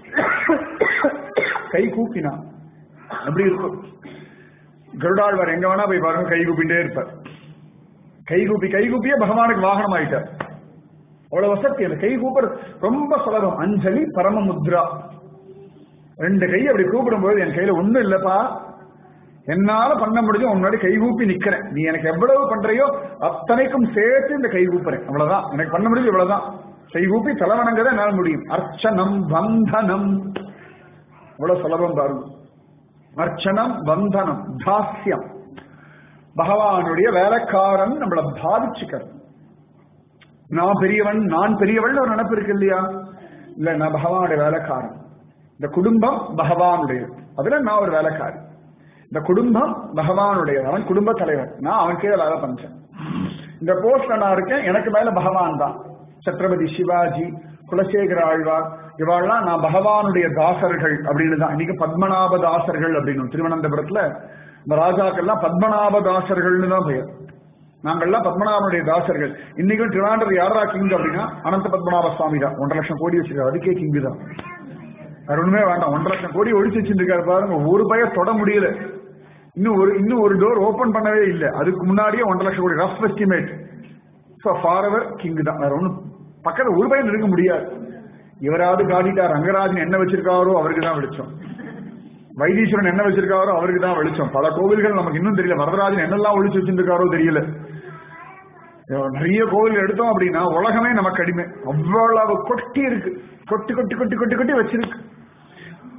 கை கூப்பினான் அப்படி இருக்கும் கருடாழ்வார் எங்க வேணா போய் பாருங்க கை கூப்பிட்டே இருப்பார் கை கூப்பி கை கூப்பியே பகவானுக்கு வாகனம் ஆயிட்டார் அவ்வளவு வசதி அந்த கை கூப்பிடுறது ரொம்ப சுலபம் அஞ்சலி பரம முத்ரா ரெண்டு கை அப்படி கூப்பிடும்போது என் கையில ஒண்ணும் இல்லப்பா என்னால பண்ண முடிஞ்சு உன்னோட கை கூப்பி நிக்கிறேன் நீ எனக்கு எவ்வளவு பண்றையோ அத்தனைக்கும் சேர்த்து இந்த கை கூப்புறேன் அவ்வளவுதான் எனக்கு பண்ண முடிஞ்சு இவ்வளவுதான் கை கூப்பி தலைவணங்கதான் என்னால முடியும் அர்ச்சனம் வந்தனம் அவ்வளவு சுலபம் பாருங்க அர்ச்சனம் வந்தனம் தாஸ்யம் பகவானுடைய வேலைக்காரன் நம்மளை பாதிச்சுக்கிறது நான் பெரியவன் நான் பெரியவன் ஒரு நினப்பு இருக்கு இல்லையா இல்ல நான் பகவானுடைய வேலைக்காரன் இந்த குடும்பம் பகவானுடைய அதுல நான் ஒரு வேலைக்காரி இந்த குடும்பம் பகவானுடைய அவன் குடும்ப தலைவர் நான் அவன் கீழே வேலை பண்றேன் இந்த போஸ்ட்ல நான் இருக்கேன் எனக்கு மேல பகவான் தான் சத்ரபதி சிவாஜி குலசேகர ஆழ்வார் இவாள்லாம் நான் பகவானுடைய தாசர்கள் அப்படின்னு தான் இன்னைக்கு பத்மநாப தாசர்கள் அப்படின்னு திருவனந்தபுரத்துல இந்த ராஜாக்கள்லாம் பத்மநாப தாசர்கள்னு தான் பெயர் நாங்கள்லாம் பத்மநாபனுடைய தாசர்கள் இன்னைக்கும் திருவாண்டர் யாரா கிங் அப்படின்னா அனந்த பத்மநாப சுவாமி தான் ஒன்றரை லட்சம் கோடி வச்சிருக்காரு அதுக்கே கிங்கு தான் வேற ஒண்ணுமே வேண்டாம் ஒன்றரை லட்சம் கோடி ஒழிச்சு வச்சிருக்காரு பாருங்க ஒரு பய தொட முடியல இன்னும் ஒரு இன்னும் ஒரு டோர் ஓபன் பண்ணவே இல்லை அதுக்கு முன்னாடியே ஒன்றரை லட்சம் கோடி rough estimate so far ever king தான் வேற ஒன்றும் பக்கத்துல ஒரு பையன் இருக்க முடியாது இவராவது காட்டிட்டார் ரங்கராஜன் என்ன வச்சிருக்காரோ அவருக்கு தான் வெளிச்சம் வைத்தீஸ்வரன் என்ன வச்சிருக்காரோ அவருக்கு தான் வெளிச்சம் பல கோவில்கள் நமக்கு இன்னும் தெரியல வரதராஜன் என்னெல்லாம் ஒழிச்சு வச்சிருக்காரோ தெரியல நிறைய கோவில் எடுத்தோம் அப்படின்னா உலகமே நமக்கு அடிமை அவ்வளவு கொட்டி இருக்கு கொட்டி கொட்டி கொட்டி கொட்டி கொட்டி வச்சிருக்கு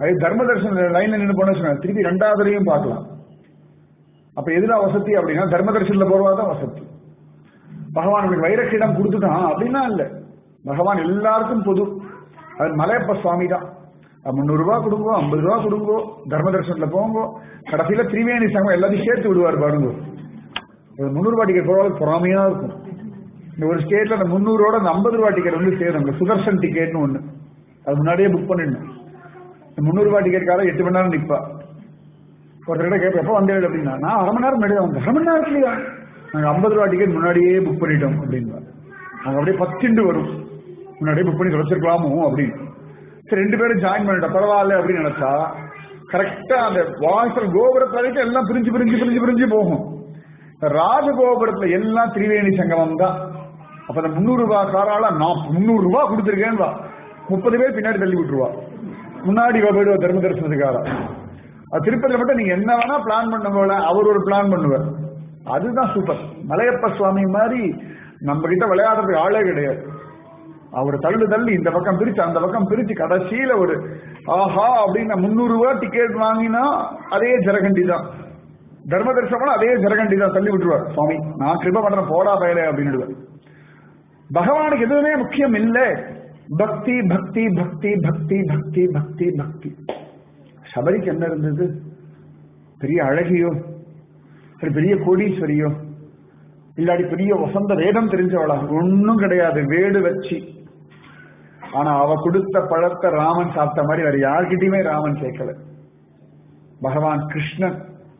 அது தர்ம தரிசன லைன்ல நின்று போன சொன்னாங்க திருப்பி ரெண்டாவதுலையும் பார்க்கலாம் அப்ப எதுல வசதி அப்படின்னா தர்ம தரிசனத்துல போறவாதான் வசதி பகவான் உங்களுக்கு வைரக்கிடம் கொடுத்துட்டான் அப்படின்னா இல்ல பகவான் எல்லாருக்கும் பொது அது மலையப்ப சுவாமி தான் முந்நூறு ரூபாய் கொடுங்கோ ஐம்பது ரூபாய் கொடுங்கோ தர்ம தரிசனத்துல போங்கோ கடைசியில திரிவேணி சங்கம் எல்லாத்தையும் சேர்த்து விடுவார் பாருங்க ஒரு முந்நூறு ரூபாய் டிக்கெட் போறவங்க பொறாமையா இருக்கும் இந்த ஒரு ஸ்டேட்ல அந்த முந்நூறோட அந்த ஐம்பது ரூபாய் டிக்கெட் வந்து சேரும் இந்த சுதர்ஷன் டிக்கெட்னு ஒண்ணு அது முன்னாடியே புக் பண்ணிடணும் இந்த முந்நூறு ரூபாய் டிக்கெட்கார எட்டு மணி நேரம் நிப்பா ஒருத்தர்கிட்ட கேட்ப எப்போ வந்தேன் அப்படின்னா நான் அரை மணி நேரம் முன்னாடி வந்தேன் அரை மணி நேரத்துலயா நாங்க ஐம்பது ரூபாய் டிக்கெட் முன்னாடியே புக் பண்ணிட்டோம் அப்படின்பா நாங்க அப்படியே பத்துண்டு வரும் முன்னாடியே புக் பண்ணி தொலைச்சிருக்கலாமோ அப்படின்னு சரி ரெண்டு பேரும் ஜாயின் பண்ணிட்டோம் பரவாயில்ல அப்படின்னு நினைச்சா கரெக்டா அந்த வாசல் கோபுரத்து வரைக்கும் எல்லாம் பிரிஞ்சு பிரிஞ்சு பிரிஞ்சு பிரிஞ்சு போகும் ராஜகோபுரத்துல எல்லாம் திரிவேணி சங்கமம் தான் அப்ப அந்த முந்நூறு ரூபாய் காரால நான் முந்நூறு ரூபாய் கொடுத்துருக்கேன் முப்பது பேர் பின்னாடி தள்ளி விட்டுருவா முன்னாடி இவ போயிடுவா தர்ம தரிசனத்துக்கார அது திருப்பதியில மட்டும் நீங்க என்ன வேணா பிளான் பண்ண போல அவர் ஒரு பிளான் பண்ணுவார் அதுதான் சூப்பர் மலையப்ப சுவாமி மாதிரி நம்ம கிட்ட விளையாடுறதுக்கு ஆளே கிடையாது அவர் தள்ளு தள்ளி இந்த பக்கம் பிரிச்சு அந்த பக்கம் பிரிச்சு கடைசியில ஒரு ஆஹா அப்படின்னு முந்நூறு ரூபாய் டிக்கெட் வாங்கினா அதே ஜரகண்டி தான் தர்ம தரிசனம் அதே ஜரகண்டி தான் தள்ளி விட்டுருவார் சுவாமி நான் கிருப பண்றேன் போடா பயலே அப்படின்னு பகவானுக்கு எதுவுமே முக்கியம் இல்லை பக்தி பக்தி பக்தி பக்தி பக்தி பக்தி பக்தி சபரிக்கு என்ன இருந்தது பெரிய அழகியோ சரி பெரிய கோடீஸ்வரியோ இல்லாடி பெரிய வசந்த வேதம் தெரிஞ்சவளா ஒன்னும் கிடையாது வேடு வச்சு ஆனா அவ கொடுத்த பழத்தை ராமன் சாப்பிட்ட மாதிரி வேற யார்கிட்டயுமே ராமன் கேட்கல பகவான் கிருஷ்ணன்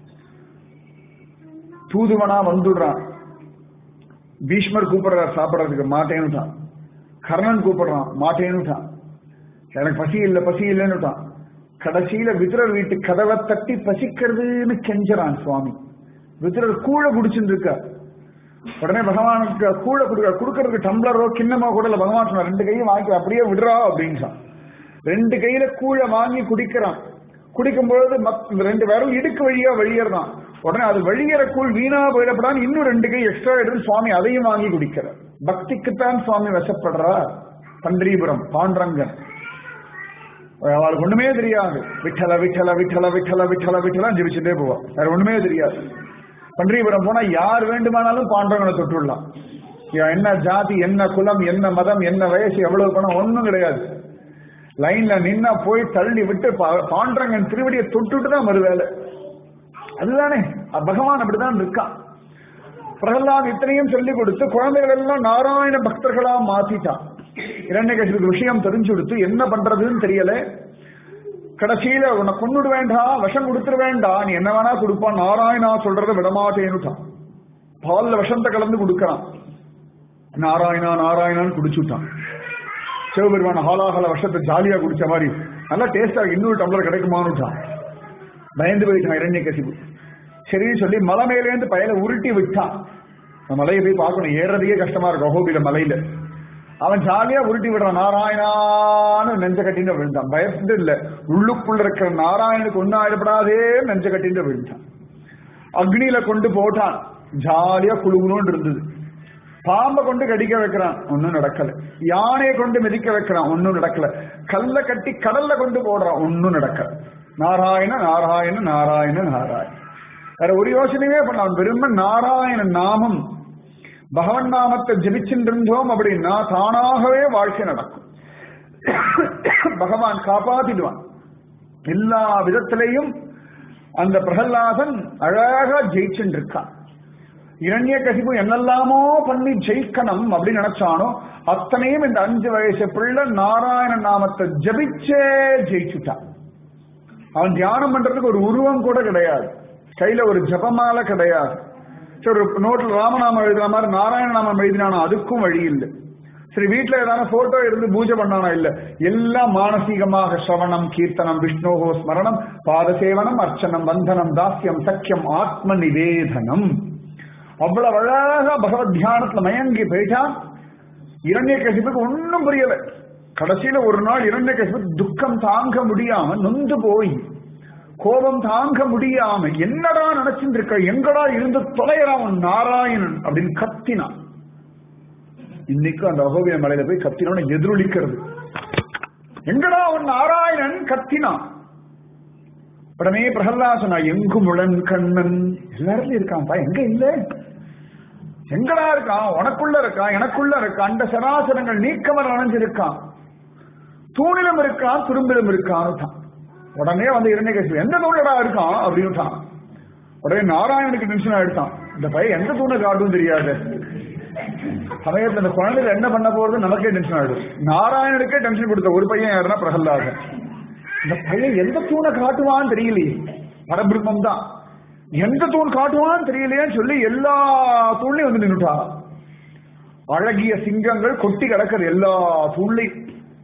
தூதுவனா வந்துடுறான் பீஷ்மர் கூப்பிடுறார் சாப்பிடறதுக்கு மாட்டேன்னுட்டான் கர்ணன் கூப்பிடுறான் மாட்டேன்னுட்டான் எனக்கு பசி இல்லை பசி இல்லைன்னுட்டான் கடைசியில விதுரர் வீட்டு கதவை தட்டி பசிக்கிறதுன்னு கெஞ்சறான் சுவாமி விதுரர் கூழ குடிச்சுட்டு இருக்க உடனே பகவானுக்கு கூழ குடுக்க குடுக்கறதுக்கு டம்ளரோ கிண்ணமோ கூட இல்ல பகவான் சொன்ன ரெண்டு கையும் வாங்கி அப்படியே விடுறா அப்படின்னு ரெண்டு கையில கூழ வாங்கி குடிக்கிறான் குடிக்கும் பொழுது ரெண்டு பேரும் இடுக்கு வழியா வழியறான் உடனே அது வழியற கூழ் வீணா போயிடப்படான்னு இன்னும் ரெண்டு கை எக்ஸ்ட்ரா எடுத்து சுவாமி அதையும் வாங்கி குடிக்கிறார் பக்திக்குத்தான் சுவாமி வசப்படுறா பண்டரிபுரம் பாண்டரங்கன் அவளுக்கு ஒண்ணுமே தெரியாது விட்டல விட்டல விட்டல விட்டல விட்டல விட்டலாம் ஜெபிச்சுட்டே போவா வேற ஒண்ணுமே தெரியாது பண்டரிபுரம் போனா யார் வேண்டுமானாலும் பாண்டவங்களை தொட்டுடலாம் என்ன ஜாதி என்ன குலம் என்ன மதம் என்ன வயசு எவ்வளவு பணம் ஒண்ணும் கிடையாது லைன்ல நின்னா போய் தள்ளி விட்டு பாண்டரங்கன் திருவடியை தொட்டுட்டு தான் மறுவேலை அதுதானே பகவான் அப்படிதான் இருக்கான் பிரகலாத் இத்தனையும் சொல்லிக் கொடுத்து குழந்தைகள் எல்லாம் நாராயண பக்தர்களா மாத்திட்டான் இரண்யகசிபுக்கு விஷயம் தெரிஞ்சு கொடுத்து என்ன பண்றதுன்னு தெரியல கடைசியில உன்னை கொண்டுட வேண்டாம் விஷம் கொடுத்துட வேண்டாம் நீ என்ன வேணா கொடுப்பான் நாராயணா சொல்றதை விடமாட்டேன்னுட்டான் பால்ல விஷத்தை கலந்து கொடுக்கறான் நாராயணா நாராயணான்னு குடிச்சுட்டான் சிவபெருமான ஹாலாஹல விஷத்தை ஜாலியா குடிச்ச மாதிரி நல்லா டேஸ்டா இன்னொரு டம்ளர் கிடைக்குமான்னுட்டான் பயந்து போயிட்டான் இரண்ய கசிப்பு சரின்னு சொல்லி மலை மேலேருந்து பயனை உருட்டி விட்டான் மலையை போய் பார்க்கணும் ஏறதுக்கே கஷ்டமா இருக்கும் அகோபில மலையில அவன் ஜாலியா உருட்டி விடுறான் நாராயணான்னு நெஞ்ச கட்டின்னு விழுந்தான் பயந்து இல்ல உள்ளுக்குள்ள இருக்கிற நாராயணுக்கு ஒன்னும் ஆயிடப்படாதே நெஞ்ச கட்டின்னு விழுந்தான் அக்னியில கொண்டு போட்டான் ஜாலியா குழுகுணும்னு இருந்தது பாம்பை கொண்டு கடிக்க வைக்கிறான் ஒன்னும் நடக்கல யானையை கொண்டு மிதிக்க வைக்கிறான் ஒன்னும் நடக்கல கல்ல கட்டி கடல்ல கொண்டு போடுறான் ஒன்னும் நடக்கல நாராயண நாராயண நாராயண நாராயண வேற ஒரு யோசனையே பண்ணலாம் வெறும நாராயண நாமம் பகவன் நாமத்தை ஜபிச்சுருந்தோம் அப்படின்னா தானாகவே வாழ்க்கை நடக்கும் பகவான் காப்பாத்திடுவான் எல்லா விதத்திலையும் அந்த பிரகல்லாதன் அழகா ஜெயிச்சுட்டு இருக்கான் இரண்ய கசிப்பு என்னெல்லாமோ பண்ணி ஜெயிக்கணும் அப்படின்னு நினைச்சானோ அத்தனையும் இந்த அஞ்சு வயசு பிள்ளை நாராயண நாமத்தை ஜபிச்சே ஜெயிச்சுட்டான் அவன் தியானம் பண்றதுக்கு ஒரு உருவம் கூட கிடையாது கையில ஒரு ஜபமால கிடையாது சரி ஒரு நோட்டில் ராமநாமம் எழுதுற மாதிரி நாராயண நாமம் எழுதினானா அதுக்கும் வழி இல்லை சரி வீட்டுல ஏதாவது போட்டோ இருந்து பூஜை பண்ணானா இல்ல எல்லாம் மானசீகமாக ஸ்ரவணம் கீர்த்தனம் விஷ்ணோகோ ஸ்மரணம் பாதசேவனம் அர்ச்சனம் வந்தனம் தாஸ்யம் சக்கியம் ஆத்ம நிவேதனம் அவ்வளவு அழகா பகவத் தியானத்துல மயங்கி போயிட்டான் இரண்ய கசிப்புக்கு ஒன்னும் புரியல கடைசியில ஒரு நாள் இரண்ய கசிப்பு துக்கம் தாங்க முடியாம நொந்து போய் கோபம் தாங்க முடியாம என்னடா நினைச்சுட்டு இருக்க எங்கடா இருந்து தொலைகிறான் நாராயணன் அப்படின்னு கத்தினான் இன்னைக்கு அந்த அகோபிய மலையில போய் கத்தினோட எதிரொலிக்கிறது எங்கடா அவன் நாராயணன் கத்தினான் உடனே பிரகலாத் சொன்னா எங்கு முழன் கண்ணன் எல்லாருமே இருக்கான்ப்பா எங்க இல்ல எங்கடா இருக்கான் உனக்குள்ள இருக்கான் எனக்குள்ள இருக்கான் அந்த சராசரங்கள் நீக்கமர் அணைஞ்சிருக்கான் தூணிலும் இருக்கான் துரும்பிலும் இருக்கான்னு உடனே வந்து இரண்யகசிபு எந்த தூணடா இருக்கான் அப்படின்னுட்டான் உடனே நாராயணனுக்கு டென்ஷன் ஆயிடுச்சான் இந்த பையன் எந்த தூணை காட்டும் தெரியாது சமயத்துல இந்த குழந்தைகள் என்ன பண்ண போறது நமக்கே டென்ஷன் ஆயிடும் நாராயணனுக்கே டென்ஷன் கொடுத்த ஒரு பையன் யாருன்னா பிரகலாதன் இந்த பையன் எந்த தூணை காட்டுவான்னு தெரியலையே பரபிரம்மம் தான் எந்த தூண் காட்டுவான்னு தெரியலையேன்னு சொல்லி எல்லா தூண்லையும் வந்து நின்னுட்டா அழகிய சிங்கங்கள் கொட்டி கிடக்குது எல்லா தூண்லையும்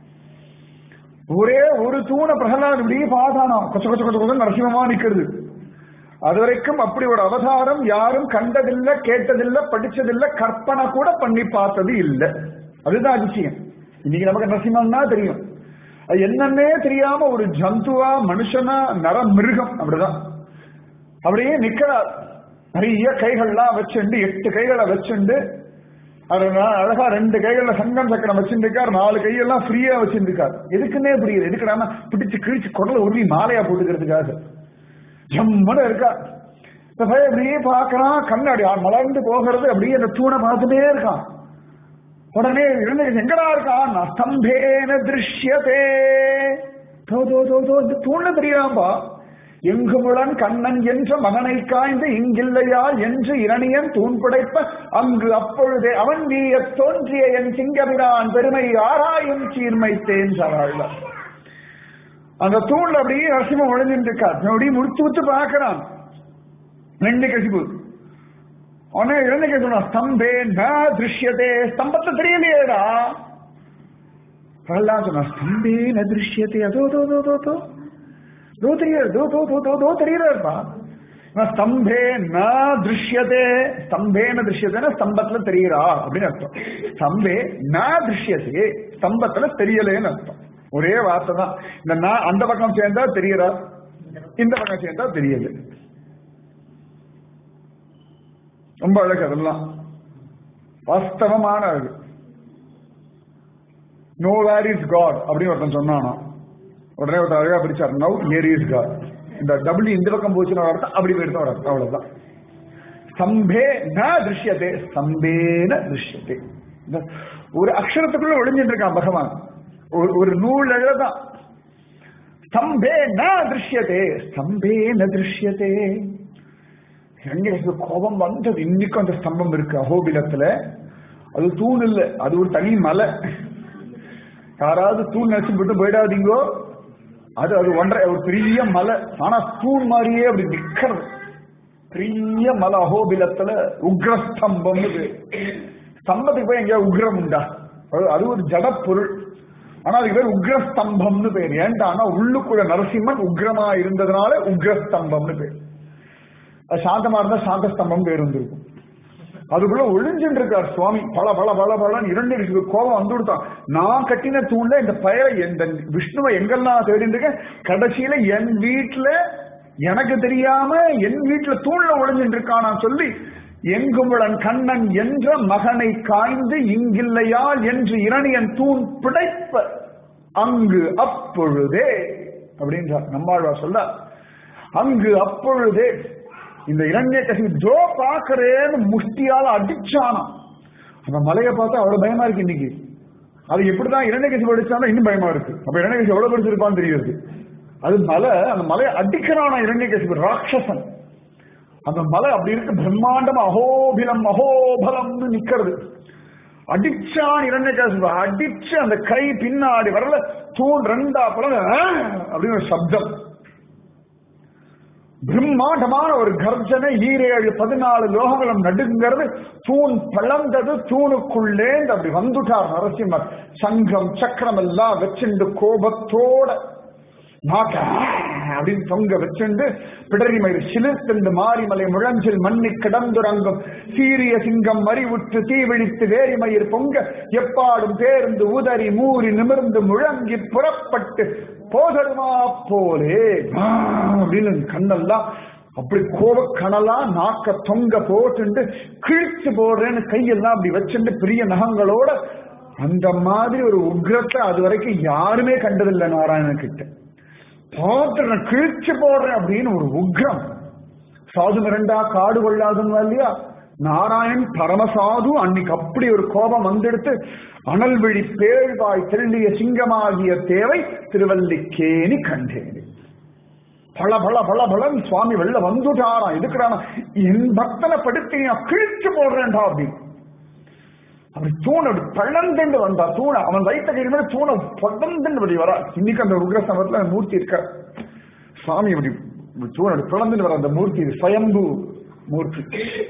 ஒரே ஒரு தூணை பிரகலாத் இப்படியே பார்த்தானா கொச்ச கொச்ச கொச்ச கொச்ச நரசிம்மமா நிக்கிறது அது வரைக்கும் அப்படி ஒரு அவதாரம் யாரும் கண்டதில்லை கேட்டதில்லை படிச்சதில்லை கற்பனை கூட பண்ணி பார்த்தது இல்லை அதுதான் அதிசயம் இன்னைக்கு நமக்கு நரசிம்மன்னா தெரியும் அது என்னன்னே தெரியாம ஒரு ஜந்துவா மனுஷனா நர மிருகம் அப்படிதான் அப்படியே நிக்கிறார் நிறைய கைகள்லாம் வச்சுண்டு எட்டு கைகளை வச்சுண்டு அது அழகா ரெண்டு கைகள்ல சங்கம் சக்கரம் வச்சிருக்கார் நாலு கையெல்லாம் ஃப்ரீயா வச்சிருக்கார் எதுக்குன்னே புரியுது எதுக்குடாம பிடிச்சு கிழிச்சு குடல உருவி மாலையா போட்டுக்கிறதுக்காக ஜம்மன இருக்கா இந்த பையன் அப்படியே பாக்குறான் கண்ணாடி மலர்ந்து போகிறது அப்படியே அந்த தூணை பார்த்துட்டே இருக்கான் உடனே இளைஞர் எங்கடா இருக்கான் ஸ்தம்பேன திருஷ்யதே தோ தோ தோ தோ இந்த தூண்ல தெரியலாம்பா எங்குமுடன் கண்ணன் என்ற மகனை காய்ந்து இங்கில்லையா என்று இரணியன் தூண் படைப்ப அங்கு அப்பொழுதே அவன் வீய தோன்றிய என் சிங்கபிரான் பெருமை ஆராயும் சீர்மை தேன்றாள் அந்த தூண்ல அப்படியே நரசிம்மம் ஒழிஞ்சிட்டு இருக்கா அப்படியே முடிச்சு விட்டு பார்க்கறான் ரெண்டு கசிப்பு உடனே இழந்தைக்கு சொன்னா ஸ்தம்பே ந திருஷ்யதே ஸ்தம்பத்தை தெரியலையேடா பிரகலாத் சொன்னா ஸ்தம்பே ந திருஷ்யதே அதோ தோ தோ தோ தோ தோ தெரியாது தோ தோ தோ தோ தோ தெரியறாருப்பா ஸ்தம்பே ந திருஷ்யதே ஸ்தம்பே ந திருஷ்யதேனா ஸ்தம்பத்துல தெரியறா அப்படின்னு அர்த்தம் ஸ்தம்பே ந திருஷ்யதே ஸ்தம்பத்துல தெரியலேன்னு அர்த்தம் ஒரே வார்த்தை தான் இந்த நான் அந்த பக்கம் சேர்ந்தா தெரியறா இந்த பக்கம் சேர்ந்தா தெரியுது ரொம்ப அழகு அதெல்லாம் வாஸ்தவமான அழகு நோ வேர் இஸ் காட் அப்படின்னு ஒருத்தன் சொன்னானா உடனே ஒருத்தர் அழகா பிடிச்சார் நவ் ஏர் இஸ் காட் இந்த டபுள் இந்த பக்கம் போச்சுன்னு ஒரு அர்த்தம் அப்படி போயிட்டு ஒரு அர்த்தம் அவ்வளவுதான் ஸ்தம்பே ந திருஷ்யதே ஸ்தம்பேன திருஷ்யதே இந்த ஒரு அக்ஷரத்துக்குள்ள ஒளிஞ்சிட்டு இருக்கான் பகவான் ஒரு ஒரு நூல் அழதான் ஸ்தம்பே ந திருஷ்யதே ஸ்தம்பே ந திருஷ்யதே இரண்டு கோபம் வந்தது இன்னைக்கும் அந்த ஸ்தம்பம் இருக்கு அகோபிலத்துல அது தூண் இல்ல அது ஒரு தனி மலை யாராவது தூண் நினைச்சு விட்டு போயிடாதீங்கோ அது அது ஒன்றரை ஒரு பெரிய மலை ஆனா தூண் மாதிரியே அப்படி நிக்கிறது பெரிய மலை அகோபிலத்துல உக்ரஸ்தம்பம் ஸ்தம்பத்துக்கு போய் எங்கேயா உக்ரம் உண்டா அது- அது ஒரு ஜட பொருள் ஆனா அதுக்கு பேர் உக்ரஸ்தம்பம்னு பேர் ஏன்டானா உள்ளுக்குள்ள நரசிம்மன் உக்ரமா இருந்ததுனால உக்ரஸ்தம்பம்னு பேர் அது சாந்தமா இருந்தா சாந்தஸ்தம்பம் பேர் வந்திருக்கும் அதுக்குள்ள ஒளிஞ்சுட்டு இருக்கார் சுவாமி பல பல பல பலன்னு இரண்டு இருக்கு கோபம் வந்து கொடுத்தான் நான் கட்டின தூண்ல இந்த பெயரை இந்த விஷ்ணுவை எங்கெல்லாம் தேடிட்டு இருக்கேன் கடைசியில என் வீட்டுல எனக்கு தெரியாம என் வீட்டுல தூண்ல ஒளிஞ்சுட்டு இருக்கான் சொல்லி எங்குமுழன் கண்ணன் என்ற மகனை காய்ந்து இங்கில்லையா என்று இரணியன் தூண் பிடைப்ப அங்கு அப்பொழுதே அப்படின்றார் நம்மாழ்வார் சொல்ல அங்கு அப்பொழுதே இந்த இரண்ய கசிவு ஜோ பாக்குறேன்னு முஷ்டியால அடிச்சானாம் அந்த மலையை பார்த்தா அவ்வளவு பயமா இருக்கு இன்னைக்கு அது எப்படிதான் இரண்ய கசிவு அடிச்சாலும் இன்னும் பயமா இருக்கு அப்ப இரண்ய கசிவு எவ்வளவு பெருசு இருப்பான்னு தெரியுது அது மலை அந்த மலையை அடிக்கிறானா இரண்ய கசிவு ராட்சசன் அந்த மலை அப்படி இருக்கு பிரம்மாண்டம் அகோபிலம் அகோபலம்னு நிக்கிறது அடிச்சான் இரண்ய கசிவு அடிச்சு அந்த கை பின்னாடி வரல தூண் ரெண்டா படம் அப்படின்னு ஒரு சப்தம் பிரம்மாண்டமான ஒரு கர்ஜனை ஈரேழு பதினாலு லோகங்களும் நடுங்கிறது தூண் பழந்தது தூணுக்குள்ளே அப்படி வந்துட்டார் நரசிம்மர் சங்கம் சக்கரம் எல்லாம் வச்சுண்டு கோபத்தோட நாக்க அப்படின்னு தொங்க வச்சுண்டு பிடரி மயிர் சிலிர்த்தென்று மாரிமலை முழஞ்சில் மண்ணி கிடந்துறங்கும் சீரிய சிங்கம் மறிவுற்று தீவிழித்து வேரிமயிர் பொங்க எப்பாடும் பேருந்து உதறி மூறி நிமிர்ந்து முழங்கி புறப்பட்டு போதருமா போலே ஆ, அப்படின்னு கண்ணெல்லாம் அப்படி கோப கணலா நாக்க தொங்க போட்டுண்டு கிழிச்சு போடுறேன்னு கையெல்லாம் அப்படி வச்சுட்டு பெரிய நகங்களோட அந்த மாதிரி ஒரு உக்ரத்தை அது வரைக்கும் யாருமே கண்டதில்லை நாராயணன் கிட்ட பார்த்து நான் கிழிச்சு போடுறேன் அப்படின்னு ஒரு உக்ரம் சாது மிரண்டா காடு கொள்ளாதுன்னு இல்லையா நாராயண் பரமசாது அன்னைக்கு அப்படி ஒரு கோபம் வந்தெடுத்து அனல் விழி பேழ்வாய் தெள்ளிய சிங்கமாகிய தேவை திருவல்லிக்கேணி கண்டேன் பல பல பல பலன் சுவாமி வெளில வந்துட்டாராம் இதுக்குறான என் பக்தனை படுத்தி நான் கிழிச்சு போடுறேன்டா அப்படின்னு அப்படி தூண் அப்படி பழந்துண்டு வந்தா தூண அவன் வைத்த கையில் மேல தூண படந்துண்டு அப்படி வரா இன்னைக்கு அந்த உக்ரசமத்துல மூர்த்தி இருக்க சுவாமி இப்படி இப்படி தூண் அப்படி பிளந்துட்டு வர அந்த மூர்த்தி இது ஸ்வயம்பு மூர்த்தி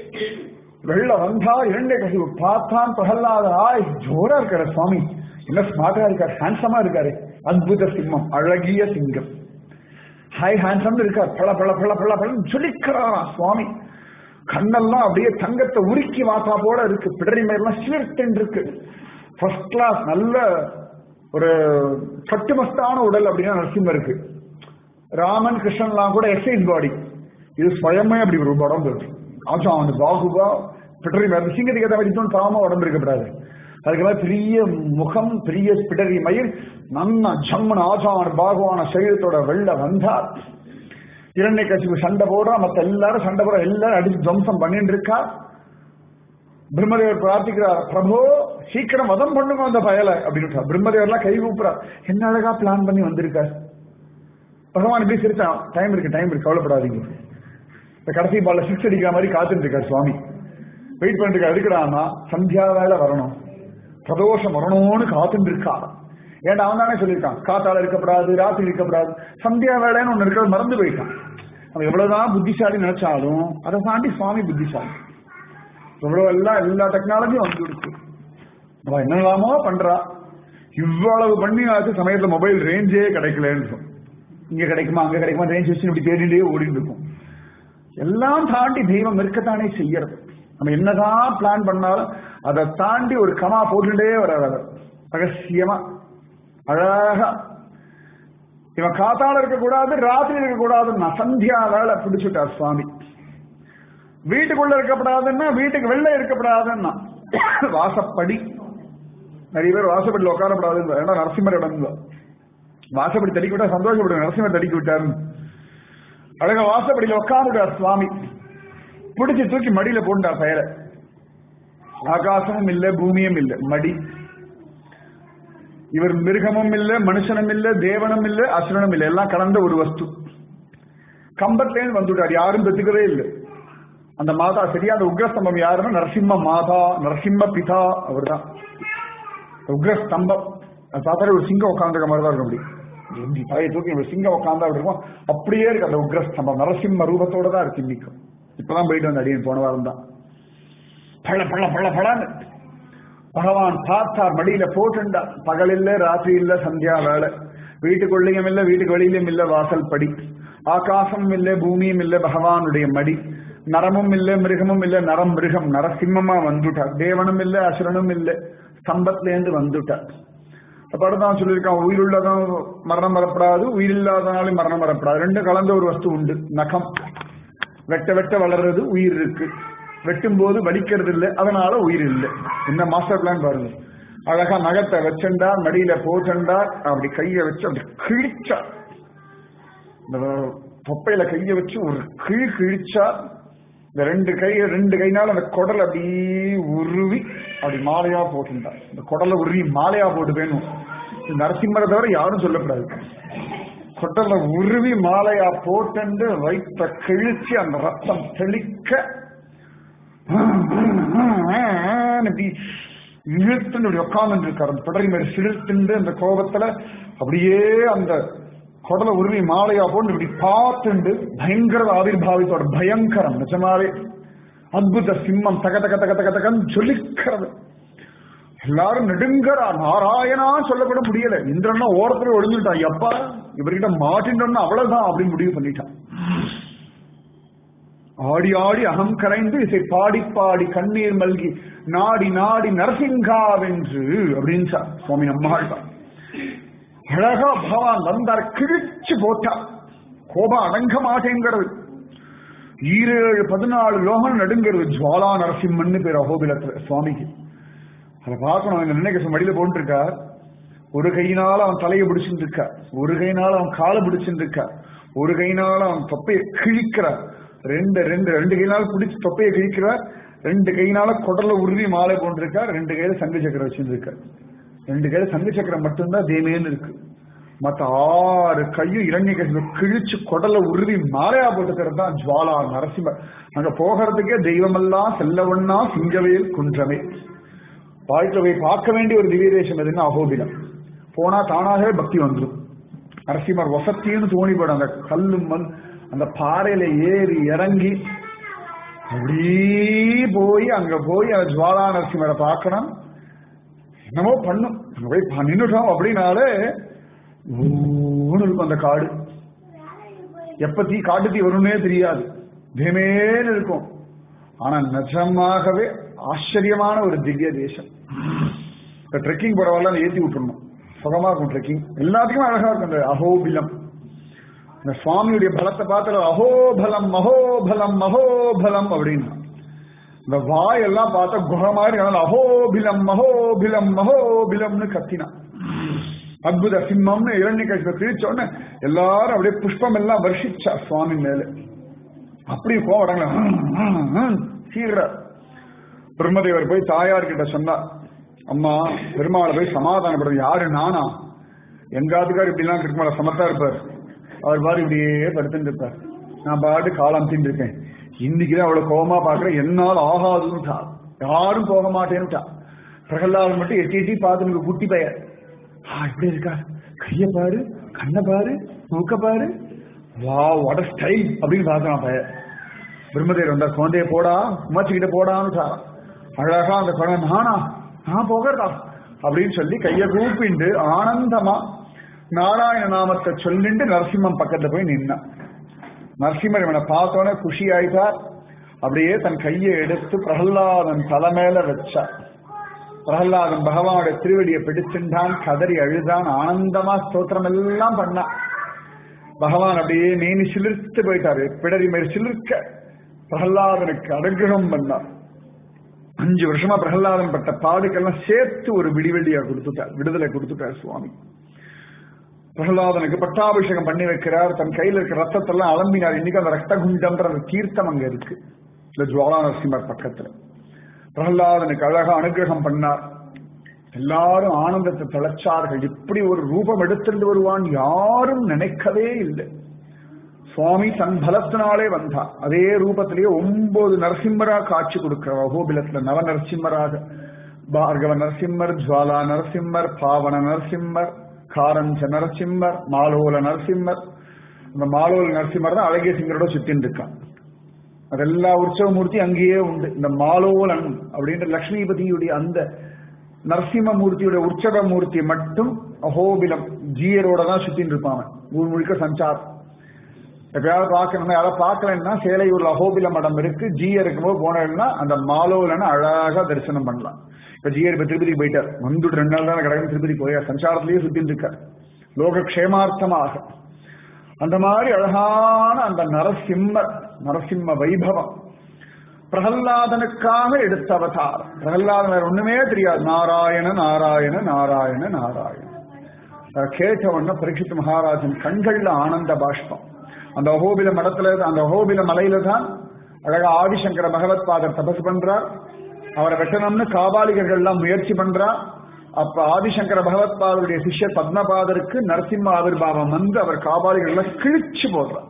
வெள்ள வந்தா இரண்டே கசிவு பார்த்தான் பிரகல்லாத ஆய் ஜோரா இருக்காரு சுவாமி என்ன ஸ்மார்ட்டா இருக்காரு ஹேண்ட்ஸமா இருக்காரு அத்புத சிம்மம் அழகிய சிங்கம் ஹாய் ஹேண்ட்ஸம் இருக்கார் பல பல பல பல பலன்னு சொல்லிக்கிறாராம் சுவாமி கண்ணெல்லாம் அப்படியே தங்கத்தை உருக்கி வாத்தா போல இருக்கு பிடரி மாதிரிலாம் சீர்த்தன் இருக்கு ஃபர்ஸ்ட் கிளாஸ் நல்ல ஒரு கட்டுமஸ்தான உடல் அப்படின்னா நரசிம்ம இருக்கு ராமன் கிருஷ்ணன்லாம் கூட எக்ஸைஸ் பாடி இது ஸ்வயமே அப்படி ஒரு உடம்பு இருக்கு ஆச்சா அவன் பாகுபா பிடரி மாதிரி சிங்கத்துக்கு ஏற்ற மாதிரி இன்னொன்று பாவமா உடம்பு இருக்கப்படாது அதுக்கு மேல பெரிய முகம் பெரிய பிடரி மயில் நன்னா ஜம்மன் ஆச்சான பாகுவான சரீரத்தோட வெள்ள வந்தார் இரண்டை கட்சிக்கு சண்டை போடுறா மத்த எல்லாரும் சண்டை போடுற எல்லாரும் அடிச்சு துவம்சம் பண்ணிட்டு இருக்கா பிரம்மதேவர் பிரார்த்திக்கிறார் பிரபு சீக்கிரம் வதம் பண்ணுங்க அந்த பயலை அப்படின்னு பிரம்மதேவர்லாம் கை கூப்புறார் என்ன அழகா பிளான் பண்ணி வந்திருக்கார் பகவான் இப்படி சிரிச்சா டைம் இருக்கு டைம் இருக்கு கவலைப்படாதீங்க இந்த கடைசி பால்ல சிக்ஸ் அடிக்கிற மாதிரி காத்துட்டு இருக்கார் சுவாமி வெயிட் பண்ணிட்டு இருக்காரு எதுக்குறான்னா சந்தியா வேலை வரணும் பிரதோஷம் வரணும்னு காத்துட்டு இருக்கா ஏன்னா அவன் தானே சொல்லியிருக்கான் காத்தால இருக்கப்படாது ராத்திரி இருக்கப்படாது சந்தியா வேலைன்னு ஒண்ணு இருக்கிறது மறந்து போயிட்டான் அவன் எவ்வளவுதான் புத்திசாலி நினைச்சாலும் அதை தாண்டி சுவாமி புத்திசாலி எவ்வளவு எல்லாம் எல்லா டெக்னாலஜியும் வந்து கொடுத்து அவன் என்னெல்லாமோ பண்றா இவ்வளவு பண்ணி ஆச்சு சமயத்துல மொபைல் ரேஞ்சே கிடைக்கலன்னு இங்க கிடைக்குமா அங்க கிடைக்குமா ரேஞ்ச் வச்சு இப்படி தேடிட்டே ஓடிட்டு இருக்கும் எல்லாம் தாண்டி தெய்வம் இருக்கத்தானே செய்யறது நம்ம என்னதான் பிளான் பண்ணாலும் அதை தாண்டி ஒரு கமா போட்டுட்டே வர்றாரு ரகசியமா அழகா இவன் காத்தால இருக்கக்கூடாது ராத்திரி இருக்கக்கூடாதுன்னா சந்தியா வேலை பிடிச்சுட்டார் சுவாமி வீட்டுக்குள்ள இருக்கப்படாதுன்னா வீட்டுக்கு வெளில இருக்கப்படாதுன்னா வாசப்படி நிறைய பேர் வாசப்படியில் உட்காரப்படாது ஏன்னா நரசிம்மர் இடம் வாசப்படி தடிக்க விட்டா சந்தோஷப்படுங்க நரசிம்மர் தடிக்க விட்டாரு அழகா வாசப்படியில் உட்காந்துட்டார் சுவாமி பிடிச்சு தூக்கி மடியில போண்டார் பெயரை ஆகாசமும் இல்ல பூமியும் இல்ல மடி இவர் மிருகமும் இல்ல மனுஷனும் இல்ல தேவனும் இல்ல அசுரனும் இல்ல எல்லாம் கலந்த ஒரு வஸ்து கம்பத்திலேருந்து வந்துட்டார் யாரும் பெற்றுக்கவே இல்லை அந்த மாதா சரியா அந்த உக்ரஸ்தம்பம் யாருன்னா நரசிம்ம மாதா நரசிம்ம பிதா அவர் தான் உக்ரஸ்தம்பம் அது பார்த்தாலே ஒரு சிங்கம் உட்காந்துருக்க மாதிரி தான் இருக்கும் அப்படி எப்படி தலையை தூக்கி ஒரு சிங்கம் உட்காந்தா அப்படி இருக்கும் அப்படியே இருக்கு அந்த உக்ரஸ்தம்பம் நரசிம்ம ரூபத்தோட தான் இருக்கு இன்னைக்கும் இப்பதான் போயிட்டு வந்த அடியன் போன வாரம் தான் பள்ள பள்ள பள்ள பழன்னு பகவான் பார்த்தார் மடியில போட்டுண்டா பகல் இல்ல ராத்திரி இல்ல சந்தியா வேலை வீட்டுக்குள்ளேயும் இல்ல வீட்டுக்கு வெளியிலும் இல்ல வாசல் படி ஆகாசமும் இல்ல பூமியும் இல்ல பகவானுடைய மடி நரமும் இல்ல மிருகமும் இல்ல நரம் மிருகம் நரசிம்மமா வந்துட்டார் தேவனும் இல்ல அசுரனும் இல்ல ஸ்தம்பத்துல இருந்து வந்துட்டார் படத்தான் சொல்லியிருக்கான் உயிருள்ளதும் மரணம் வரப்படாது உயிரில்லாதனாலும் மரணம் வரப்படாது ரெண்டும் கலந்த ஒரு வஸ்து உண்டு நகம் வெட்ட வெட்ட வளர்றது உயிர் இருக்கு வெட்டும் போது வலிக்கிறது இல்லை அதனால உயிர் இல்லை என்ன மாஸ்டர் பிளான் பாருங்க அழகா நகத்தை வச்சுண்டா மடியில போட்டுண்டா அப்படி கையை வச்சு அப்படி கிழிச்சா இந்த தொப்பையில கையை வச்சு ஒரு கிழி கிழிச்சா இந்த ரெண்டு கை ரெண்டு கைனால அந்த குடல் அப்படியே உருவி அப்படி மாலையா போட்டுண்டா இந்த குடலை உருவி மாலையா போட்டு வேணும் நரசிம்மரை தவிர யாரும் சொல்லக்கூடாது கொட்டல உருவி மாலையா போட்டு வைத்த கிழிச்சு அந்த ரத்தம் தெளிக்க இழுத்துன்னு இப்படி உட்கார்ந்து இருக்காரு அந்த தொடரி மாதிரி சிலிர்த்துண்டு அந்த கோபத்துல அப்படியே அந்த குடலை உருவி மாலையா போட்டு இப்படி பார்த்துண்டு பயங்கர ஆவிர்வாவித்தோட பயங்கரம் நிஜமாவே அத்புத சிம்மம் தக தக தக தக தகன்னு சொல்லிக்கிறது எல்லாரும் நெடுங்கரா நாராயணா சொல்லப்பட முடியல இந்திரன்னா ஓரத்துல ஒளிஞ்சுட்டான் எப்பா இவர்கிட்ட மாட்டின்றோம்னா அவ்வளவுதான் அப்படின்னு முடிவு பண்ணிட்டான் ஆடி ஆடி அகம் கரைந்து இசை பாடி பாடி கண்ணீர் மல்கி நாடி நாடி நரசிங்காவென்று அப்படின்னு சுவாமி நம்மாள் அழகா பகவான் வந்தார் கிழிச்சு போட்டார் கோபம் அடங்க மாட்டேங்கிறது ஈரேழு பதினாலு லோகம் நடுங்கிறது ஜுவாலா நரசிம்மன்னு பேர் அகோபிலத்துல சுவாமிக்கு அதை பார்க்கணும் இந்த நினைக்க மடியில போட்டுருக்கார் ஒரு கையினால அவன் தலையை பிடிச்சிட்டு இருக்கா ஒரு கையினால அவன் காலை பிடிச்சிட்டு இருக்கா ஒரு கையினால அவன் தொப்பையை கிழிக்கிறார் ரெண்டு ரெண்டு ரெண்டு கையினால பிடிச்சி தொப்பையை கிழிக்கிறார் ரெண்டு கையினால குடல உருவி மாலை போட்டிருக்கார் ரெண்டு கையில சங்கு சக்கரம் வச்சிருக்கார் ரெண்டு கையில சங்கு சக்கரம் மட்டும்தான் தேமேன்னு இருக்கு மத்த ஆறு கையும் இரண்ய கசிவு கிழிச்சு குடல உருவி மாலையா போட்டுக்கிறது தான் ஜுவாலா நரசிம்மர் அங்க போகிறதுக்கே தெய்வமெல்லாம் செல்லவண்ணா சிங்கவேல் குன்றமே வாழ்க்கை போய் பார்க்க வேண்டிய ஒரு திவ்ய தேசம் எதுன்னா அகோபிலம் போனா தானாகவே பக்தி வந்துடும் நரசிம்மர் வசத்தின்னு தோணிப்படும் அந்த கல்லு மண் அந்த பாறையில ஏறி இறங்கி அப்படியே போய் அங்க போய் அந்த ஜுவாலா நரசிம்மரை பார்க்கணும் என்னமோ பண்ணும் அங்க போய் ப- நின்னுட்டோம் அப்படின்னாலே ஊன்னு இருக்கும் அந்த காடு எப்ப தீ காட்டு தீ வரும்னே தெரியாது தேமேன்னு இருக்கும் ஆனா நிஜமாகவே ஆச்சரியமான ஒரு திவ்ய தேசம் இப்ப ட்ரெக்கிங் போறவெல்லாம் ஏத்தி விட்டுறணும் சுகமா இருக்கும் ட்ரெக்கிங் எல்லாத்துக்குமே அழகா இருக்கும் அந்த அகோபிலம் இந்த சுவாமியுடைய பலத்தை பார்த்துல அஹோபலம் மகோபலம் மகோபலம் அப்படின்னு இந்த வாயெல்லாம் பார்த்தா குகை மாதிரி அதனால அஹோபிலம் மகோபிலம் மகோபிலம்னு கத்தினான் அற்புத சிம்மம்னு இரண்ய கட்சி பிரிச்ச உடனே எல்லாரும் அப்படியே புஷ்பம் எல்லாம் வருஷிச்சா சுவாமி மேல அப்படி கோவடங்கள சீர பிரம்மதேவர் போய் தாயார் கிட்ட சொன்னார் அம்மா பெருமாளை போய் சமாதானப்படுறது யாரு நானா எங்க ஆத்துக்கார் இப்படிலாம் கிருஷ்ணமலை சமத்தா இருப்பார் அவர் பாரு இப்படியே படுத்துட்டு இருப்பார் நான் பாட்டு காலம் தின்னு இருக்கேன் இன்னைக்குதான் அவ்வளவு கோபமா பாக்குறேன் என்னால் ஆகாதுன்னுட்டா யாரும் போக மாட்டேன்னுட்டா பிரகலாதன் மட்டும் எட்டி எட்டி பார்த்து குட்டி பையன் ஆ இப்படி இருக்கா கைய பாரு கண்ணை பாரு மூக்க பாரு வா வாட் ஸ்டைல் அப்படின்னு பார்க்கலாம் பையன் பிரம்மதேவர் வந்தார் குழந்தைய போடா உமாச்சிக்கிட்ட போடான்னு அழகா அந்த குழந்தை நானா நான் போகிறதா அப்படின்னு சொல்லி கைய கூப்பிண்டு ஆனந்தமா நாராயண நாமத்தை சொல்லிட்டு நரசிம்மன் பக்கத்துல போய் நின்னான் நரசிம்மர் இவனை பார்த்தோன்னே குஷி ஆயிட்டார் அப்படியே தன் கையை எடுத்து பிரகலாதன் தலை மேல வச்சார் பிரகலாதன் பகவானுடைய திருவடியை பிடிச்சின்றான் கதறி அழுதான் ஆனந்தமா ஸ்தோத்திரம் எல்லாம் பண்ணான் பகவான் அப்படியே மேனி சிலிர்த்து போயிட்டாரு பிடரி மேல் சிலிர்க்க பிரகலாதனுக்கு அனுகிரகம் பண்ணார் அஞ்சு வருஷமா பிரகலாதன் பட்ட பாடுக்கெல்லாம் சேர்த்து ஒரு விடிவெளியா கொடுத்துட்டார் விடுதலை கொடுத்துட்டார் சுவாமி பிரகலாதனுக்கு பட்டாபிஷேகம் பண்ணி வைக்கிறார் தன் கையில இருக்கிற ரத்தத்தெல்லாம் அலம்பினார் இன்னைக்கு அந்த ரத்த குண்டம்ன்ற அந்த தீர்த்தம் அங்க இருக்கு இந்த ஜுவாலா நரசிம்மர் பக்கத்துல பிரகலாதனுக்கு அழகா அனுகிரகம் பண்ணார் எல்லாரும் ஆனந்தத்தை தொலைச்சார்கள் இப்படி ஒரு ரூபம் எடுத்துட்டு வருவான் யாரும் நினைக்கவே இல்லை சுவாமி தன் பலத்தினாலே வந்தார் அதே ரூபத்திலேயே ஒன்பது நரசிம்மரா காட்சி கொடுக்கிறார் அகோபிலத்துல நவ நரசிம்மராக பார்கவ நரசிம்மர் ஜுவாலா நரசிம்மர் பாவன நரசிம்மர் காரஞ்ச நரசிம்மர் மாலோல நரசிம்மர் அந்த மாலோல நரசிம்மர் தான் அழகிய சிங்கரோட சுத்தின்னு இருக்கான் அதெல்லா உற்சவ மூர்த்தி அங்கேயே உண்டு இந்த மாலோலன் அப்படின்ற லக்ஷ்மிபதியுடைய அந்த நரசிம்ம மூர்த்தியோட உற்சவ மூர்த்தி மட்டும் அஹோபிலம் ஜீயரோட தான் சுத்தின்னு இருப்பாங்க ஊர் முழுக்க சஞ்சாரம் எப்பயாவது பார்க்கணும்னா யாராவது பார்க்கலன்னா சேலையூர்ல அஹோபில மடம் இருக்கு ஜீயர் இருக்கும்போது போனேன்னா அந்த மாலோலன்னு அழகா தரிசனம் பண்ணலாம் இப்ப ஜீயர் இப்ப திருப்பதிக்கு போயிட்டார் வந்துட்டு ரெண்டு நாள் தான் கிடக்கு திருப்பதி போயார் சஞ்சாரத்திலேயே சுத்தின்னு இருக்கார் லோக க்ஷேமார்த்தமாக அந்த மாதிரி அழகான அந்த நரசிம்மர் நரசிம்ம வைபவம் பிரகல்லாதனுக்காக எடுத்த அவதாரம் பிரகல்லாதன் வேற ஒண்ணுமே தெரியாது நாராயண நாராயண நாராயண நாராயண அதை கேட்ட உடனே பரீட்சித் மகாராஜன் கண்கள்ல ஆனந்த பாஷ்பம் அந்த அகோபில மடத்துல அந்த அகோபில மலையில தான் அழகா ஆதிசங்கர பகவத் பாதர் தபசு பண்றார் அவரை வெட்டணும்னு காபாலிகர்கள் எல்லாம் முயற்சி பண்றா அப்ப ஆதிசங்கர பகவத் பாதருடைய சிஷ்யர் பத்மபாதருக்கு நரசிம்ம ஆவிர்வாவம் வந்து அவர் காபாலிகள் எல்லாம் கிழிச்சு போடுறார்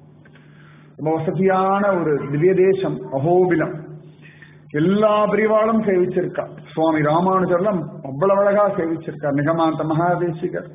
ரொம்ப வசதியான ஒரு திவ்ய தேசம் அகோபிலம் எல்லா பிரிவாளும் சேவிச்சிருக்கா சுவாமி ராமானுஜர்லாம் அவ்வளவு அழகா சேவிச்சிருக்கா நிகமாந்த மகாதேசிகர்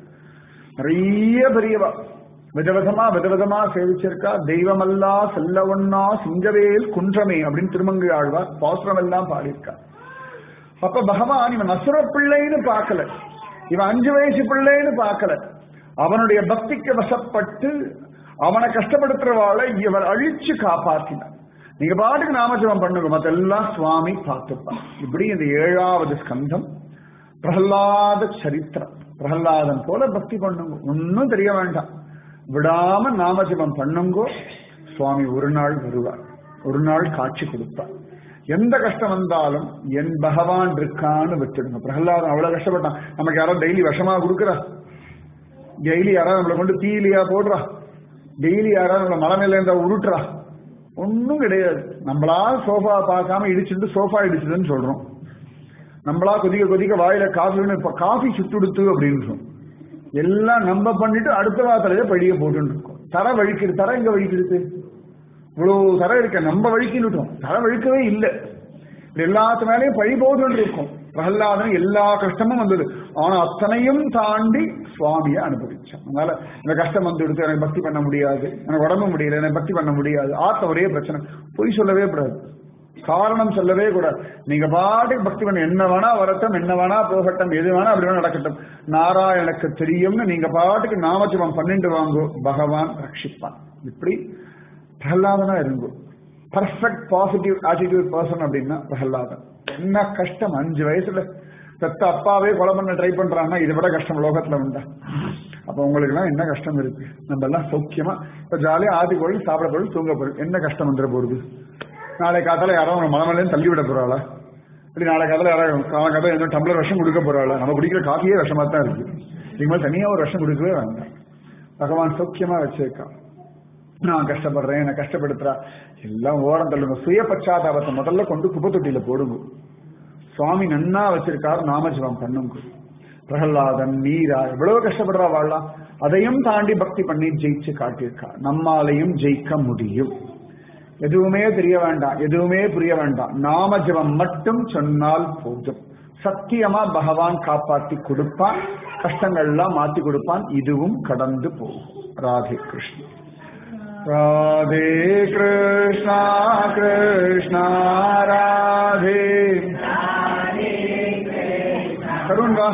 நிறைய பெரியவா விதவிதமா விதவிதமா சேவிச்சிருக்கா தெய்வமல்லா செல்லவண்ணா சிங்கவேல் குன்றமே அப்படின்னு திருமங்கை ஆழ்வார் பாசுரம் எல்லாம் பாடியிருக்கா அப்ப பகவான் இவன் அசுர பிள்ளைன்னு பார்க்கல இவன் அஞ்சு வயசு பிள்ளைன்னு பார்க்கல அவனுடைய பக்திக்கு வசப்பட்டு அவனை கஷ்டப்படுத்துறவாளை இவர் அழிச்சு காப்பாற்றினார் நீங்க பாட்டுக்கு நாமஜபம் பண்ணுங்க மத்தெல்லாம் சுவாமி பார்த்துப்பான் இப்படி இந்த ஏழாவது ஸ்கந்தம் பிரகலாத சரித்திரம் பிரகலாதன் போல பக்தி பண்ணுங்க ஒன்னும் தெரிய வேண்டாம் விடாம நாமஜபம் பண்ணுங்கோ சுவாமி ஒரு நாள் வருவார் ஒரு நாள் காட்சி கொடுப்பார் எந்த கஷ்டம் வந்தாலும் என் பகவான் இருக்கான்னு விட்டுடுங்க பிரகலாதன் அவ்வளவு கஷ்டப்பட்டான் நமக்கு யாரோ டெய்லி விஷமா கொடுக்குறா டெய்லி யாராவது நம்மளை கொண்டு தீலியா போடுறா டெய்லி யாராவது நம்மளை மலை மேல இருந்தா உருட்டுறா ஒன்றும் கிடையாது நம்மளா சோஃபா பார்க்காம இடிச்சுட்டு சோஃபா இடிச்சுதுன்னு சொல்றோம் நம்மளா கொதிக்க கொதிக்க வாயில காஃபி இப்ப காஃபி சுட்டுடுத்து அப்படின்னு சொல்றோம் எல்லாம் நம்ம பண்ணிட்டு அடுத்த வாரத்திலேயே படிய போட்டுன்னு இருக்கோம் தர வழிக்குது தர எங்க வழிக்குது இவ்வளவு தர இருக்க நம்ம வழிக்கிட்டோம் தர வழிக்கவே இல்லை எல்லாத்து மேலேயும் பழி போதுன்னு இருக்கும் பிரகலாதன் எல்லா கஷ்டமும் வந்தது ஆனா அத்தனையும் தாண்டி சுவாமியை அனுபவிச்சான் அதனால இந்த கஷ்டம் வந்து எடுத்து எனக்கு பக்தி பண்ண முடியாது எனக்கு உடம்பு முடியல எனக்கு பக்தி பண்ண முடியாது ஆத்த ஒரே பிரச்சனை பொய் சொல்லவே கூடாது காரணம் சொல்லவே கூடாது நீங்க பாட்டுக்கு பக்தி பண்ண என்ன வேணா வரட்டும் என்ன வேணா போகட்டும் எது வேணா அப்படி வேணா நடக்கட்டும் நாராயணனுக்கு தெரியும்னு நீங்க பாட்டுக்கு நாமஜபம் பண்ணிட்டு வாங்கோ பகவான் ரட்சிப்பான் இப்படி பிரகலாதனா இருங்கோ பர்ஃபெக்ட் பாசிட்டிவ் ஆட்டிடியூட் பர்சன் அப்படின்னா பிரகலாதன் என்ன கஷ்டம் அஞ்சு வயசுல பெத்த அப்பாவே கொலை பண்ண ட்ரை பண்றாங்கன்னா இதை விட கஷ்டம் லோகத்துல உண்டா அப்ப உங்களுக்கு எல்லாம் என்ன கஷ்டம் இருக்கு நம்ம எல்லாம் சௌக்கியமா இப்ப ஜாலியா ஆதி பொருள் சாப்பிட பொருள் தூங்க பொருள் என்ன கஷ்டம் வந்துட போகுது நாளை காத்தால யாரோ அவங்க மலை மேலேயும் தள்ளி விட போறாளா இப்படி நாளை காத்தால யாரோ காலம் காத்தால எந்த டம்ளர் விஷம் கொடுக்க போறாளா நம்ம குடிக்கிற காஃபியே விஷமா தான் இருக்கு இதுக்கு மேல தனியா ஒரு விஷம் கொடுக்கவே வேண்டாம் பகவான் சௌக்கியமா வச்சிருக்கான் நான் கஷ்டப்படுறேன் என்ன கஷ்டப்படுத்துறா எல்லாம் ஓரம் தள்ளுங்க சுய பச்சாதாபத்தை முதல்ல கொண்டு குப்பை தொட்டியில போடுங்க சுவாமி நன்னா வச்சிருக்காரு நாமஜபம் பண்ணுங்க பிரகலாதன் மீரா எவ்வளவு கஷ்டப்படுறா வாழலாம் அதையும் தாண்டி பக்தி பண்ணி ஜெயிச்சு காட்டியிருக்கா நம்மாலையும் ஜெயிக்க முடியும் எதுவுமே தெரிய வேண்டாம் எதுவுமே புரிய வேண்டாம் நாமஜபம் மட்டும் சொன்னால் போதும் சத்தியமா பகவான் காப்பாத்தி கொடுப்பான் கஷ்டங்கள் எல்லாம் மாத்தி கொடுப்பான் இதுவும் கடந்து போகும் ராதே கிருஷ்ணன் ராதே கிருஷ்ணா கிருஷ்ணா ராதே கருண் வா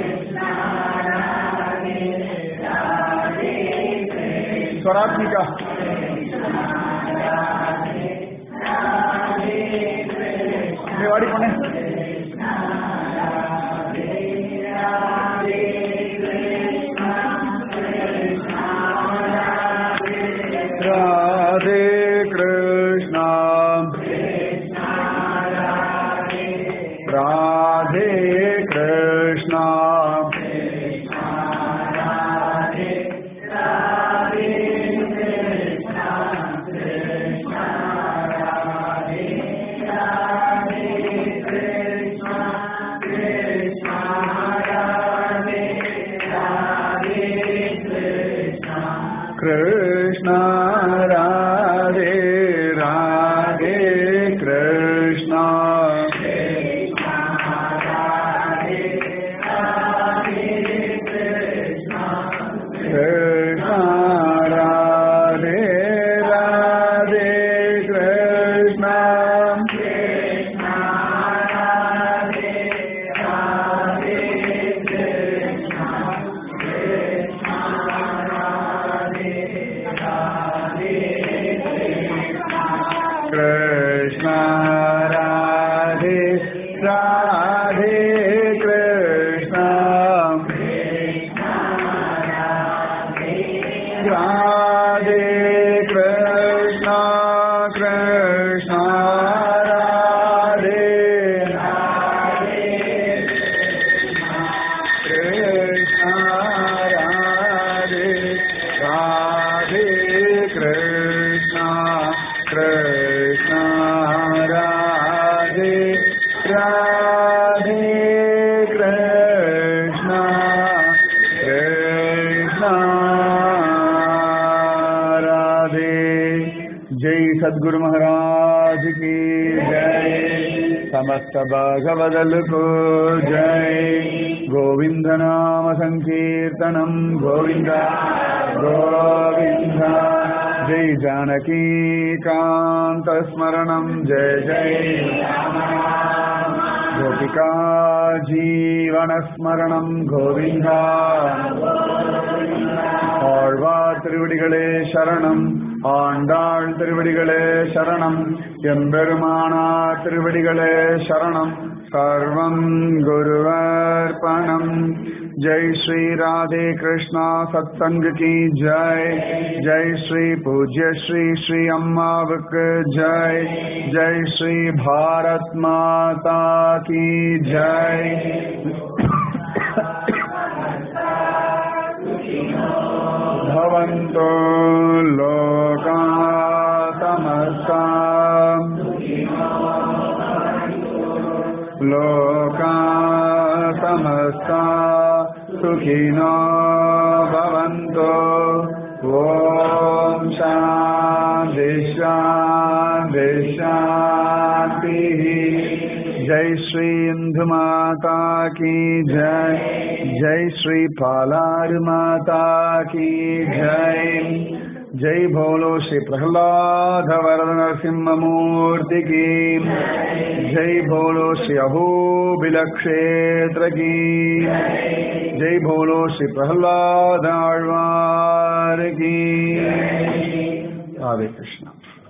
ஸ்வராத்மிகா இப்படி வாடி போனே ராதே கிருஷ்ணா ராதே கிருஷ்ணா கிருஷ்ணா ராதே ராதே கிருஷ்ணா கிருஷ்ணா ராதே ராதே கிருஷ்ணா கிருஷ்ணா ராதே ராதே கிருஷ்ணா ராதே கிருஷ்ணா கிருஷ்ணா ராதே கிருஷ்ணா ராதே ராதே கிருஷ்ணா கிருஷ்ணா ராதே ராதே கிருஷ்ணா கிருஷ்ணா राधे जय सद्गुरु महाराज की जय समस्त भागवदल को जय गोविंद नाम संकीर्तनम गोविंद गोविंद जय जानकी कांत स्मरणम जय जय गोपिका जीवन स्मरणम गोविंदा ஆழ்வார் திருவடிகளே சரணம் ஆண்டாள் திருவடிகளே சரணம் எம்பெருமானார் திருவடிகளே சரணம் சர்வம் குருவர்ப்பணம் जय श्री राधे कृष्णा सत्संग की जय जय श्री पूज्य श्री श्री अम्मावक जय जय श्री भारत माता की जय भवन्तो लोका समस्ता लोका समस्ता सुखिनो भवन्तो ॐ शान्ति शान्ति शान्तिः जय श्री इंदु माता की जय जय श्री पालार माता की जय जय भोलो श्री प्रहलाद वरद नरसिंह मूर्ति की जय भोलो श्री अहोबिल क्षेत्र की जय भोलो श्री प्रहलाद आழ்வாर की राधे कृष्ण